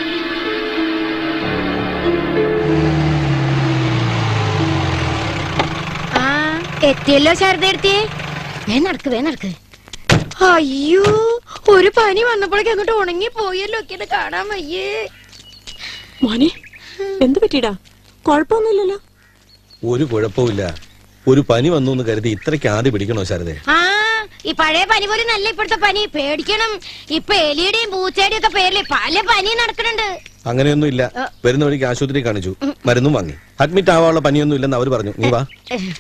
ആ എത്തിയല്ലോ ശാരദയെടുത്തിയേ വേ നടക്ക് വേ നടക്ക് അയ്യോ ഒരു പനി വന്നപ്പോഴേക്ക് അങ്ങോട്ട് ഉണങ്ങി പോയല്ലോ ഒക്കെ ഇത് കാണാൻ വയ്യേ മോനെ എന്ത് പറ്റിയിടാ കുഴപ്പമൊന്നുമില്ലല്ലോ ഒരു കുഴപ്പമില്ല ഒരു പനി വന്നു എന്ന് കരുതി ഇത്രയ്ക്ക് ആദ്യം പിടിക്കണോ ശാരദേ ആ ഈ പഴയ പനി പോലും നല്ല ഇപ്പോഴത്തെ പനി പേടിക്കണം ഇപ്പൊ എലിയുടെയും പൂച്ചയുടെയും ഒക്കെ പേരിൽ പല പനിയും നടക്കുന്നുണ്ട് അങ്ങനെയൊന്നും ഇല്ല വരുന്ന വഴിക്ക് ആശുപത്രി കാണിച്ചു മരുന്നും വാങ്ങി അഡ്മിറ്റ് ആവാനുള്ള പനിയൊന്നും ഇല്ലെന്ന് അവർ പറഞ്ഞു നീ വാ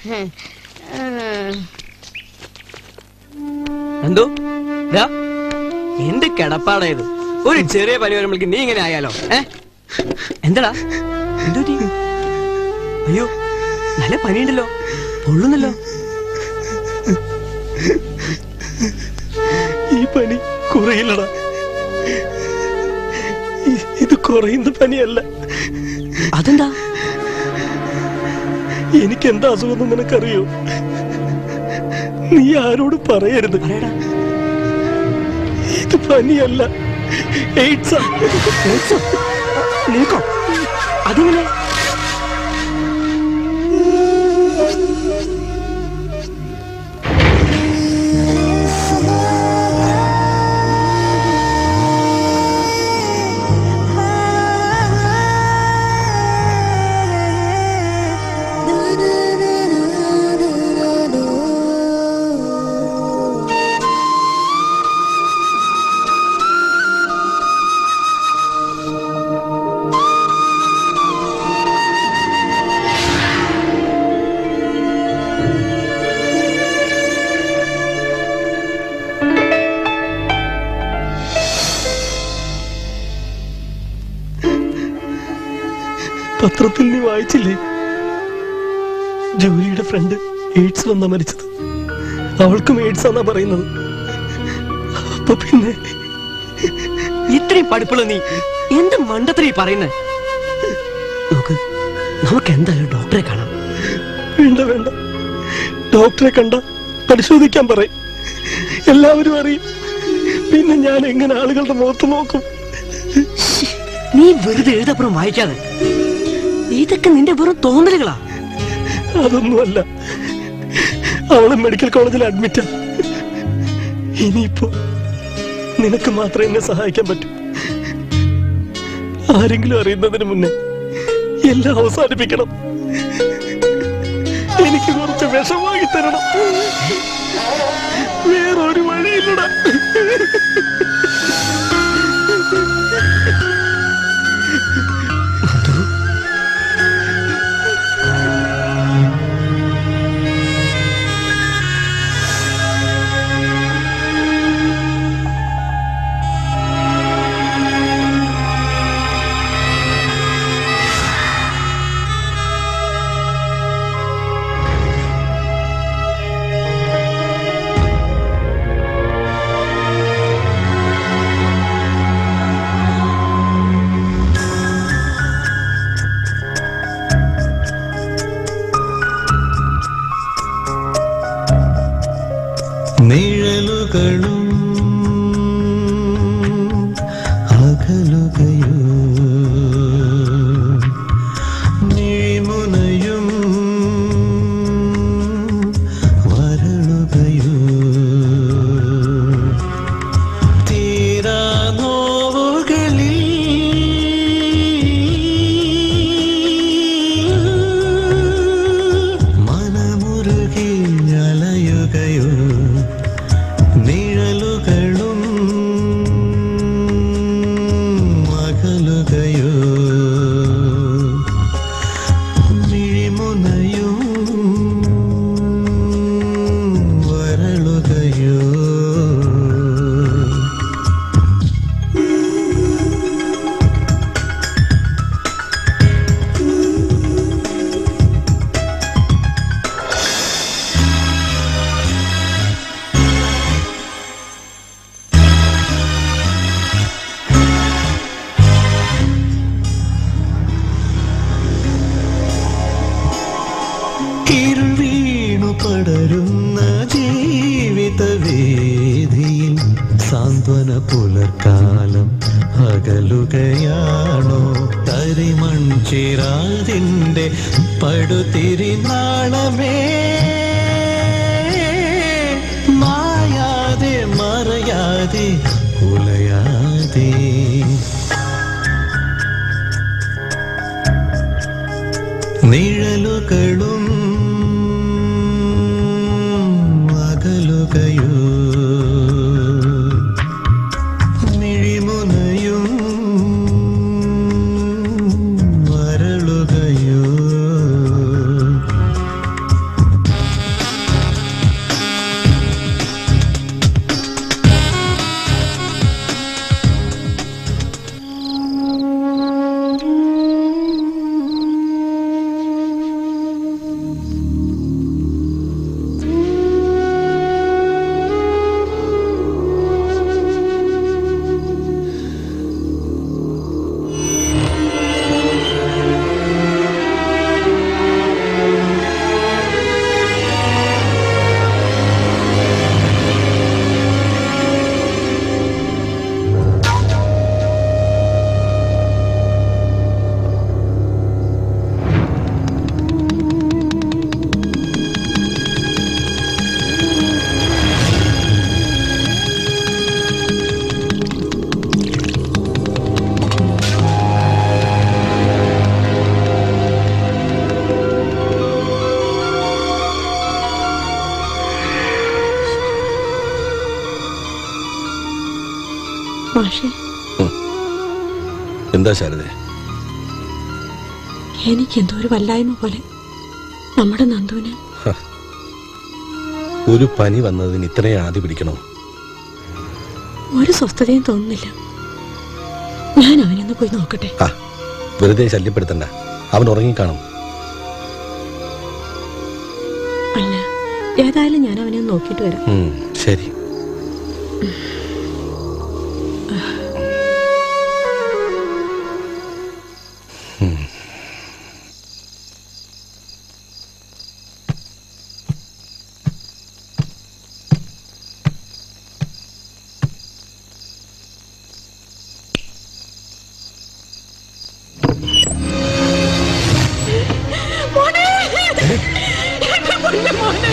എന്തോ ദാ, എന്ത് കിടപ്പാടാ ഇത് ഒരു ചെറിയ പനി വരുമ്പോഴേക്ക് നീ ഇങ്ങനെ ആയാലോ ഏ എന്താടാ എന്തോ നീ അയ്യോ നല്ല പനിയുണ്ടല്ലോ പൊള്ളുന്നല്ലോ ഈ പനി കുറയില്ലടാ ഇ- ഇത് കുറയുന്ന പനിയല്ല അതെന്താ എനിക്ക് എന്താ അസുഖം നിനക്കറിയോ നീ ആരോട് പറയരുത് ഇത് പനിയല്ല എയ്ഡ്സാ നിനക്കോ അതിങ്ങനെ പത്രത്തിൽ നീ വായിച്ചില്ലേ ജോലിയുടെ ഫ്രണ്ട് എയ്ഡ്സ് വന്നാ മരിച്ചത് അവൾക്കും എയ്ഡ്സ് ആന്നാ പറയുന്നത് അപ്പൊ പിന്നെ ഇത്രയും പഠിപ്പുള്ള നീ എന്ത് മണ്ടത്തിരീ പറയുന്നേ നോക്ക് നമുക്ക് എന്തായാലും ഡോക്ടറെ കാണാം വേണ്ട വേണ്ട ഡോക്ടറെ കണ്ട പരിശോധിക്കാൻ പറയും എല്ലാവരും അറിയും പിന്നെ ഞാൻ എങ്ങനെ ആളുകളുടെ മുഖത്ത് നോക്കും നീ വെറുതെ എഴുതപ്പുറം വായിക്കാതെ ഇതൊക്കെ നിന്റെ വെറും തോന്നലുകളാ അതൊന്നുമല്ല അവള് മെഡിക്കൽ കോളേജിൽ അഡ്മിറ്റാ ഇനിയിപ്പോ നിനക്ക് മാത്രമേ എന്നെ സഹായിക്കാൻ പറ്റൂ ആരെങ്കിലും അറിയുന്നതിന് മുന്നേ എല്ലാം അവസാനിപ്പിക്കണം എനിക്ക് കുറച്ച് വിഷം വാങ്ങി തരണം വേറൊരു വഴിയില്ലടാ നിഴലുകളും അകലുകയോ നീമുനയും വരളുകയോ തീരാ നോവുകളിൽ മനമുരുകി അലയുകയോ നിഴലുകളും അകലുകയോ മിഴിമുനയും വരളുകയോ ഇരുൾ വീണു പടരുന്ന ജീവിത വേദിയിൽ സാന്ത്വന പുലർക്കാലം അകലുകയാണോ കരിമൺചിരാതിൻ്റെ പടുതിരിനാളമേ മായാതെ മറയാതെ ഉലയാതെ നിഴലുകളും അകലുകയോ മിഴിമുനയും മാഷെ എന്താ ശാരദ എനിക്ക് എന്തോ ഒരു വല്ലായ്മ പോലെ നമ്മുടെ നന്ദുവിന് ഒരു പനി വന്നതിന് ഇത്രയും ആദ്യ പിടിക്കണോ ഒരു സ്വസ്ഥതയും തോന്നുന്നില്ല ഞാൻ അവനൊന്ന് പോയി നോക്കട്ടെ ആ വെറുതെ ശല്യപ്പെടുത്തണ്ട അവൻ ഉറങ്ങിക്കാണും അല്ല ഏതായാലും ഞാൻ അവനെ ഒന്ന് നോക്കിയിട്ട് വരാം ഉം, ശരി ഉം. മോനെ എന്റെ പൊന്നു മോനെ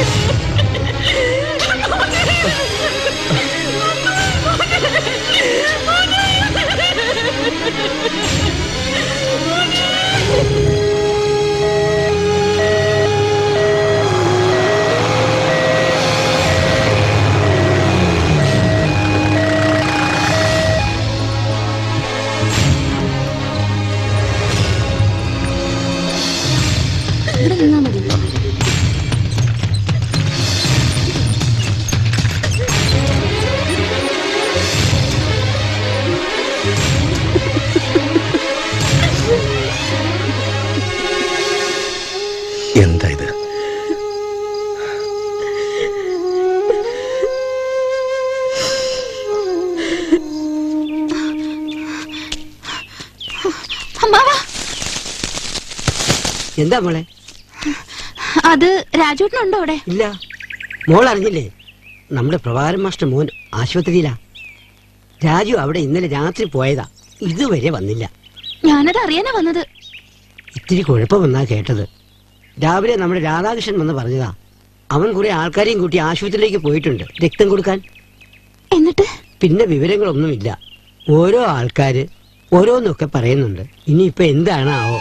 ഇവിടെ നിന്നാ മതി എന്താ ഇത് അമ്മാവാ എന്താ മോളെ അത് രാജുട്ടനുണ്ടോ അവിടെ ഇല്ല മോൾ അറിഞ്ഞില്ലേ നമ്മുടെ പ്രഭാകരൻ മാസ്റ്റർ മോൻ ആശുപത്രിയിലാ രാജു അവിടെ ഇന്നലെ രാത്രി പോയതാ ഇതുവരെ വന്നില്ല ഞാനത് അറിയാനാ വന്നത് ഇത്തിരി കുഴപ്പമെന്നാ കേട്ടത് രാവിലെ നമ്മുടെ രാധാകൃഷ്ണൻ വന്ന് പറഞ്ഞതാ അവൻ കുറെ ആൾക്കാരെയും കൂട്ടി ആശുപത്രിയിലേക്ക് പോയിട്ടുണ്ട് രക്തം കൊടുക്കാൻ എന്നിട്ട് പിന്നെ വിവരങ്ങളൊന്നുമില്ല ഓരോ ആൾക്കാര് ഓരോന്നൊക്കെ പറയുന്നുണ്ട് ഇനിയിപ്പൊ എന്താണാവോ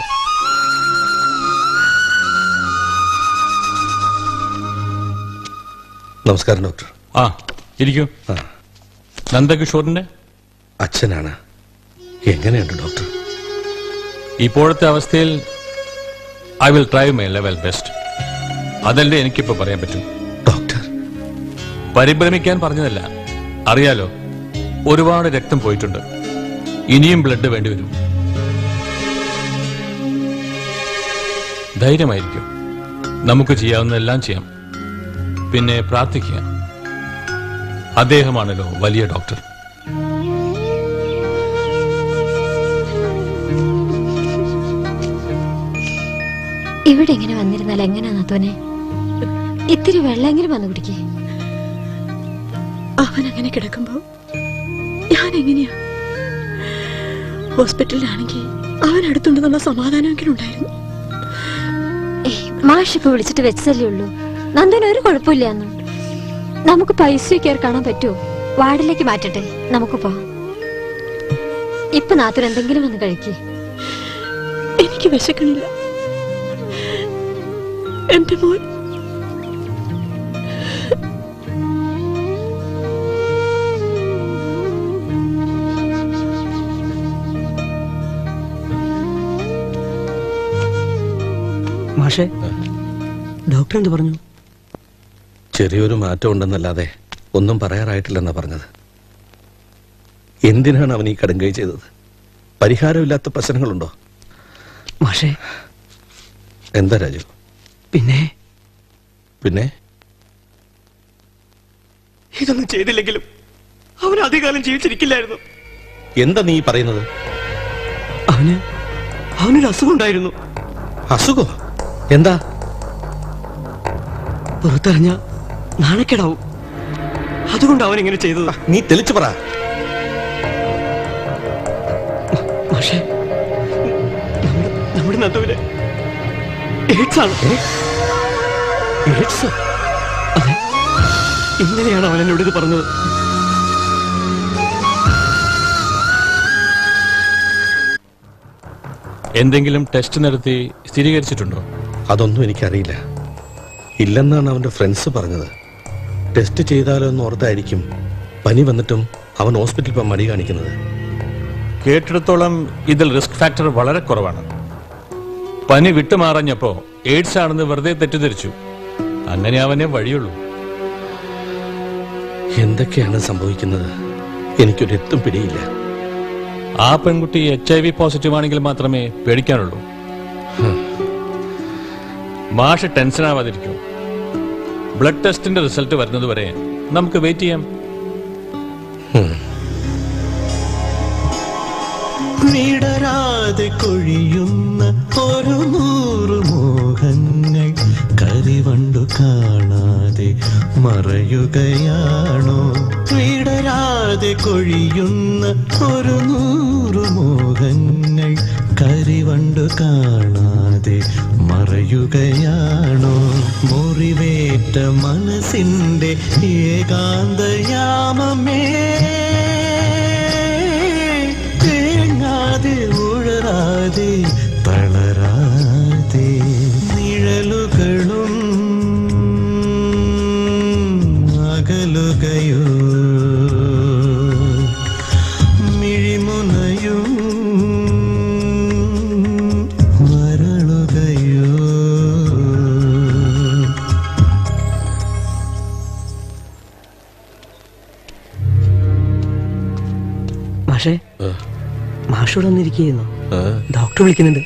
നമസ്കാരം ഡോക്ടർ ആ ഇരിക്കൂ നന്ദകിഷോറിന്റെ അച്ഛനാണ് എങ്ങനെയുണ്ട് ഡോക്ടർ ഇപ്പോഴത്തെ അവസ്ഥയിൽ I will try my level best അതല്ലേ എനിക്കിപ്പോ പറയാൻ പറ്റും ഡോക്ടർ പരിഭ്രമിക്കാൻ പറഞ്ഞതല്ല അറിയാലോ ഒരുപാട് രക്തം പോയിട്ടുണ്ട് ഇനിയും ബ്ലഡ് വേണ്ടിവരും ധൈര്യമായിരിക്കും നമുക്ക് ചെയ്യാവുന്നതെല്ലാം ചെയ്യാം പിന്നെ പ്രാർത്ഥിക്കുക അദ്ദേഹമാണല്ലോ വലിയ ഡോക്ടർ ഇവിടെ ഇങ്ങനെ വന്നിരുന്നാൽ എങ്ങനെയാ നത്തോനെ ഇത്തിരി വെള്ളമെങ്കിലും വന്നു കുടിക്കേ അവൻ അങ്ങനെ കിടക്കുമ്പോ ഞാൻ എങ്ങനെയാ ഹോസ്പിറ്റലിലാണെങ്കിൽ അവൻ അടുത്തുണ്ടെന്നുള്ള സമാധാനമെങ്കിലും ഉണ്ടായിരുന്നു മാഷിപ്പോ വിളിച്ചിട്ട് വെച്ചതല്ലേ ഉള്ളൂ നന്ദന് ഒരു കുഴപ്പമില്ലാന്നു നമുക്ക് പൈസ കയറി കാണാൻ പറ്റുമോ വാർഡിലേക്ക് മാറ്റട്ടെ നമുക്ക് പോവാം ഇപ്പൊ നാത്തൂർ എന്തെങ്കിലും ഒന്ന് കഴിക്കേ എനിക്ക് വിശക്കണില്ല എന്റെ മോൻ മാഷേ ഡോക്ടർ എന്ത് പറഞ്ഞു ചെറിയൊരു മാറ്റം ഉണ്ടെന്നല്ലാതെ ഒന്നും പറയാറായിട്ടില്ലെന്നാ പറഞ്ഞത് എന്തിനാണ് അവൻ ഈ കടുങ്കൈ ചെയ്തത് പരിഹാരമില്ലാത്ത പ്രശ്നങ്ങളുണ്ടോ മാഷേ എന്താ രാജു പിന്നെ പിന്നെ ഇതൊന്നും ചെയ്തില്ലെങ്കിലും അവൻ അധികാലം ജീവിച്ചിരിക്കില്ലായിരുന്നു എന്താ നീ പറയുന്നത് അവന് അവനൊരു അസുഖം ഉണ്ടായിരുന്നു അസുഖം എന്താ പുറത്തറിഞ്ഞ നാണക്കേടാവും അതുകൊണ്ട് അവൻ ഇങ്ങനെ ചെയ്തത് നീ തെളിച്ചു പറ പക്ഷേ നമ്മുടെ നമ്മുടെ നന്ദുവിന് എയ്ഡ്സ് ആണ് എയ്ഡ്സ് അതെ ഇന്നലെയാണ് അവൻ എന്നോട് ഇത് പറഞ്ഞത് എന്തെങ്കിലും ടെസ്റ്റ് നടത്തി സ്ഥിരീകരിച്ചിട്ടുണ്ടോ അതൊന്നും എനിക്കറിയില്ല ഇല്ലെന്നാണ് അവന്റെ ഫ്രണ്ട്സ് പറഞ്ഞത് ടെസ്റ്റ് ചെയ്താലോ എന്ന് ഓർത്തായിരിക്കും പനി വന്നിട്ടും അവൻ ഹോസ്പിറ്റലിൽ ഇപ്പം മടി കാണിക്കുന്നത് കേട്ടിടത്തോളം ഇതിൽ റിസ്ക് ഫാക്ടർ വളരെ കുറവാണ് പനി വിട്ടുമാറഞ്ഞപ്പോ എയ്ഡ്സ് ആണെന്ന് വെറുതെ തെറ്റിദ്ധരിച്ചു അങ്ങനെ അവനെ വഴിയുള്ളൂ എന്തൊക്കെയാണ് സംഭവിക്കുന്നത് എനിക്കൊരു എത്തും പിടിയില്ല ആ പെൺകുട്ടി എച്ച് ഐ വി പോസിറ്റീവ് ആണെങ്കിൽ മാത്രമേ പേടിക്കാനുള്ളൂ മാഷ് ടെൻഷൻ ആവാതിരിക്കൂ ബ്ലഡ് ടെസ്റ്റിന്റെ റിസൾട്ട് വരുന്നത് വരെ നമുക്ക് വെയിറ്റ് ചെയ്യാം വിടരാതെ കൊഴിയുന്ന ഒരു നൂറ് മോഹങ്ങൾ കരിവണ്ടു കാണാതെ മറയുകയാണോ വിടരാതെ കൊഴിയുന്ന ഒരു നൂറ് മോഹങ്ങൾ കരിവണ്ടു കാണാതെ മറയുകയാണോ മുറിവേറ്റ മനസ്സിന്റെ ഏകാന്തയാമമേ തേങ്ങാതെ ഉഴറാതെ തളരാതെ നിഴലുകളും അകലുകയോ മിഴിമുനയും വരളുകയോ മാഷേ മാഷോട് വന്നിരിക്കുന്നു ഡോക്ടർ വിളിക്കുന്നുണ്ട്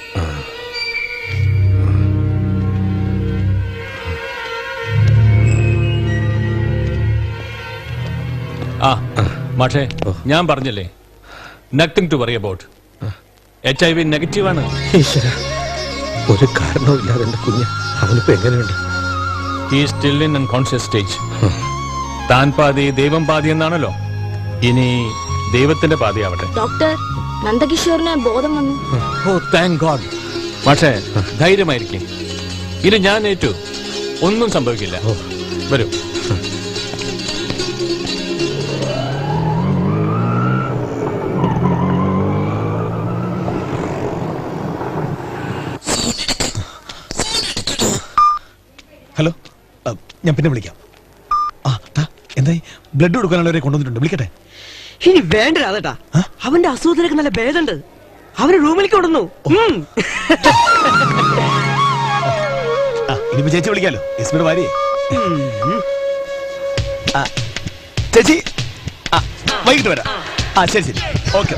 ആ മാഷേ ഞാൻ പറഞ്ഞില്ലേ nothing to worry about H I V negative ആണ് ഈശ്വര ഒരു കാരണവും ഇല്ലാതെ എന്റെ കുഞ്ഞ് അവനിപ്പോ എങ്ങനെയുണ്ട് ഈ സ്റ്റിൽ ഇൻ അൺകോൺഷ്യസ് സ്റ്റേജ് താൻ പാതി ദൈവം പാതി എന്നാണല്ലോ ഇനി ദൈവത്തിന്റെ പാതി ആവട്ടെ ഡോക്ടർ നന്ദകിഷോറിന് ബോധം വന്നു ഓ താങ്ക് ഗോഡ് പക്ഷേ ധൈര്യമായിരിക്കും ഇനി ഞാൻ ഏറ്റു ഒന്നും സംഭവിക്കില്ല വരൂ ഹലോ അ, ഞാൻ പിന്നെ വിളിക്കാം ആ ദാ, എന്തായി ബ്ലഡ് കൊടുക്കാനുള്ളവരെ കൊണ്ടുവന്നിട്ടുണ്ട് വിളിക്കട്ടെ ഇനി വേണ്ട രാധേട്ടാ അവന്റെ അസുഖത്തിനൊക്കെ നല്ല ഭേദമുണ്ട് അവന് റൂമിലേക്ക് കൊണ്ടുവന്നു ഉം. ആ ഇനിയിപ്പോ ചേച്ചി വിളിക്കാലോ എസ്മിയുടെ ഭാര്യയെ ആ, ചേച്ചി ആ വൈകിട്ട് വരാം ആ ശരി ശരി ഓക്കെ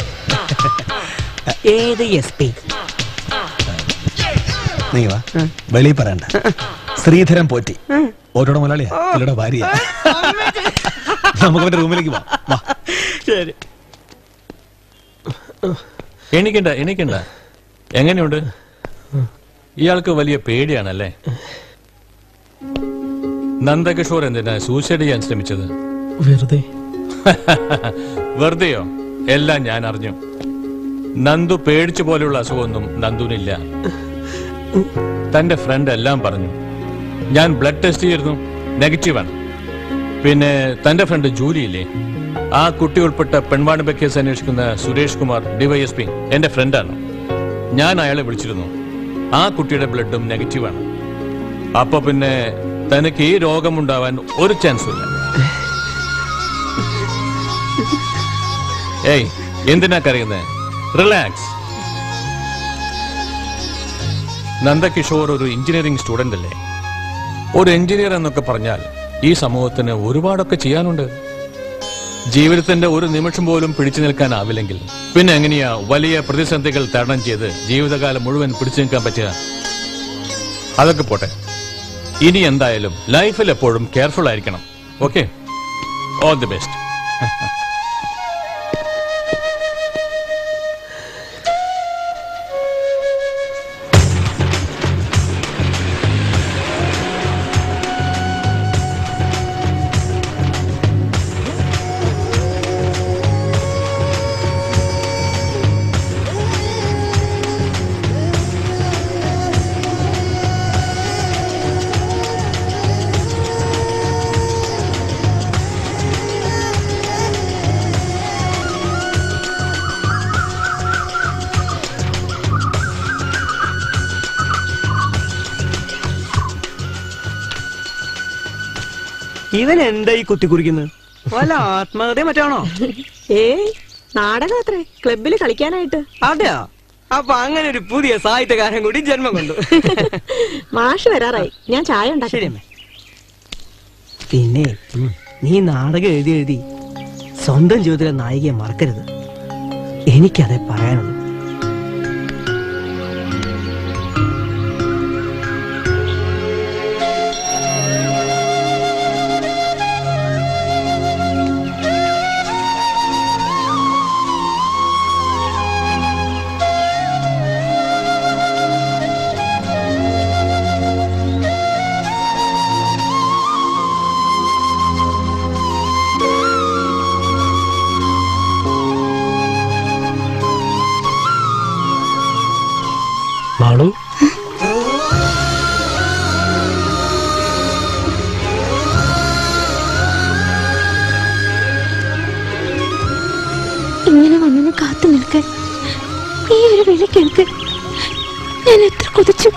ഏത് എസ് പി നീ വാ വെളിയിൽ പറയണ്ട ശ്രീധരൻ പോറ്റി ഓട്ടോടെ മുതലാളിയാ പുള്ളിയുടെ ഭാര്യ നമുക്ക് അവന്റെ റൂമിലേക്ക് പോവാം വാ ശരി എണീക്കണ്ട എണീക്കണ്ട എങ്ങനെയുണ്ട് ഇയാൾക്ക് വലിയ പേടിയാണല്ലേ നന്ദകിഷോർ എന്തിനാ സൂസൈഡ് ചെയ്യാൻ ശ്രമിച്ചത് വെറുതെ വെറുതെയോ എല്ലാം ഞാൻ അറിഞ്ഞു നന്ദു പേടിച്ച പോലെയുള്ള അസുഖമൊന്നും നന്ദുവിനില്ല തന്റെ ഫ്രണ്ട് എല്ലാം പറഞ്ഞു ഞാൻ ബ്ലഡ് ടെസ്റ്റ് ചെയ്തിരുന്നു നെഗറ്റീവാണ് പിന്നെ തന്റെ ഫ്രണ്ട് ജൂലിയില്ലേ ആ കുട്ടി ഉൾപ്പെട്ട പെൺവാണിഭ കേസ് അന്വേഷിക്കുന്ന സുരേഷ് കുമാർ ഡിവൈഎസ്പി എന്റെ ഫ്രണ്ടാണ് ഞാൻ അയാളെ വിളിച്ചിരുന്നു ആ കുട്ടിയുടെ ബ്ലഡും നെഗറ്റീവാണ് അപ്പൊ പിന്നെ തനിക്ക് ഈ രോഗമുണ്ടാവാൻ ഒരു ചാൻസും ഇല്ല ഏയ് എന്തിനാ കരയുന്നേ റിലാക്സ് നന്ദകിഷോർ ഒരു എഞ്ചിനീയറിംഗ് സ്റ്റുഡന്റ് അല്ലേ ഒരു എഞ്ചിനീയർ എന്നൊക്കെ പറഞ്ഞാൽ ഈ സമൂഹത്തിന് ഒരുപാടൊക്കെ ചെയ്യാനുണ്ട് ജീവിതത്തിന്റെ ഒരു നിമിഷം പോലും പിടിച്ചു നിൽക്കാനാവില്ലെങ്കിൽ പിന്നെ എങ്ങനെയാ വലിയ പ്രതിസന്ധികൾ തരണം ചെയ്ത് ജീവിതകാലം മുഴുവൻ പിടിച്ചു നിൽക്കാൻ പറ്റുക അതൊക്കെ പോട്ടെ ഇനി എന്തായാലും ലൈഫിൽ എപ്പോഴും കെയർഫുൾ ആയിരിക്കണം ഓക്കെ ഓൾ ദി ബെസ്റ്റ് ഇവൻ എന്താ ഈ കുത്തിക്കുറിക്കുന്നത് വല്ല ആത്മഹത്യ മറ്റാണോ ഏയ് നാടകം അത്രേ ക്ലബിൽ കളിക്കാനായിട്ട് അതെയോ അപ്പൊ അങ്ങനെ ഒരു പുതിയ സാഹിത്യകാരൻ കൂടി ജന്മം കൊണ്ടു മാഷ് വരാറായി ഞാൻ ചായ ഉണ്ടാക്കി പിന്നെ നീ നാടകം എഴുതി എഴുതി സ്വന്തം ജീവിതത്തിലെ നായികയെ മറക്കരുത് എനിക്കതേ പറയാനുള്ളൂ മാളു ഇങ്ങനെ വന്നു കാത്തു നിൽക്കാൻ ഈ ഒരു വിളി കേൾക്കാൻ ഞാൻ എത്ര കൊതിച്ചു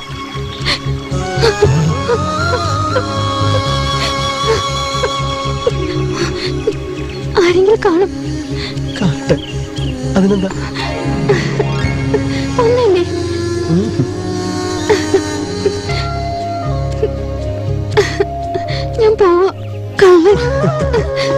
ആരെങ്കിലും കാണും കാട്ട് അതിനെന്താ ഒന്നല്ലേ ഞാൻ പോവാ കള്ളൻ